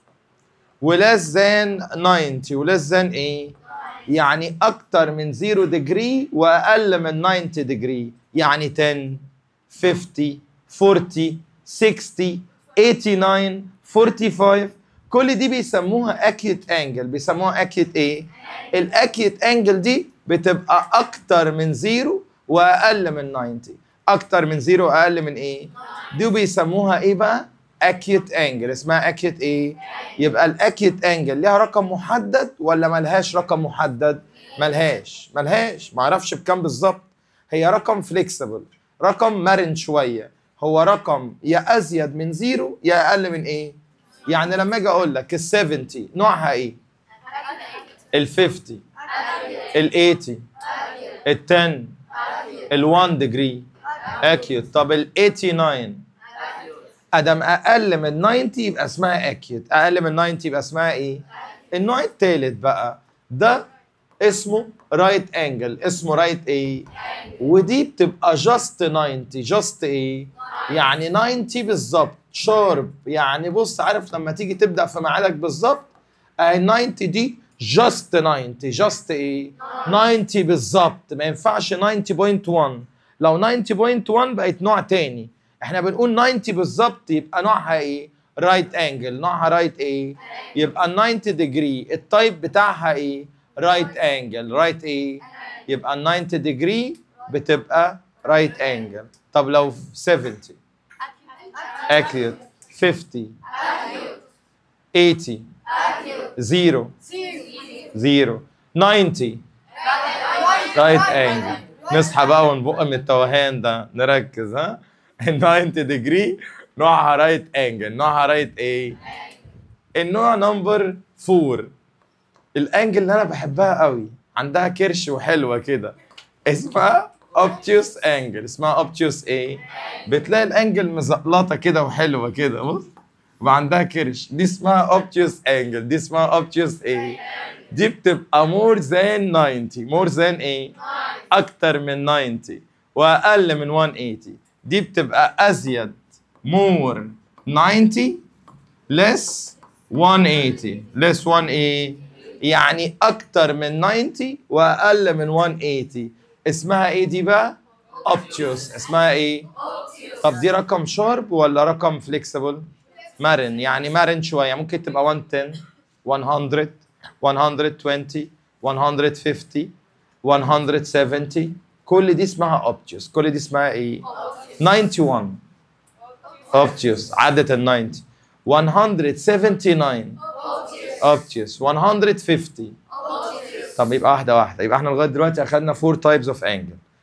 و less than 90 و less than ايه يعني اكتر من 0 ديجري واقل من 90 ديجري يعني 10 50 40 60 89 45 كل دي بيسموها اكيوت انجل بيسموها اكيوت ايه الاكيوت انجل دي بتبقى اكتر من 0 واقل من 90 اكتر من 0 واقل من ايه دي بيسموها ايه بقى اكيوت انجل اسمها اكيوت ايه يبقى الاكيوت انجل ليها رقم محدد ولا ملهاش رقم محدد ملهاش ملهاش معرفش بكام بالظبط هي رقم فليكسبل رقم مرن شويه هو رقم يا ازيد من زيرو يا اقل من ايه يعني لما اجي اقول لك ال 70 نوعها ايه ال 50 ال 80 ال 10 ال 1 ديجري اكيوت طب ال 89 ادم اقل من 90 يبقى اسمها اكيوت اقل من 90 يبقى اسمها ايه النوع الثالث بقى ده اسمه رايت انجل اسمه رايت ايه ودي بتبقى جاست 90 جاست ايه يعني 90 بالظبط شارب يعني بص عارف لما تيجي تبدا في ميعادك بالظبط ال 90 دي جاست 90 جاست ايه 90 بالظبط ما ينفعش 90.1 لو 90.1 بقت نوع تاني احنا بنقول 90 بالظبط يبقى نوعها ايه رايت انجل نوعها رايت ايه يبقى ال 90 ديجري التايب بتاعها ايه رايت انجل رايت ايه يبقى ال 90 ديجري بتبقى رايت انجل طب لو 70 accurate 50 80 0 0 90 رايت انجل نصحى بقى ونبق من التوهان ده نركز ها ال 90 ديجري نوعها رايت انجل نوعها رايت ايه النوع نمبر 4 الانجل اللي انا بحبها قوي عندها كرش وحلوه كده اسمها obtuse انجل اسمها obtuse ايه بتلاقي الانجل مزقلطه كده وحلوه كده بص وعندها كرش دي اسمها obtuse انجل دي اسمها obtuse ايه دي بتبقى more than 90 more than ايه اكتر من 90 واقل من 180 دي بتبقى ازيد more 90 less 180 less 180 يعني اكتر من 90 واقل من 180 اسمها ايه دي بقى obtuse اسمها ايه طب دي رقم شارب ولا رقم فليكسبل مرن يعني مرن شويه ممكن تبقى 110 100 120 150 170 كل دي اسمها obtuse كل دي اسمها ايه 91 obtuse عدت ال 90 179 obtuse 150 طب يبقى واحده واحده يبقى احنا لغايه دلوقتي اخذنا 4 types of angle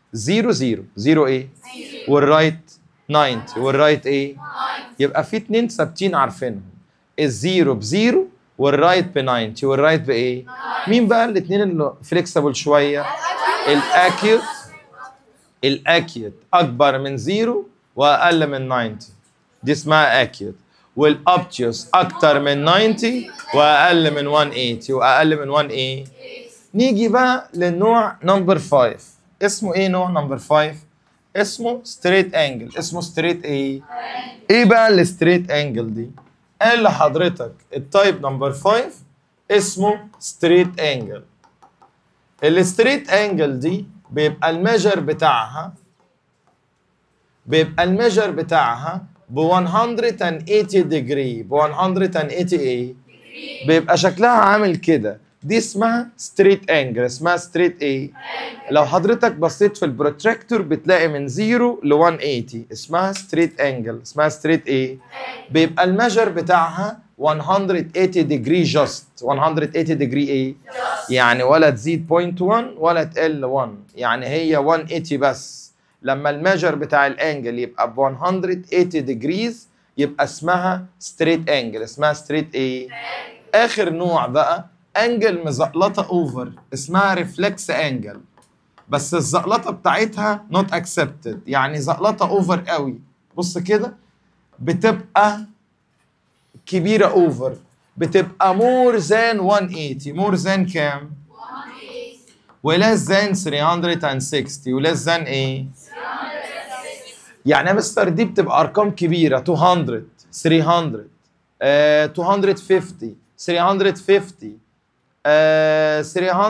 0 0 0 ايه والرايت 90 والرايت ايه يبقى في اتنين ثابتين عارفينهم الزيرو بزيرو والرايت ب 90 والرايت بايه مين بقى الاثنين اللي فليكسبل شويه الاكيوت الاكيوت اكبر من زيرو واقل من 90 دي اسمها اكيوت والابتيوس اكتر من 90 واقل من 180 واقل من 1 ايه نيجي بقى للنوع نمبر 5 اسمه ايه نوع نمبر 5 اسمه ستريت انجل اسمه ستريت ايه ايه بقى الستريت انجل دي قال لحضرتك التايب نمبر 5 اسمه ستريت انجل الستريت انجل دي بيبقى الميجر بتاعها بيبقى الميجر بتاعها ب 180 ديجري ب 180 ايه بيبقى شكلها عامل كده دي اسمها ستريت انجل اسمها ستريت ايه لو حضرتك بصيت في البروتراكتور بتلاقي من 0 ل 180 اسمها ستريت انجل اسمها ستريت ايه بيبقى الميجر بتاعها 180 ديجري جاست 180 ديجري ايه يعني ولا تزيد 0.1 ولا تقل 1 يعني هي 180 بس لما الميجر بتاع الانجل يبقى ب 180 ديجريز يبقى اسمها ستريت انجل اسمها ستريت ايه اخر نوع بقى انجل مزقلطه اوفر اسمها ريفلكس انجل بس الزقلطه بتاعتها نوت اكسبتد يعني زقلطه اوفر قوي بص كده بتبقى كبيره اوفر بتبقى مور ذان 180 مور ذان كام وليس ذان 360 وليس ذان ايه يعني يا مستر دي بتبقى ارقام كبيره 200 300 آه 250 350 آه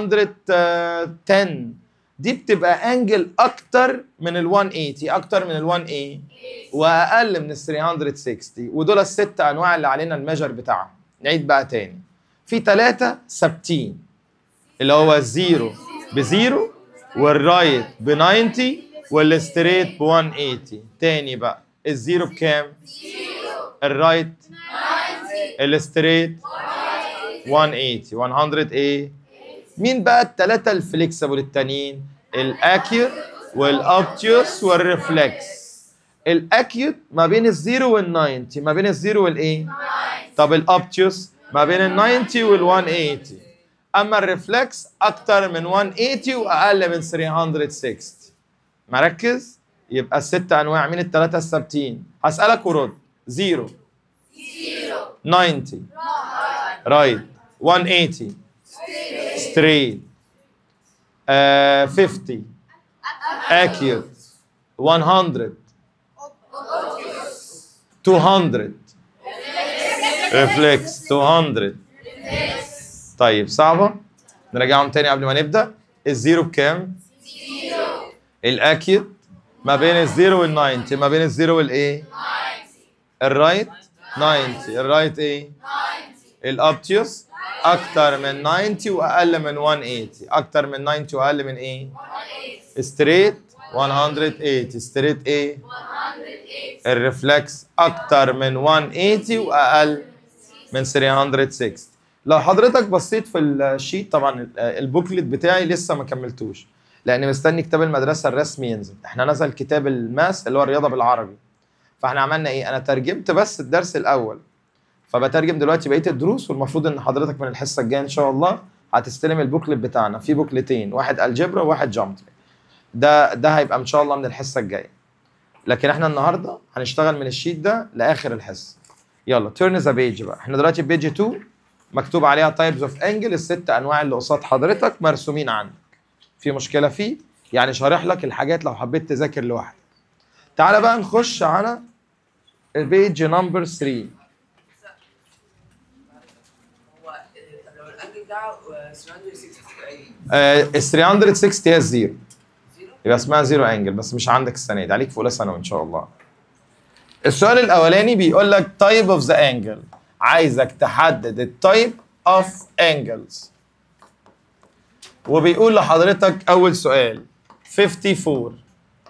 310 دي بتبقى انجل اكتر من ال 180 اكتر من ال 180 واقل من ال 360 ودول الست انواع اللي علينا الميجر بتاعهم نعيد بقى تاني في ثلاثه ثابتين اللي هو الزيرو بزيرو والرايت ب 90 والستريت ب 180 تاني بقى الزيرو بكام؟ الرايت الستريت 180 100 ايه؟ مين بقى الثلاثة الفليكسبل التانيين؟ الاكيوت والابتيوس والريفلكس الاكيوت ما بين الزيرو وال 90 ما بين الزيرو والايه؟ طب الابتيوس ما بين ال 90 وال 180 اما الريفلكس اكتر من 180 واقل من 360 مركز؟ يبقى الست انواع مين الثلاثة الثابتين؟ هسألك ورد زيرو 90 رايت 180 straight uh, 50 accurate 100 200 reflex 200 طيب صعبة نراجعهم تاني قبل ما نبدأ الزيرو بكام؟ الاكيوت ما بين الزيرو وال 90 ما بين الزيرو والايه؟ الرايت 90 الرايت ايه؟ الابتيوس اكتر من 90 واقل من 180 اكتر من 90 واقل من ايه ستريت 180 ستريت ايه الريفلكس اكتر من 180 واقل من 360 لو حضرتك بصيت في الشيت طبعا البوكلت بتاعي لسه ما كملتوش لان مستني كتاب المدرسه الرسمي ينزل احنا نزل كتاب الماس اللي هو الرياضه بالعربي فاحنا عملنا ايه انا ترجمت بس الدرس الاول فبترجم دلوقتي بقيه الدروس والمفروض ان حضرتك من الحصه الجايه ان شاء الله هتستلم البوكلت بتاعنا في بوكلتين واحد الجبرا وواحد جامتري ده ده هيبقى ان شاء الله من الحصه الجايه لكن احنا النهارده هنشتغل من الشيت ده لاخر الحصه يلا تيرن ذا بيج بقى احنا دلوقتي بيج 2 مكتوب عليها تايبز اوف انجل الست انواع اللي قصاد حضرتك مرسومين عندك في مشكله فيه يعني شارح لك الحاجات لو حبيت تذاكر لوحدك تعالى بقى نخش على البيج نمبر 3 هو طب لو الانجل بتاعه 360 ايه؟ آه، ال 360 هي الزيرو زيرو؟ يبقى اسمها زيرو انجل بس مش عندك السنه دي عليك في اولى ثانوي ان شاء الله السؤال الاولاني بيقول لك تايب اوف ذا انجل عايزك تحدد التايب اوف انجلز وبيقول لحضرتك اول سؤال 54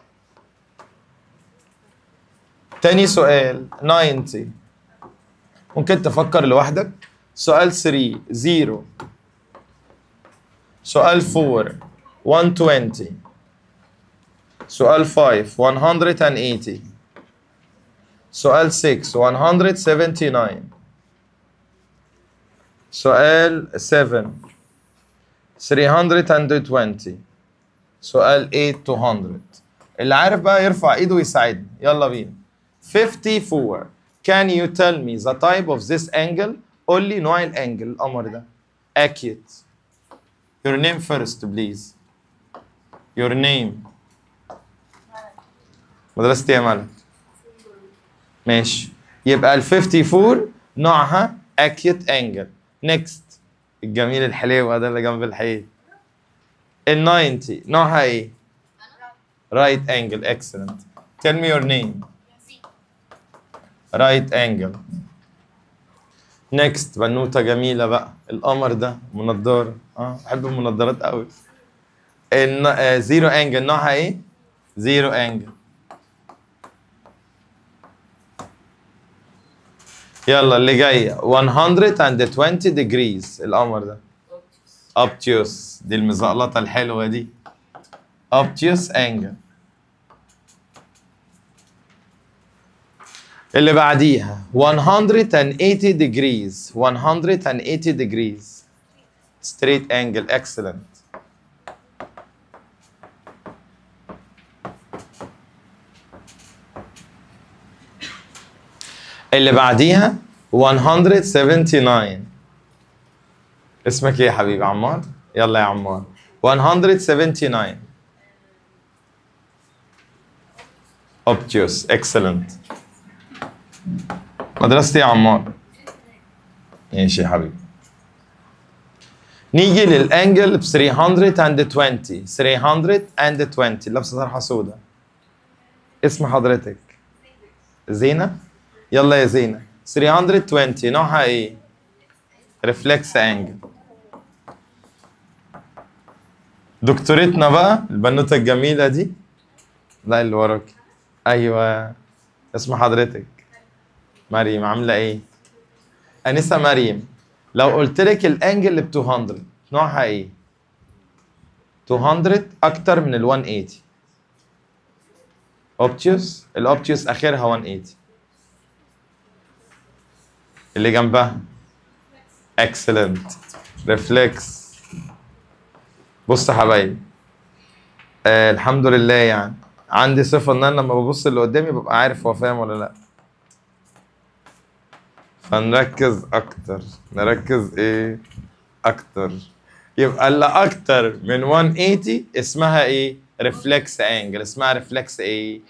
تاني سؤال 90 ممكن تفكر لوحدك سؤال 3 0 سؤال 4 120 سؤال 5 180 سؤال 6 179 سؤال 7 320 سؤال 8 200 اللي عارف بقى يرفع ايده ويساعدني يلا بينا 54 Can you tell me the type of this angle قول لي نوع الانجل القمر ده acute Your name first please Your name مدرسة ايه يا مالك؟ ماشي يبقى ال 54 نوعها acute angle next الجميل الحليوة ده اللي جنب الحيط ال 90 نوعها ايه؟ right angle excellent tell me your name right angle next بنوتة جميلة بقى القمر ده منضارة اه بحب المنضارات قوي الن... آه زيرو انجل نوعها ايه؟ زيرو انجل يلا اللي جاية 120 degrees القمر ده obtuse دي المزقلطة الحلوة دي obtuse angle اللي بعديها 180 degrees 180 degrees straight angle excellent اللي بعديها 179 اسمك ايه يا حبيبي عمار يلا يا عمار 179 obtuse excellent مدرستي يا عمار ماشي يا حبيبي نيجي للانجل ب 320 320 لابسه طرحه سودا اسم حضرتك زينه يلا يا زينه 320 نوعها ايه ريفلكس انجل دكتورتنا بقى البنوته الجميله دي لا اللي وراك ايوه اسم حضرتك مريم عامله ايه انسه مريم لو قلت لك الانجل اللي ب 200 نوعها ايه 200 اكتر من ال 180 اوبتيوس الاوبتيوس اخرها 180 اللي جنبها اكسلنت ريفلكس بص يا حبايبي آه الحمد لله يعني عندي صفه ان انا لما ببص اللي قدامي ببقى عارف هو فاهم ولا لا فنركز اكتر نركز ايه اكتر يبقى اللي اكتر من 180 اسمها ايه ريفلكس انجل اسمها ريفلكس ايه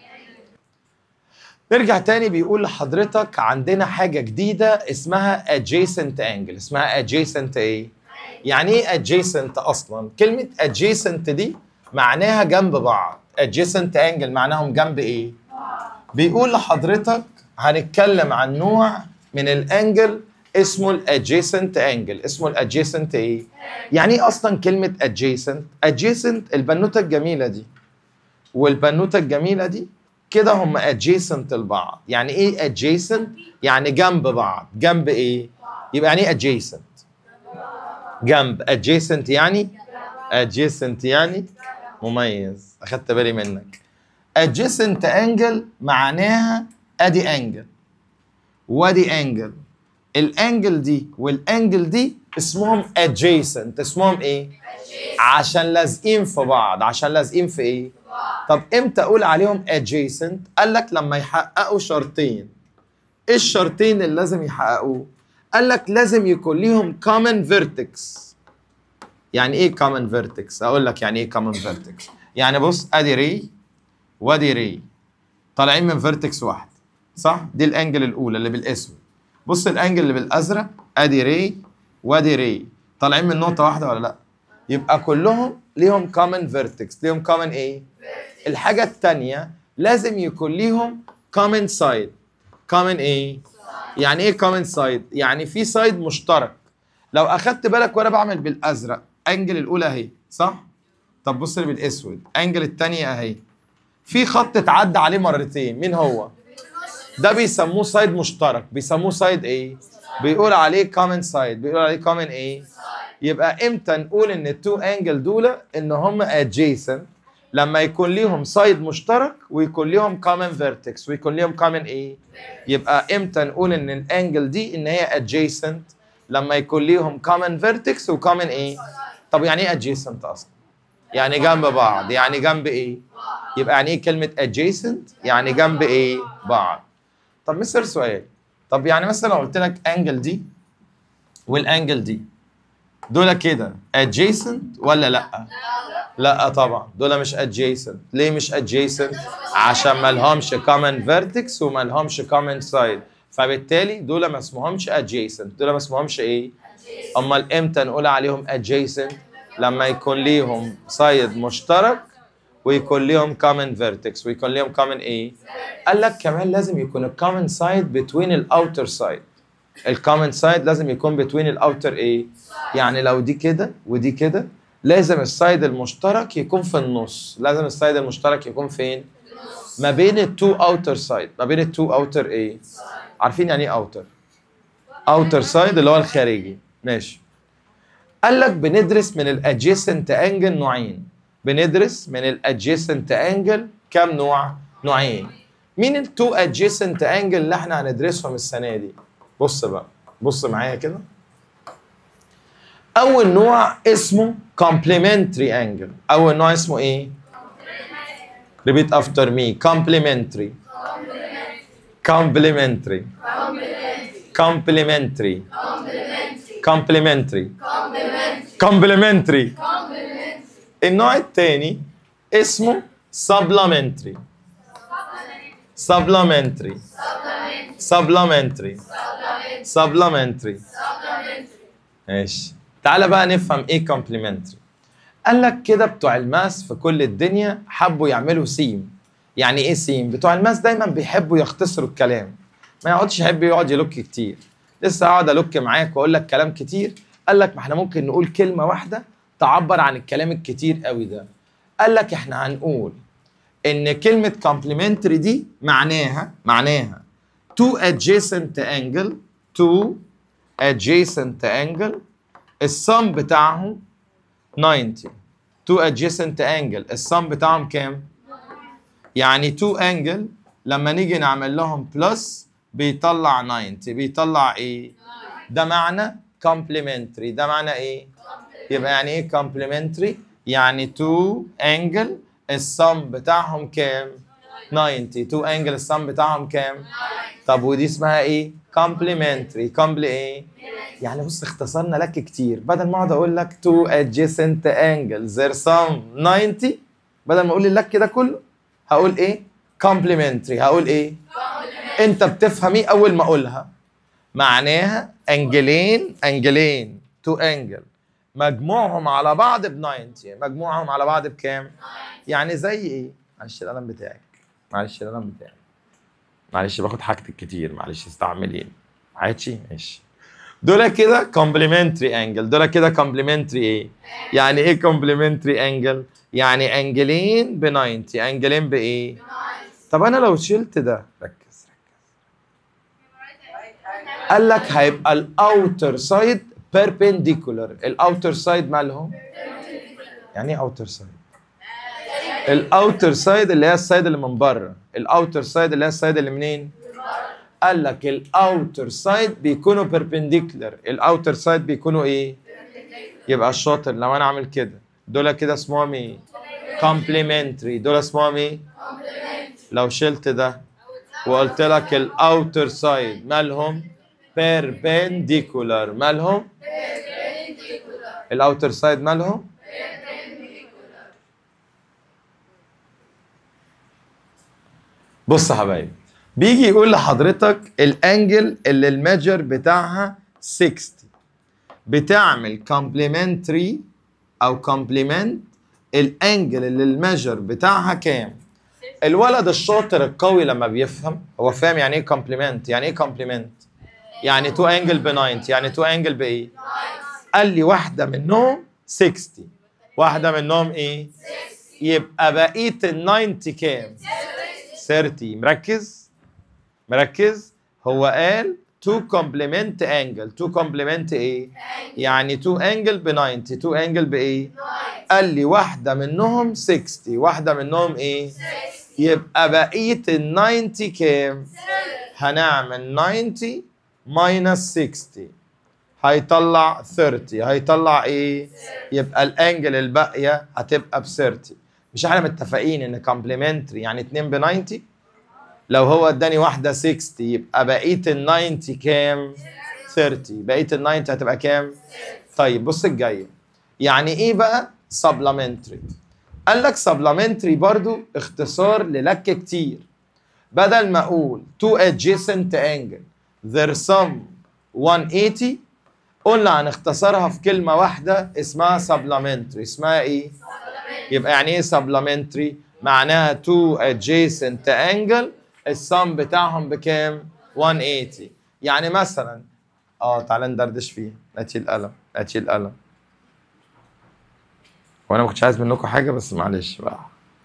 نرجع تاني بيقول لحضرتك عندنا حاجة جديدة اسمها adjacent angle اسمها adjacent ايه يعني ايه adjacent اصلا كلمة adjacent دي معناها جنب بعض adjacent angle معناهم جنب ايه بيقول لحضرتك هنتكلم عن نوع من الانجل اسمه الادجيسنت انجل اسمه الادجيسنت ايه يعني ايه اصلا كلمه ادجيسنت ادجيسنت البنوته الجميله دي والبنوته الجميله دي كده هم ادجيسنت لبعض يعني ايه ادجيسنت يعني جنب بعض جنب ايه يبقى يعني ايه ادجيسنت جنب ادجيسنت يعني ادجيسنت يعني مميز اخدت بالي منك adjacent انجل معناها ادي انجل وادي انجل الانجل دي والانجل دي اسمهم adjacent اسمهم ايه عشان لازقين في بعض عشان لازقين في ايه طب امتى اقول عليهم adjacent قال لك لما يحققوا شرطين ايه الشرطين اللي لازم يحققوه قال لك لازم يكون ليهم common vertex يعني ايه common vertex اقول لك يعني ايه common vertex يعني بص ادي ري وادي ري طالعين من فيرتكس واحد صح دي الانجل الاولى اللي بالاسود بص الانجل اللي بالازرق ادي ري وادي ري طالعين من نقطه واحده ولا لا يبقى كلهم ليهم كومن فيرتكس ليهم كومن ايه الحاجه الثانيه لازم يكون ليهم كومن سايد كومن ايه يعني ايه كومن سايد يعني في سايد مشترك لو اخدت بالك وانا بعمل بالازرق انجل الاولى اهي صح طب بص اللي بالاسود انجل الثانيه اهي في خط اتعدى عليه مرتين مين هو ده بيسموه سايد مشترك بيسموه سايد ايه بيقول عليه كومن سايد بيقول عليه كومن ايه يبقى امتى نقول ان التو انجل دول ان هم adjacent لما يكون ليهم سايد مشترك ويكون ليهم كومن فيرتكس ويكون ليهم كومن ايه يبقى امتى نقول ان الانجل دي ان هي adjacent لما يكون ليهم كومن فيرتكس وكومن ايه طب يعني ايه adjacent اصلا يعني جنب بعض يعني جنب ايه يبقى يعني ايه كلمه adjacent يعني جنب ايه بعض طب مستر سؤال طب يعني مثلا لو قلت لك انجل دي والانجل دي دول كده adjacent ولا لا لا طبعا دول مش adjacent ليه مش adjacent عشان ما لهمش common vertex وما لهمش common side فبالتالي دول ما اسمهمش adjacent دول ما اسمهمش ايه امال امتى نقول عليهم adjacent لما يكون ليهم سايد مشترك ويكون ليهم common vertex ويكون ليهم common ايه قال لك كمان لازم يكون ال common side between ال outer side الكومن سايد لازم يكون بتوين الاوتر ايه يعني لو دي كده ودي كده لازم السايد المشترك يكون في النص لازم السايد المشترك يكون فين ما بين التو اوتر سايد ما بين التو اوتر ايه عارفين يعني ايه اوتر اوتر سايد اللي هو الخارجي ماشي قال لك بندرس من الادجيسنت انجل نوعين بندرس من الادجيسنت انجل كام نوع نوعين مين التو ادجيسنت انجل اللي احنا هندرسهم السنه دي بص بقى بص معايا كده اول نوع اسمه complementary angle اول نوع اسمه ايه repeat after me complementary complementary complementary complementary complementary النوع الثاني اسمه supplementary supplementary supplementary supplementary ماشي تعالى بقى نفهم ايه complementary قال لك كده بتوع الماس في كل الدنيا حبوا يعملوا سيم يعني ايه سيم بتوع الماس دايما بيحبوا يختصروا الكلام ما يقعدش يحب يقعد يلوك كتير لسه هقعد الوك معاك واقول لك كلام كتير قال لك ما احنا ممكن نقول كلمه واحده تعبر عن الكلام الكتير قوي ده قال لك احنا هنقول ان كلمه complementary دي معناها معناها two adjacent angle two adjacent angle السم بتاعهم 90 two adjacent angle السم بتاعهم كام يعني two angle لما نيجي نعمل لهم بلس بيطلع 90 بيطلع ايه ده معنى complementary ده معنى ايه يبقى يعني ايه complementary يعني two angle السم بتاعهم كام 90 two angle السم بتاعهم كام طب ودي اسمها ايه complementary compl ايه يعني بص اختصرنا لك كتير بدل ما اقعد اقول لك two adjacent angles their sum 90 بدل ما اقول لك كده كله هقول ايه complementary هقول ايه انت بتفهم ايه اول ما اقولها معناها انجلين انجلين تو انجل مجموعهم على بعض ب 90 مجموعهم على بعض بكام يعني زي ايه معلش القلم بتاعك معلش القلم بتاعك معلش باخد حاجتك كتير معلش استعملين عادش ماشي دول كده كومبلمنتري انجل دول كده كومبلمنتري ايه يعني ايه كومبلمنتري انجل يعني انجلين ب 90 انجلين بايه طب انا لو شلت ده ركز ركز قال لك هيبقى الاوتر سايد بيربنديكولار الاوتر سايد مالهم يعني ايه اوتر سايد الاوتر سايد اللي هي السايد اللي من بره الاوتر سايد اللي هي السايد اللي منين قال لك الاوتر سايد بيكونوا بيربنديكولار الاوتر سايد بيكونوا ايه يبقى الشاطر لو انا اعمل كده دول كده اسمهم ايه كومبلمنتري دول اسمهم ايه لو شلت ده وقلت لك الاوتر سايد مالهم بيربنديكولار مالهم الاوتر سايد مالهم بص يا حبايبي بيجي يقول لحضرتك الانجل اللي الميجر بتاعها 60 بتعمل كومبلمنتري او كومبلمنت الانجل اللي الميجر بتاعها كام الولد الشاطر القوي لما بيفهم هو فاهم يعني ايه كومبلمنت يعني ايه كومبلمنت يعني تو انجل ب 90 يعني تو انجل بايه قال لي واحده منهم 60 واحده منهم ايه يبقى بقيه ال 90 كام 30 مركز مركز هو قال 2 complement angle 2 complement ايه يعني 2 angle ب 90 2 angle بايه قال لي واحده منهم 60 واحده منهم ايه يبقى بقيه ال 90 كام هنعمل 90 minus 60 هيطلع 30 هيطلع ايه يبقى الانجل الباقيه هتبقى ب 30 مش احنا متفقين ان كومبلمنتري يعني 2 ب 90 لو هو اداني واحده 60 يبقى بقيه ال 90 كام 30 بقيه ال 90 هتبقى كام طيب بص الجايه يعني ايه بقى سبلمنتري قال لك سبلمنتري برضو اختصار للك كتير بدل ما اقول two adjacent angle their sum 180 قلنا هنختصرها في كلمة واحدة اسمها supplementary اسمها ايه؟ يبقى يعني ايه supplementary؟ معناها two adjacent angle السم بتاعهم بكام؟ 180 يعني مثلا اه تعالى ندردش فيه هاتي القلم هاتي القلم وانا ما كنتش عايز منكم حاجة بس معلش بقى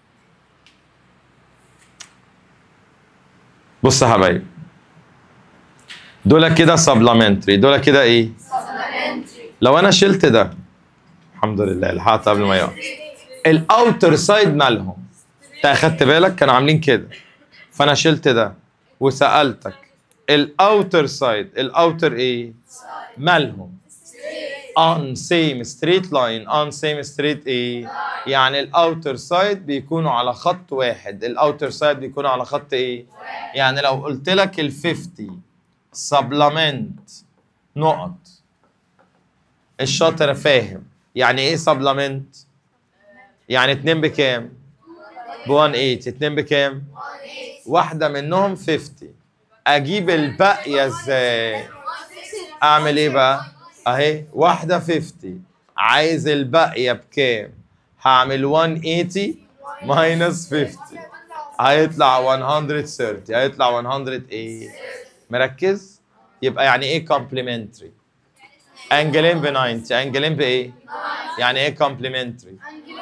بص يا حبايبي دول كده سبلمنتري دول كده ايه لو انا شلت ده الحمد لله لحقت قبل ما يقع الاوتر سايد مالهم انت اخدت بالك كانوا عاملين كده فانا شلت ده وسالتك الاوتر سايد الاوتر ايه مالهم on same straight line on same straight ايه يعني الاوتر سايد بيكونوا على خط واحد الاوتر سايد بيكونوا على خط ايه يعني لو قلت لك ال 50 سبلمنت نقط الشاطر فاهم يعني ايه سبلمنت يعني اتنين بكام ب 180 اتنين بكام واحدة منهم 50 اجيب الباقية ازاي اعمل ايه بقى اهي واحدة 50 عايز الباقية بكام هعمل 180 ماينس 50 هيطلع 130 هيطلع 100 ايه مركز يبقى يعني ايه كومبلمنتري انجلين ب 90 انجلين بايه يعني ايه كومبلمنتري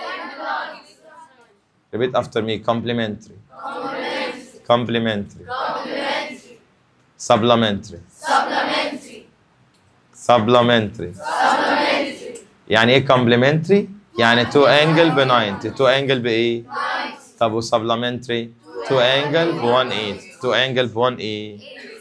repeat after me complementary complementary supplementary supplementary يعني ايه complementary يعني two angle ب 90 two angle بايه طب و supplementary two angle ب 180 two angle ب 1 ايه